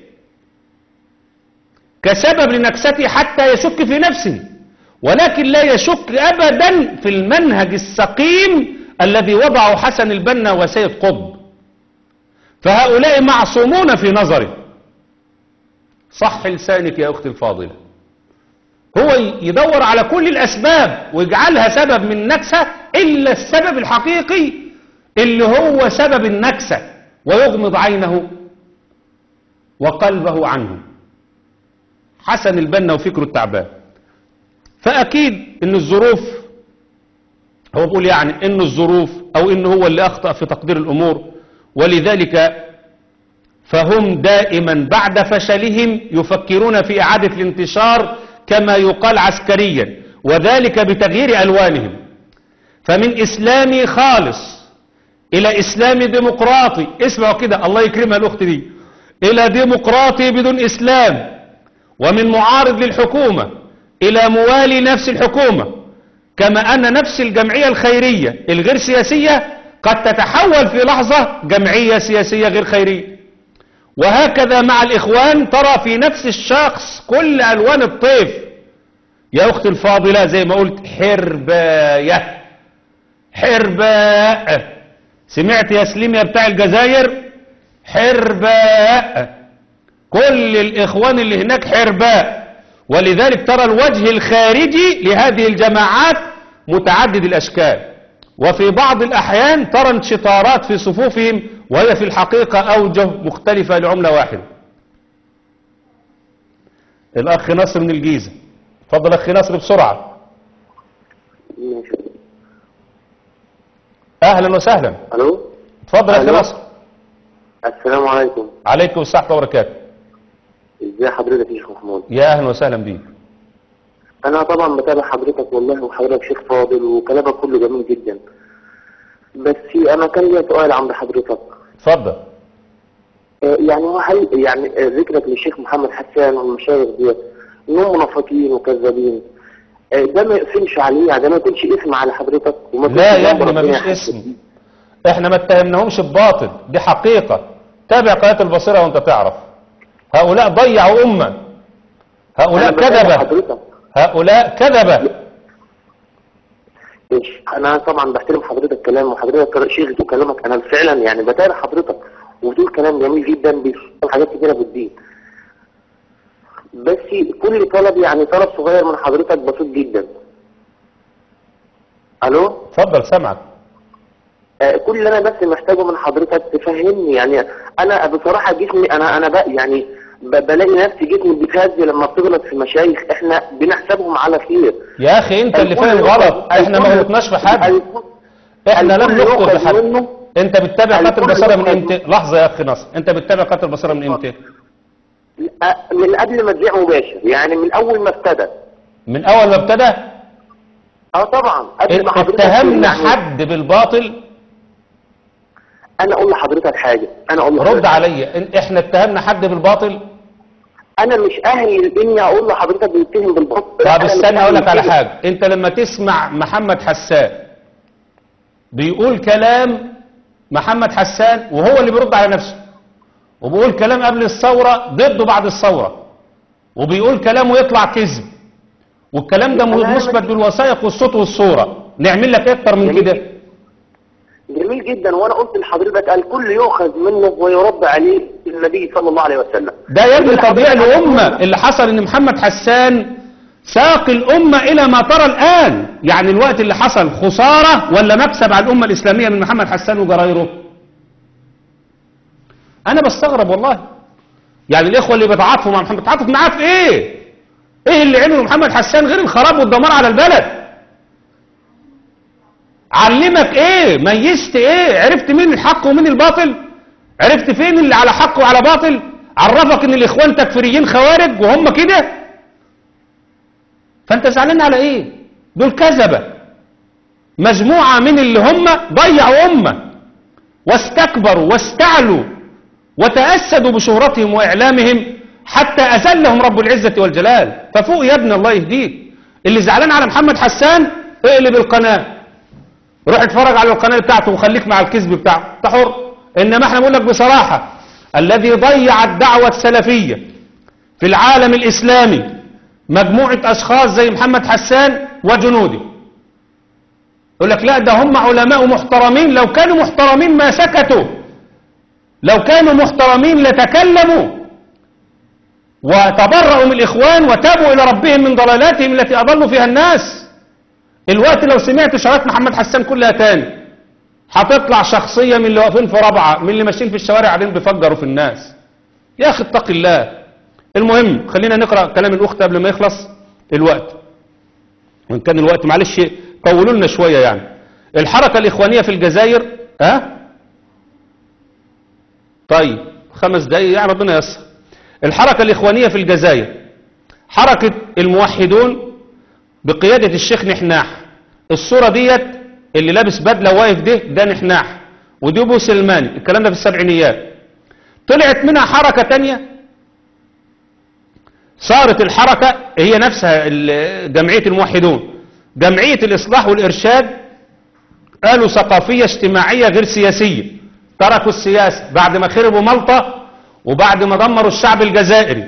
كسبب لنكسته حتى يشك في نفسه ولكن لا يشك ابدا في المنهج السقيم الذي وضعه حسن البنا وسيد قطب فهؤلاء معصومون في نظره صح لسانك يا اختي الفاضله هو يدور على كل الاسباب ويجعلها سبب من النكسه الا السبب الحقيقي اللي هو سبب النكسه ويغمض عينه وقلبه عنه حسن البنا وفكره التعبان فاكيد ان الظروف هو بيقول يعني ان الظروف او ان هو اللي اخطا في تقدير الامور ولذلك فهم دائما بعد فشلهم يفكرون في اعاده الانتشار كما يقال عسكريا وذلك بتغيير الوانهم فمن اسلامي خالص الى اسلامي ديمقراطي اسمعوا كده الله يكرمها الاخت دي الى ديمقراطي بدون اسلام ومن معارض للحكومه الى موالي نفس الحكومه كما أن نفس الجمعية الخيرية الغير سياسية قد تتحول في لحظة جمعية سياسية غير خيرية وهكذا مع الإخوان ترى في نفس الشخص كل ألوان الطيف يا أختي الفاضلة زي ما قلت حرباية حرباء سمعت يا سليم يا بتاع الجزائر حرباء كل الإخوان اللي هناك حرباء ولذلك ترى الوجه الخارجي لهذه الجماعات متعدد الأشكال وفي بعض الأحيان ترى انشطارات في صفوفهم وهي في الحقيقة أوجه مختلفة لعملة واحدة الأخ نصر من الجيزة اتفضل أخي نصر بسرعة
ماشي
أهلا وسهلا
الو
اتفضل يا أخي
ألو.
نصر
السلام عليكم
عليكم السلام وبركاته
ازي حضرتك يا شيخ محمود
يا أهلا وسهلا بيك
انا طبعا بتابع حضرتك والله وحضرتك شيخ فاضل وكلامك كله جميل جدا بس انا كان ليا سؤال عند حضرتك
اتفضل
آه، يعني هو هل يعني آه، ذكرك للشيخ محمد حسان والمشايخ ديت انهم منافقين وكذابين آه، ده ما يقفلش عليه يعني ده ما يكونش اسم على حضرتك وما
لا
يكونش
يا
ذنب
ابني
ربنا
مفيش
يحاسب
اسم
بيه.
احنا ما اتهمناهمش بباطل دي حقيقة تابع قناة البصيرة وانت تعرف هؤلاء ضيعوا أمة هؤلاء
أنا بتابع
كذبة
حضرتك
هؤلاء كذبة
ماشي انا طبعا بحترم حضرتك كلام وحضرتك شيخ وكلامك انا فعلا يعني بتابع حضرتك وبتقول كلام جميل جدا بيفهم حاجات كتيره في الدين بس كل طلب يعني طلب صغير من حضرتك بسيط جدا الو
اتفضل سامعك
آه كل اللي انا بس محتاجه من حضرتك تفهمني يعني انا بصراحه جسمي انا انا بقى يعني ب- بلاقي نفسي جسمي بيتهز لما بتغلط في مشايخ احنا بنحسبهم على خير
يا أخي أنت اللي
الكل
فاهم
يخرج-
غلط احنا ما
الكل-
غلطناش في حد
الكل-
احنا لم
الكل
نخطئ في
يؤخذ
حد
منه
انت بتتابع قناة
الكل
البصيرة من
يؤخذ
امتى لحظة يا أخي نصر انت بتتابع قناة البصيرة من امتى
آه، من قبل ما تبيع مباشر يعني من اول ما ابتدى
من أول ما ابتدى
اه طبعا قبل ما حضرتك
اتهمنا
يعني
حد بالباطل
انا اقول لحضرتك حاجه انا اقول لحضرتك
رد عليا إن- احنا اتهمنا حد بالباطل
انا مش اهل اني اقول لحضرتك بيتهم بالبطل
طب
أنا مش
استنى اقول لك
أهل
على
كده.
حاجة انت لما تسمع محمد حسان بيقول كلام محمد حسان وهو اللي بيرد على نفسه وبيقول كلام قبل الثورة ضده بعد الثورة وبيقول كلام ويطلع كذب والكلام ده
أنا
مثبت بالوثائق والصوت والصورة نعمل لك إيه اكتر من
جميل.
كده
جميل جدا وانا قلت لحضرتك الكل يؤخذ منه ويرد عليه النبي صلى الله عليه وسلم
ده يا ابني
اللي
تضييع
حضرتك
الأمة
عملته-
اللي حصل ان محمد حسان ساق الأمة إلى ما ترى الآن يعني الوقت اللي حصل خسارة ولا مكسب على الأمة الإسلامية من محمد حسان وجرايره أنا بستغرب والله يعني الإخوة اللي بيتعاطفوا مع محمد بيتعاطف معاه في إيه ايه اللي عمله محمد حسان غير الخراب والدمار على البلد علمك ايه ميزت ايه عرفت مين الحق ومين الباطل عرفت فين اللي على حق وعلى باطل عرفك ان الاخوان تكفيريين خوارج وهم كده فانت زعلان على ايه دول كذبة مجموعة من اللي هم ضيعوا امة واستكبروا واستعلوا وتأسدوا بشهرتهم وإعلامهم حتى أذلهم رب العزة والجلال ففوق يا ابن الله يهديك اللي زعلان على محمد حسان اقلب القناة روح اتفرج على القناة بتاعته وخليك مع الكذب بتاعه انت حر انما احنا بنقول لك بصراحة الذي ضيع الدعوة السلفية في العالم الإسلامي مجموعة أشخاص زي محمد حسان وجنوده يقول لك لا ده هم علماء محترمين لو كانوا محترمين ما سكتوا لو كانوا محترمين لتكلموا وتبرأوا من الإخوان وتابوا إلى ربهم من ضلالاتهم التي أضلوا فيها الناس الوقت لو سمعت شهادات محمد حسان كلها تاني هتطلع شخصية من اللي واقفين في رابعة من اللي ماشيين في الشوارع قاعدين بيفجروا في الناس يا أخي اتق الله المهم خلينا نقرأ كلام الأخت قبل ما يخلص الوقت وإن كان الوقت معلش طولوا لنا شوية يعني الحركة الإخوانية في الجزائر ها أه؟ طيب خمس دقايق يعني ربنا ييسر الحركة الإخوانية في الجزائر حركة الموحدون بقيادة الشيخ نحناح الصورة ديت اللي لابس بدلة واقف ده ده نحناح ودي ابو سلماني الكلام ده في السبعينيات طلعت منها حركة تانية صارت الحركة هي نفسها جمعية الموحدون جمعية الإصلاح والإرشاد قالوا ثقافية اجتماعية غير سياسية تركوا السياسة بعد ما خربوا ملطة وبعد ما دمروا الشعب الجزائري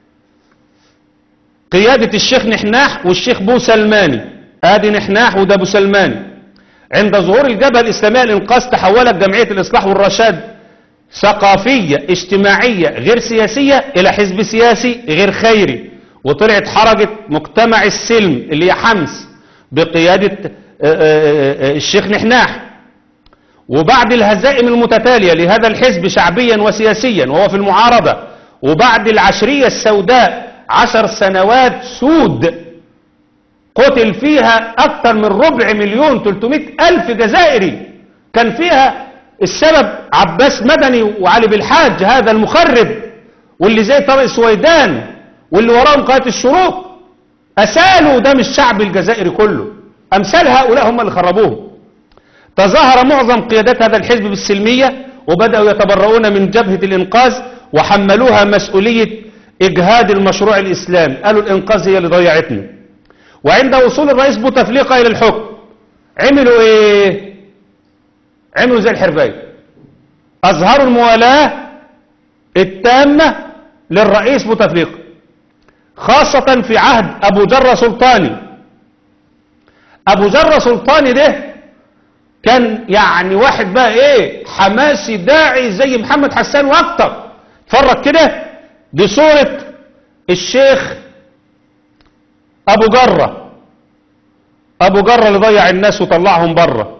قيادة الشيخ نحناح والشيخ بو سلماني ادي نحناح وده بو سلماني عند ظهور الجبهة الإسلامية الإنقاذ تحولت جمعية الإصلاح والرشاد ثقافية اجتماعية غير سياسية إلى حزب سياسي غير خيري وطلعت حركة مجتمع السلم اللي هي حمس بقيادة الشيخ نحناح وبعد الهزائم المتتالية لهذا الحزب شعبيا وسياسيا وهو في المعارضة وبعد العشرية السوداء عشر سنوات سود قتل فيها أكثر من ربع مليون تلتمائة ألف جزائري كان فيها السبب عباس مدني وعلي بالحاج هذا المخرب واللي زي طارق سويدان واللي وراهم قناة الشروق أسالوا دم الشعب الجزائري كله أمثال هؤلاء هم اللي خربوه تظاهر معظم قيادات هذا الحزب بالسلمية وبدأوا يتبرؤون من جبهة الإنقاذ وحملوها مسؤولية إجهاد المشروع الإسلامي قالوا الإنقاذ هي اللي ضيعتنا وعند وصول الرئيس بوتفليقة إلى الحكم عملوا إيه عملوا زي الحرباية أظهروا الموالاة التامة للرئيس بوتفليقة خاصة في عهد أبو جرة سلطاني أبو جرة سلطاني ده كان يعني واحد بقى ايه حماسي داعي زي محمد حسان واكتر اتفرج كده دي صورة الشيخ ابو جرة ابو جرة اللي ضيع الناس وطلعهم بره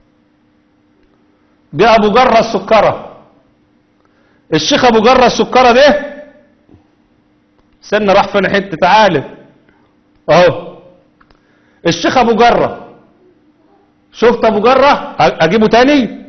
دي ابو جرة السكرة الشيخ ابو جرة السكرة ده استنى راح فين حته تعالى اهو الشيخ ابو جره شفت ابو جره اجيبه تاني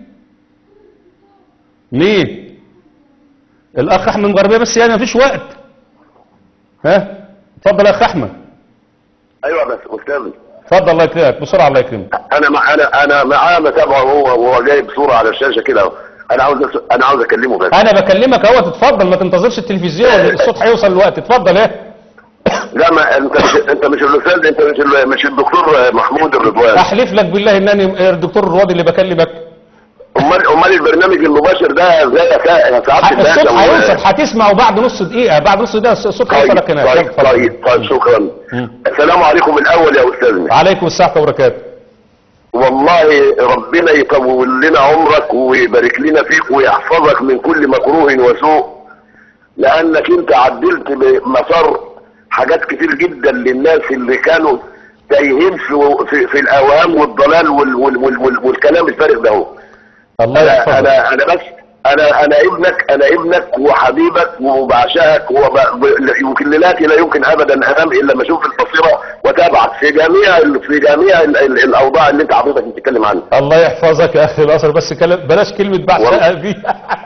مين الاخ احمد مغربيه بس يعني مفيش وقت ها اتفضل يا اخ احمد
ايوه بس استاذ
اتفضل الله يكرمك بسرعه الله يكرمك
انا مع انا انا معاه متابعه وهو وهو جايب صوره على الشاشه كده انا عاوز انا عاوز اكلمه بس
انا بكلمك اهو تتفضل ما تنتظرش التلفزيون الصوت هيوصل الوقت اتفضل ايه
لا ما انت مش انت مش الاستاذ انت مش ال- مش الدكتور محمود الرضوان
احلف لك بالله انني الدكتور الروادي اللي بكلمك
امال امال البرنامج المباشر ده ازاي يا سا- يا سعاده
الصوت
الباشا و-
هيوصل هتسمعه بعد نص دقيقه بعد نص دقيقه الصوت
طيب
هيوصلك هناك يلا،
طيب
اتفضل.
طيب طيب شكرا
مم.
السلام عليكم الاول يا استاذنا
عليكم الساعه وبركاته
والله ربنا يطول لنا عمرك ويبارك لنا فيك ويحفظك من كل مكروه وسوء لانك انت عدلت بمسار حاجات كتير جدا للناس اللي كانوا تايهين في, في, في الاوهام والضلال وال وال وال وال والكلام الفارغ ده هو.
الله
انا
يحفظك
انا انا بس
انا انا ابنك انا ابنك وحبيبك وبعشقك وب... ب- يمكن ليلاتي لا يمكن ابدا انام الا لما اشوف البصيره واتابعك في جميع ال- في جميع ال... ال... الاوضاع اللي انت حضرتك بتتكلم عنها
الله يحفظك يا اخي الازهر بس كلام بلاش كلمه بعشقها دي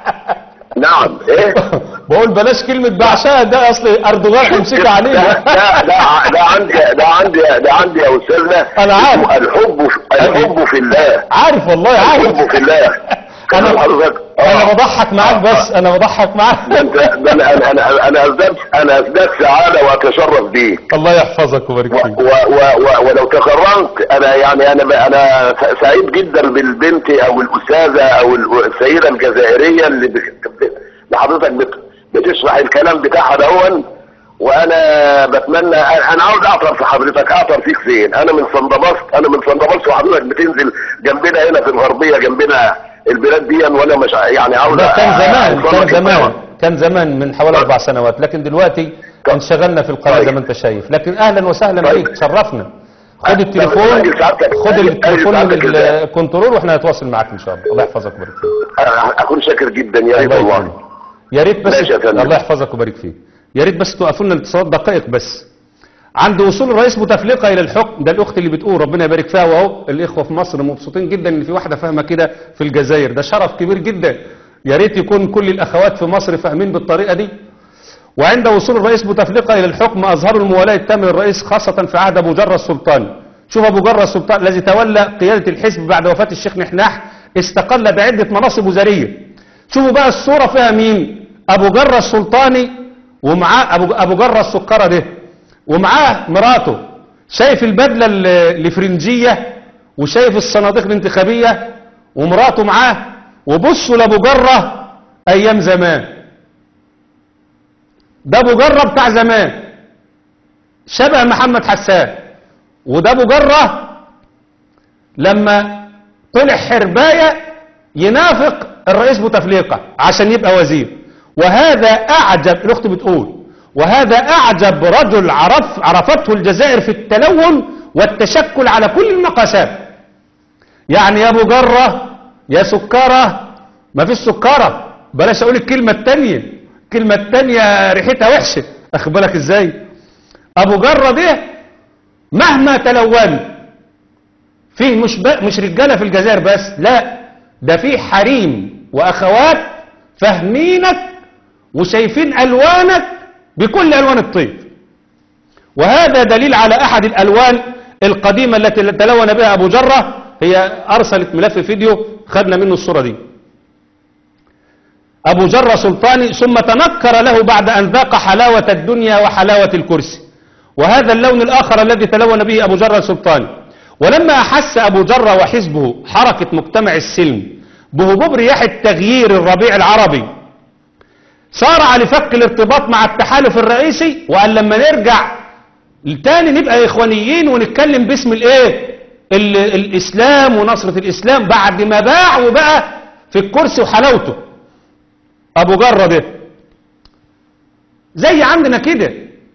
نعم ايه
بقول بلاش كلمه بعشقها ده اصل اردوغان هيمسك
ده
علينا
ده ده ده عندي ده عندي ده عندي يا استاذنا
أنا عارف.
اسمه الحب الحب في الله
عارف والله عارف
الحب في الله كلام
انا
حضرتك
انا
آه.
بضحك معاك بس انا بضحك معاك
ده انت ده انا انا انا انا ازداد انا ازداد سعاده واتشرف بيك
الله يحفظك ويبارك
و
فيك
و و و ولو تكرمت انا يعني انا انا س- سعيد جدا بالبنت او الاستاذه او ال- السيده الجزائريه اللي ب- ب- اللي حضرتك بت- بتشرح الكلام بتاعها دون وانا بتمنى انا عاوز اعطر في حضرتك اعطر فيك فين انا من صندبست انا من صندبست وحضرتك بتنزل جنبنا هنا في الغربيه جنبنا البلاد دي وانا مش ع- يعني عاوز
ده كان زمان
أوصل
كان
لك
زمان
الطبع.
كان زمان من حوالي اربع سنوات لكن دلوقتي انشغلنا في القناه
طيب.
زي ما انت شايف لكن اهلا وسهلا
طيب.
بيك تشرفنا خد
طب
التليفون
أجل سعادتك.
خد
أجل
التليفون من
سعادتك إزاي؟
الكنترول واحنا هنتواصل معاك ان شاء الله الله يحفظك ويبارك فيك
أنا اكون شاكر جدا يا ريت
الله
والله
يكرمك. يا ريت بس
ماشي يا فندم.
الله يحفظك ويبارك فيك يا ريت بس توقفوا لنا الاتصالات دقائق بس عند وصول الرئيس بوتفليقه الى الحكم ده الاخت اللي بتقول ربنا يبارك فيها واهو الاخوه في مصر مبسوطين جدا ان في واحده فاهمه كده في الجزائر ده شرف كبير جدا يا ريت يكون كل الاخوات في مصر فاهمين بالطريقه دي وعند وصول الرئيس بوتفليقه الى الحكم اظهروا الموالاه التامه للرئيس خاصه في عهد ابو جره السلطاني شوف ابو جره السلطان الذي تولى قياده الحزب بعد وفاه الشيخ نحناح استقل بعده مناصب وزاريه شوفوا بقى الصوره فيها مين ابو جره السلطاني ومعاه ابو ابو جره السكره ده ومعاه مراته شايف البدله ال- الفرنجيه وشايف الصناديق الانتخابيه ومراته معاه وبصوا لابو جره ايام زمان ده ابو جره بتاع زمان شبه محمد حسان وده ابو جره لما طلع حربايه ينافق الرئيس بوتفليقه عشان يبقى وزير وهذا اعجب الاخت بتقول وهذا اعجب رجل عرف عرفته الجزائر في التلون والتشكل على كل المقاسات يعني يا ابو جره يا سكره ما فيش سكره بلاش اقول الكلمه التانيه الكلمه التانيه ريحتها وحشه اخد بالك ازاي ابو جره ده مهما تلون فيه مش ب... مش رجاله في الجزائر بس لا ده فيه حريم واخوات فاهمينك وشايفين الوانك بكل الوان الطيب وهذا دليل على احد الالوان القديمه التي تلون بها ابو جره هي ارسلت ملف فيديو خدنا منه الصوره دي ابو جره سلطاني ثم تنكر له بعد ان ذاق حلاوه الدنيا وحلاوه الكرسي وهذا اللون الآخر الذي تلون به أبو جرة السلطاني ولما أحس أبو جرة وحزبه حركة مجتمع السلم بهبوب رياح التغيير الربيع العربي سارع لفك الارتباط مع التحالف الرئيسي وقال لما نرجع تاني نبقى إخوانيين ونتكلم باسم الإيه ال- الإسلام ونصرة الإسلام بعد ما باع وبقى في الكرسي وحلاوته أبو جرة ده زي عندنا كده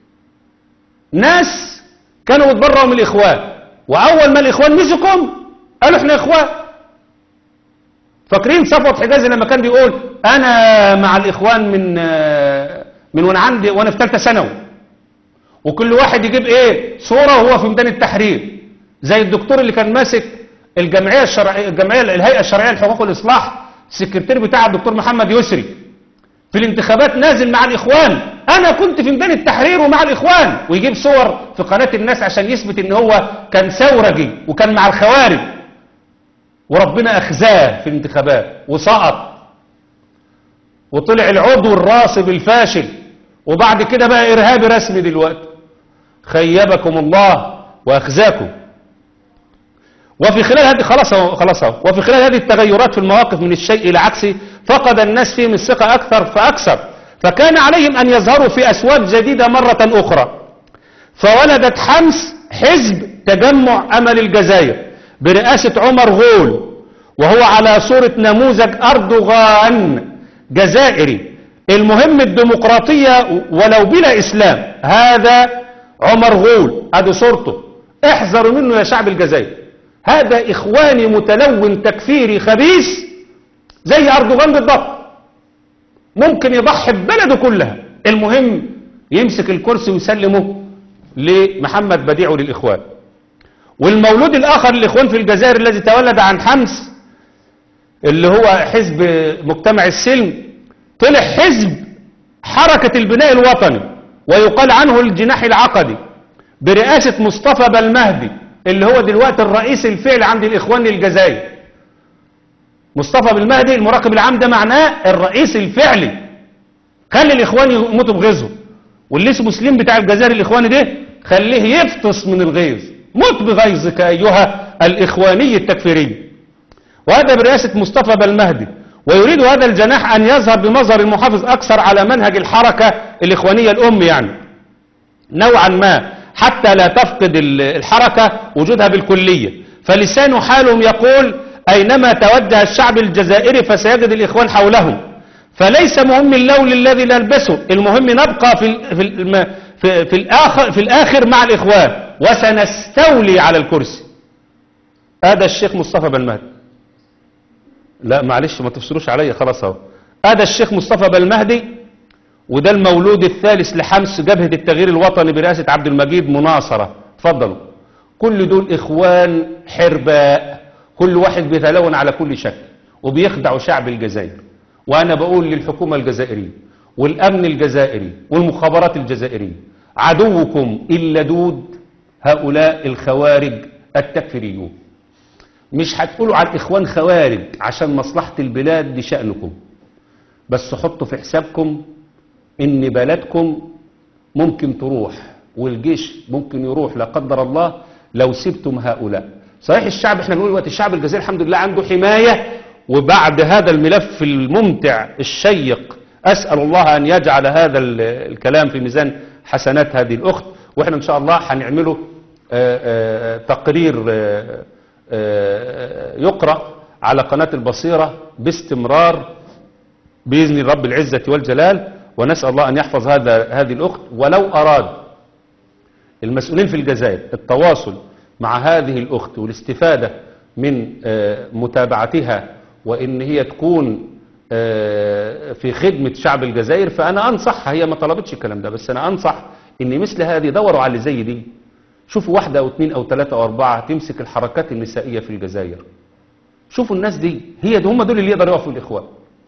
ناس كانوا يتبرعوا من الإخوان وأول ما الإخوان مسكهم قالوا إحنا إخوان فاكرين صفوت حجازي لما كان بيقول أنا مع الإخوان من آه، من وأنا عندي وأنا في ثالثة ثانوي وكل واحد يجيب إيه صورة وهو في ميدان التحرير زي الدكتور اللي كان ماسك الجمعية الشرعية الجمعية الهيئة الشرعية لحقوق الإصلاح السكرتير بتاع الدكتور محمد يسري في الانتخابات نازل مع الإخوان أنا كنت في ميدان التحرير ومع الإخوان ويجيب صور في قناة الناس عشان يثبت إن هو كان ثورجي وكان مع الخوارج وربنا أخزاه في الانتخابات وسقط وطلع العضو الراسب الفاشل وبعد كده بقى إرهابي رسمي دلوقتي خيبكم الله وأخزاكم وفي خلال هذه خلاص أهو- خلاص أهو. وفي خلال هذه التغيرات في المواقف من الشيء إلى عكسه فقد الناس فيهم الثقة أكثر فأكثر فكان عليهم أن يظهروا في أسواق جديدة مرة أخرى فولدت حمس حزب تجمع أمل الجزائر برئاسة عمر غول وهو على صورة نموذج أردوغان جزائري المهم الديمقراطية ولو بلا إسلام هذا عمر غول هذه صورته احذروا منه يا شعب الجزائر هذا إخواني متلون تكفيري خبيث زي أردوغان بالضبط ممكن يضحي ببلده كلها المهم يمسك الكرسي ويسلمه لمحمد بديع للإخوان والمولود الآخر للإخوان في الجزائر الذي تولد عن حمس اللي هو حزب مجتمع السلم طلع حزب حركة البناء الوطني ويقال عنه الجناح العقدي برئاسة مصطفى بالمهدي اللي هو دلوقتي الرئيس الفعلي عند الإخوان الجزائر مصطفى بالمهدي المراقب العام ده معناه الرئيس الفعلي خلي الإخوان يموتوا بغيظهم واللي اسمه سليم بتاع الجزائر الإخواني ده خليه يفطس من الغيظ موت بغيظك أيها الإخواني التكفيري وهذا برئاسة مصطفى بالمهدي ويريد هذا الجناح أن يظهر بمظهر المحافظ أكثر على منهج الحركة الإخوانية الأم يعني نوعا ما حتى لا تفقد ال- الحركة وجودها بالكلية فلسان حالهم يقول أينما توجه الشعب الجزائري فسيجد الإخوان حولهم فليس مهم اللون الذي نلبسه المهم نبقى في, ال- في, الم- في, في, الآخر, في الآخر مع الإخوان وسنستولي على الكرسي هذا الشيخ مصطفى بالمهدي لا معلش ما تفسروش عليا خلاص اهو هذا الشيخ مصطفى بالمهدي وده المولود الثالث لحمس جبهة التغيير الوطني برئاسة عبد المجيد مناصرة اتفضلوا كل دول اخوان حرباء كل واحد بيتلون على كل شكل وبيخدعوا شعب الجزائر وانا بقول للحكومة الجزائرية والامن الجزائري والمخابرات الجزائرية عدوكم اللدود هؤلاء الخوارج التكفيريون مش هتقولوا على الاخوان خوارج عشان مصلحة البلاد دي شأنكم بس حطوا في حسابكم ان بلدكم ممكن تروح والجيش ممكن يروح لا قدر الله لو سبتم هؤلاء صحيح الشعب احنا بنقول دلوقتي الشعب الجزائري الحمد لله عنده حماية وبعد هذا الملف الممتع الشيق اسأل الله ان يجعل هذا ال- الكلام في ميزان حسنات هذه الاخت واحنا ان شاء الله هنعمله آه، آه، تقرير آه، آه، يقرأ على قناة البصيرة باستمرار بإذن رب العزة والجلال ونسأل الله أن يحفظ هذا هذه الأخت ولو أراد المسؤولين في الجزائر التواصل مع هذه الأخت والاستفادة من آه، متابعتها وإن هي تكون آه، في خدمة شعب الجزائر فأنا أنصحها هي ما طلبتش الكلام ده بس أنا أنصح إن مثل هذه دوروا على اللي زي دي شوفوا واحدة أو اثنين أو ثلاثة أو أربعة تمسك الحركات النسائية في الجزائر شوفوا الناس دي هي دي هم دول اللي يقدروا يقفوا الإخوان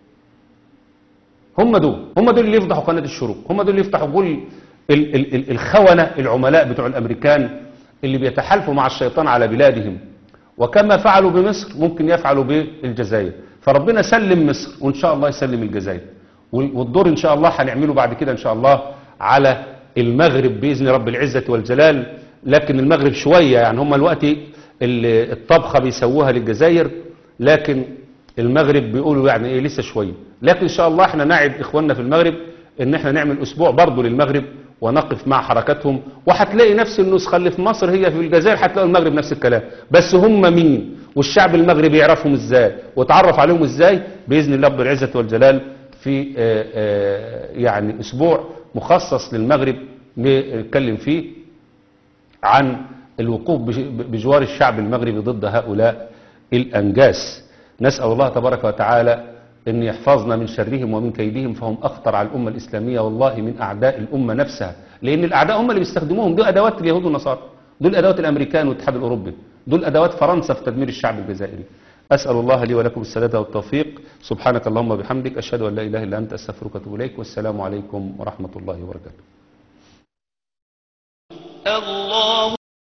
هم دول هم دول اللي يفضحوا قناة الشروق هم دول اللي يفتحوا كل ال- ال- ال- الخونة العملاء بتوع الأمريكان اللي بيتحالفوا مع الشيطان على بلادهم وكما فعلوا بمصر ممكن يفعلوا بالجزائر فربنا سلم مصر وإن شاء الله يسلم الجزائر وال- والدور إن شاء الله هنعمله بعد كده إن شاء الله على المغرب بإذن رب العزة والجلال لكن المغرب شوية يعني هم الوقت ال- الطبخة بيسووها للجزائر لكن المغرب بيقولوا يعني ايه لسه شويه لكن ان شاء الله احنا نعد اخواننا في المغرب ان احنا نعمل اسبوع برضه للمغرب ونقف مع حركاتهم وهتلاقي نفس النسخه اللي في مصر هي في الجزائر هتلاقوا المغرب نفس الكلام بس هم مين والشعب المغربي يعرفهم ازاي وتعرف عليهم ازاي باذن الله رب العزه والجلال في آه، آه، يعني اسبوع مخصص للمغرب نتكلم فيه عن الوقوف بج- بجوار الشعب المغربي ضد هؤلاء الأنجاس نسأل الله تبارك وتعالى أن يحفظنا من شرهم ومن كيدهم فهم أخطر على الأمة الإسلامية والله من أعداء الأمة نفسها لأن الأعداء هم اللي بيستخدموهم دول أدوات اليهود والنصارى دول أدوات الأمريكان والاتحاد الأوروبي دول أدوات فرنسا في تدمير الشعب الجزائري أسأل الله لي ولكم السداد والتوفيق سبحانك اللهم وبحمدك أشهد أن لا إله إلا أنت أستغفرك وأتوب إليك والسلام عليكم ورحمة الله وبركاته
الله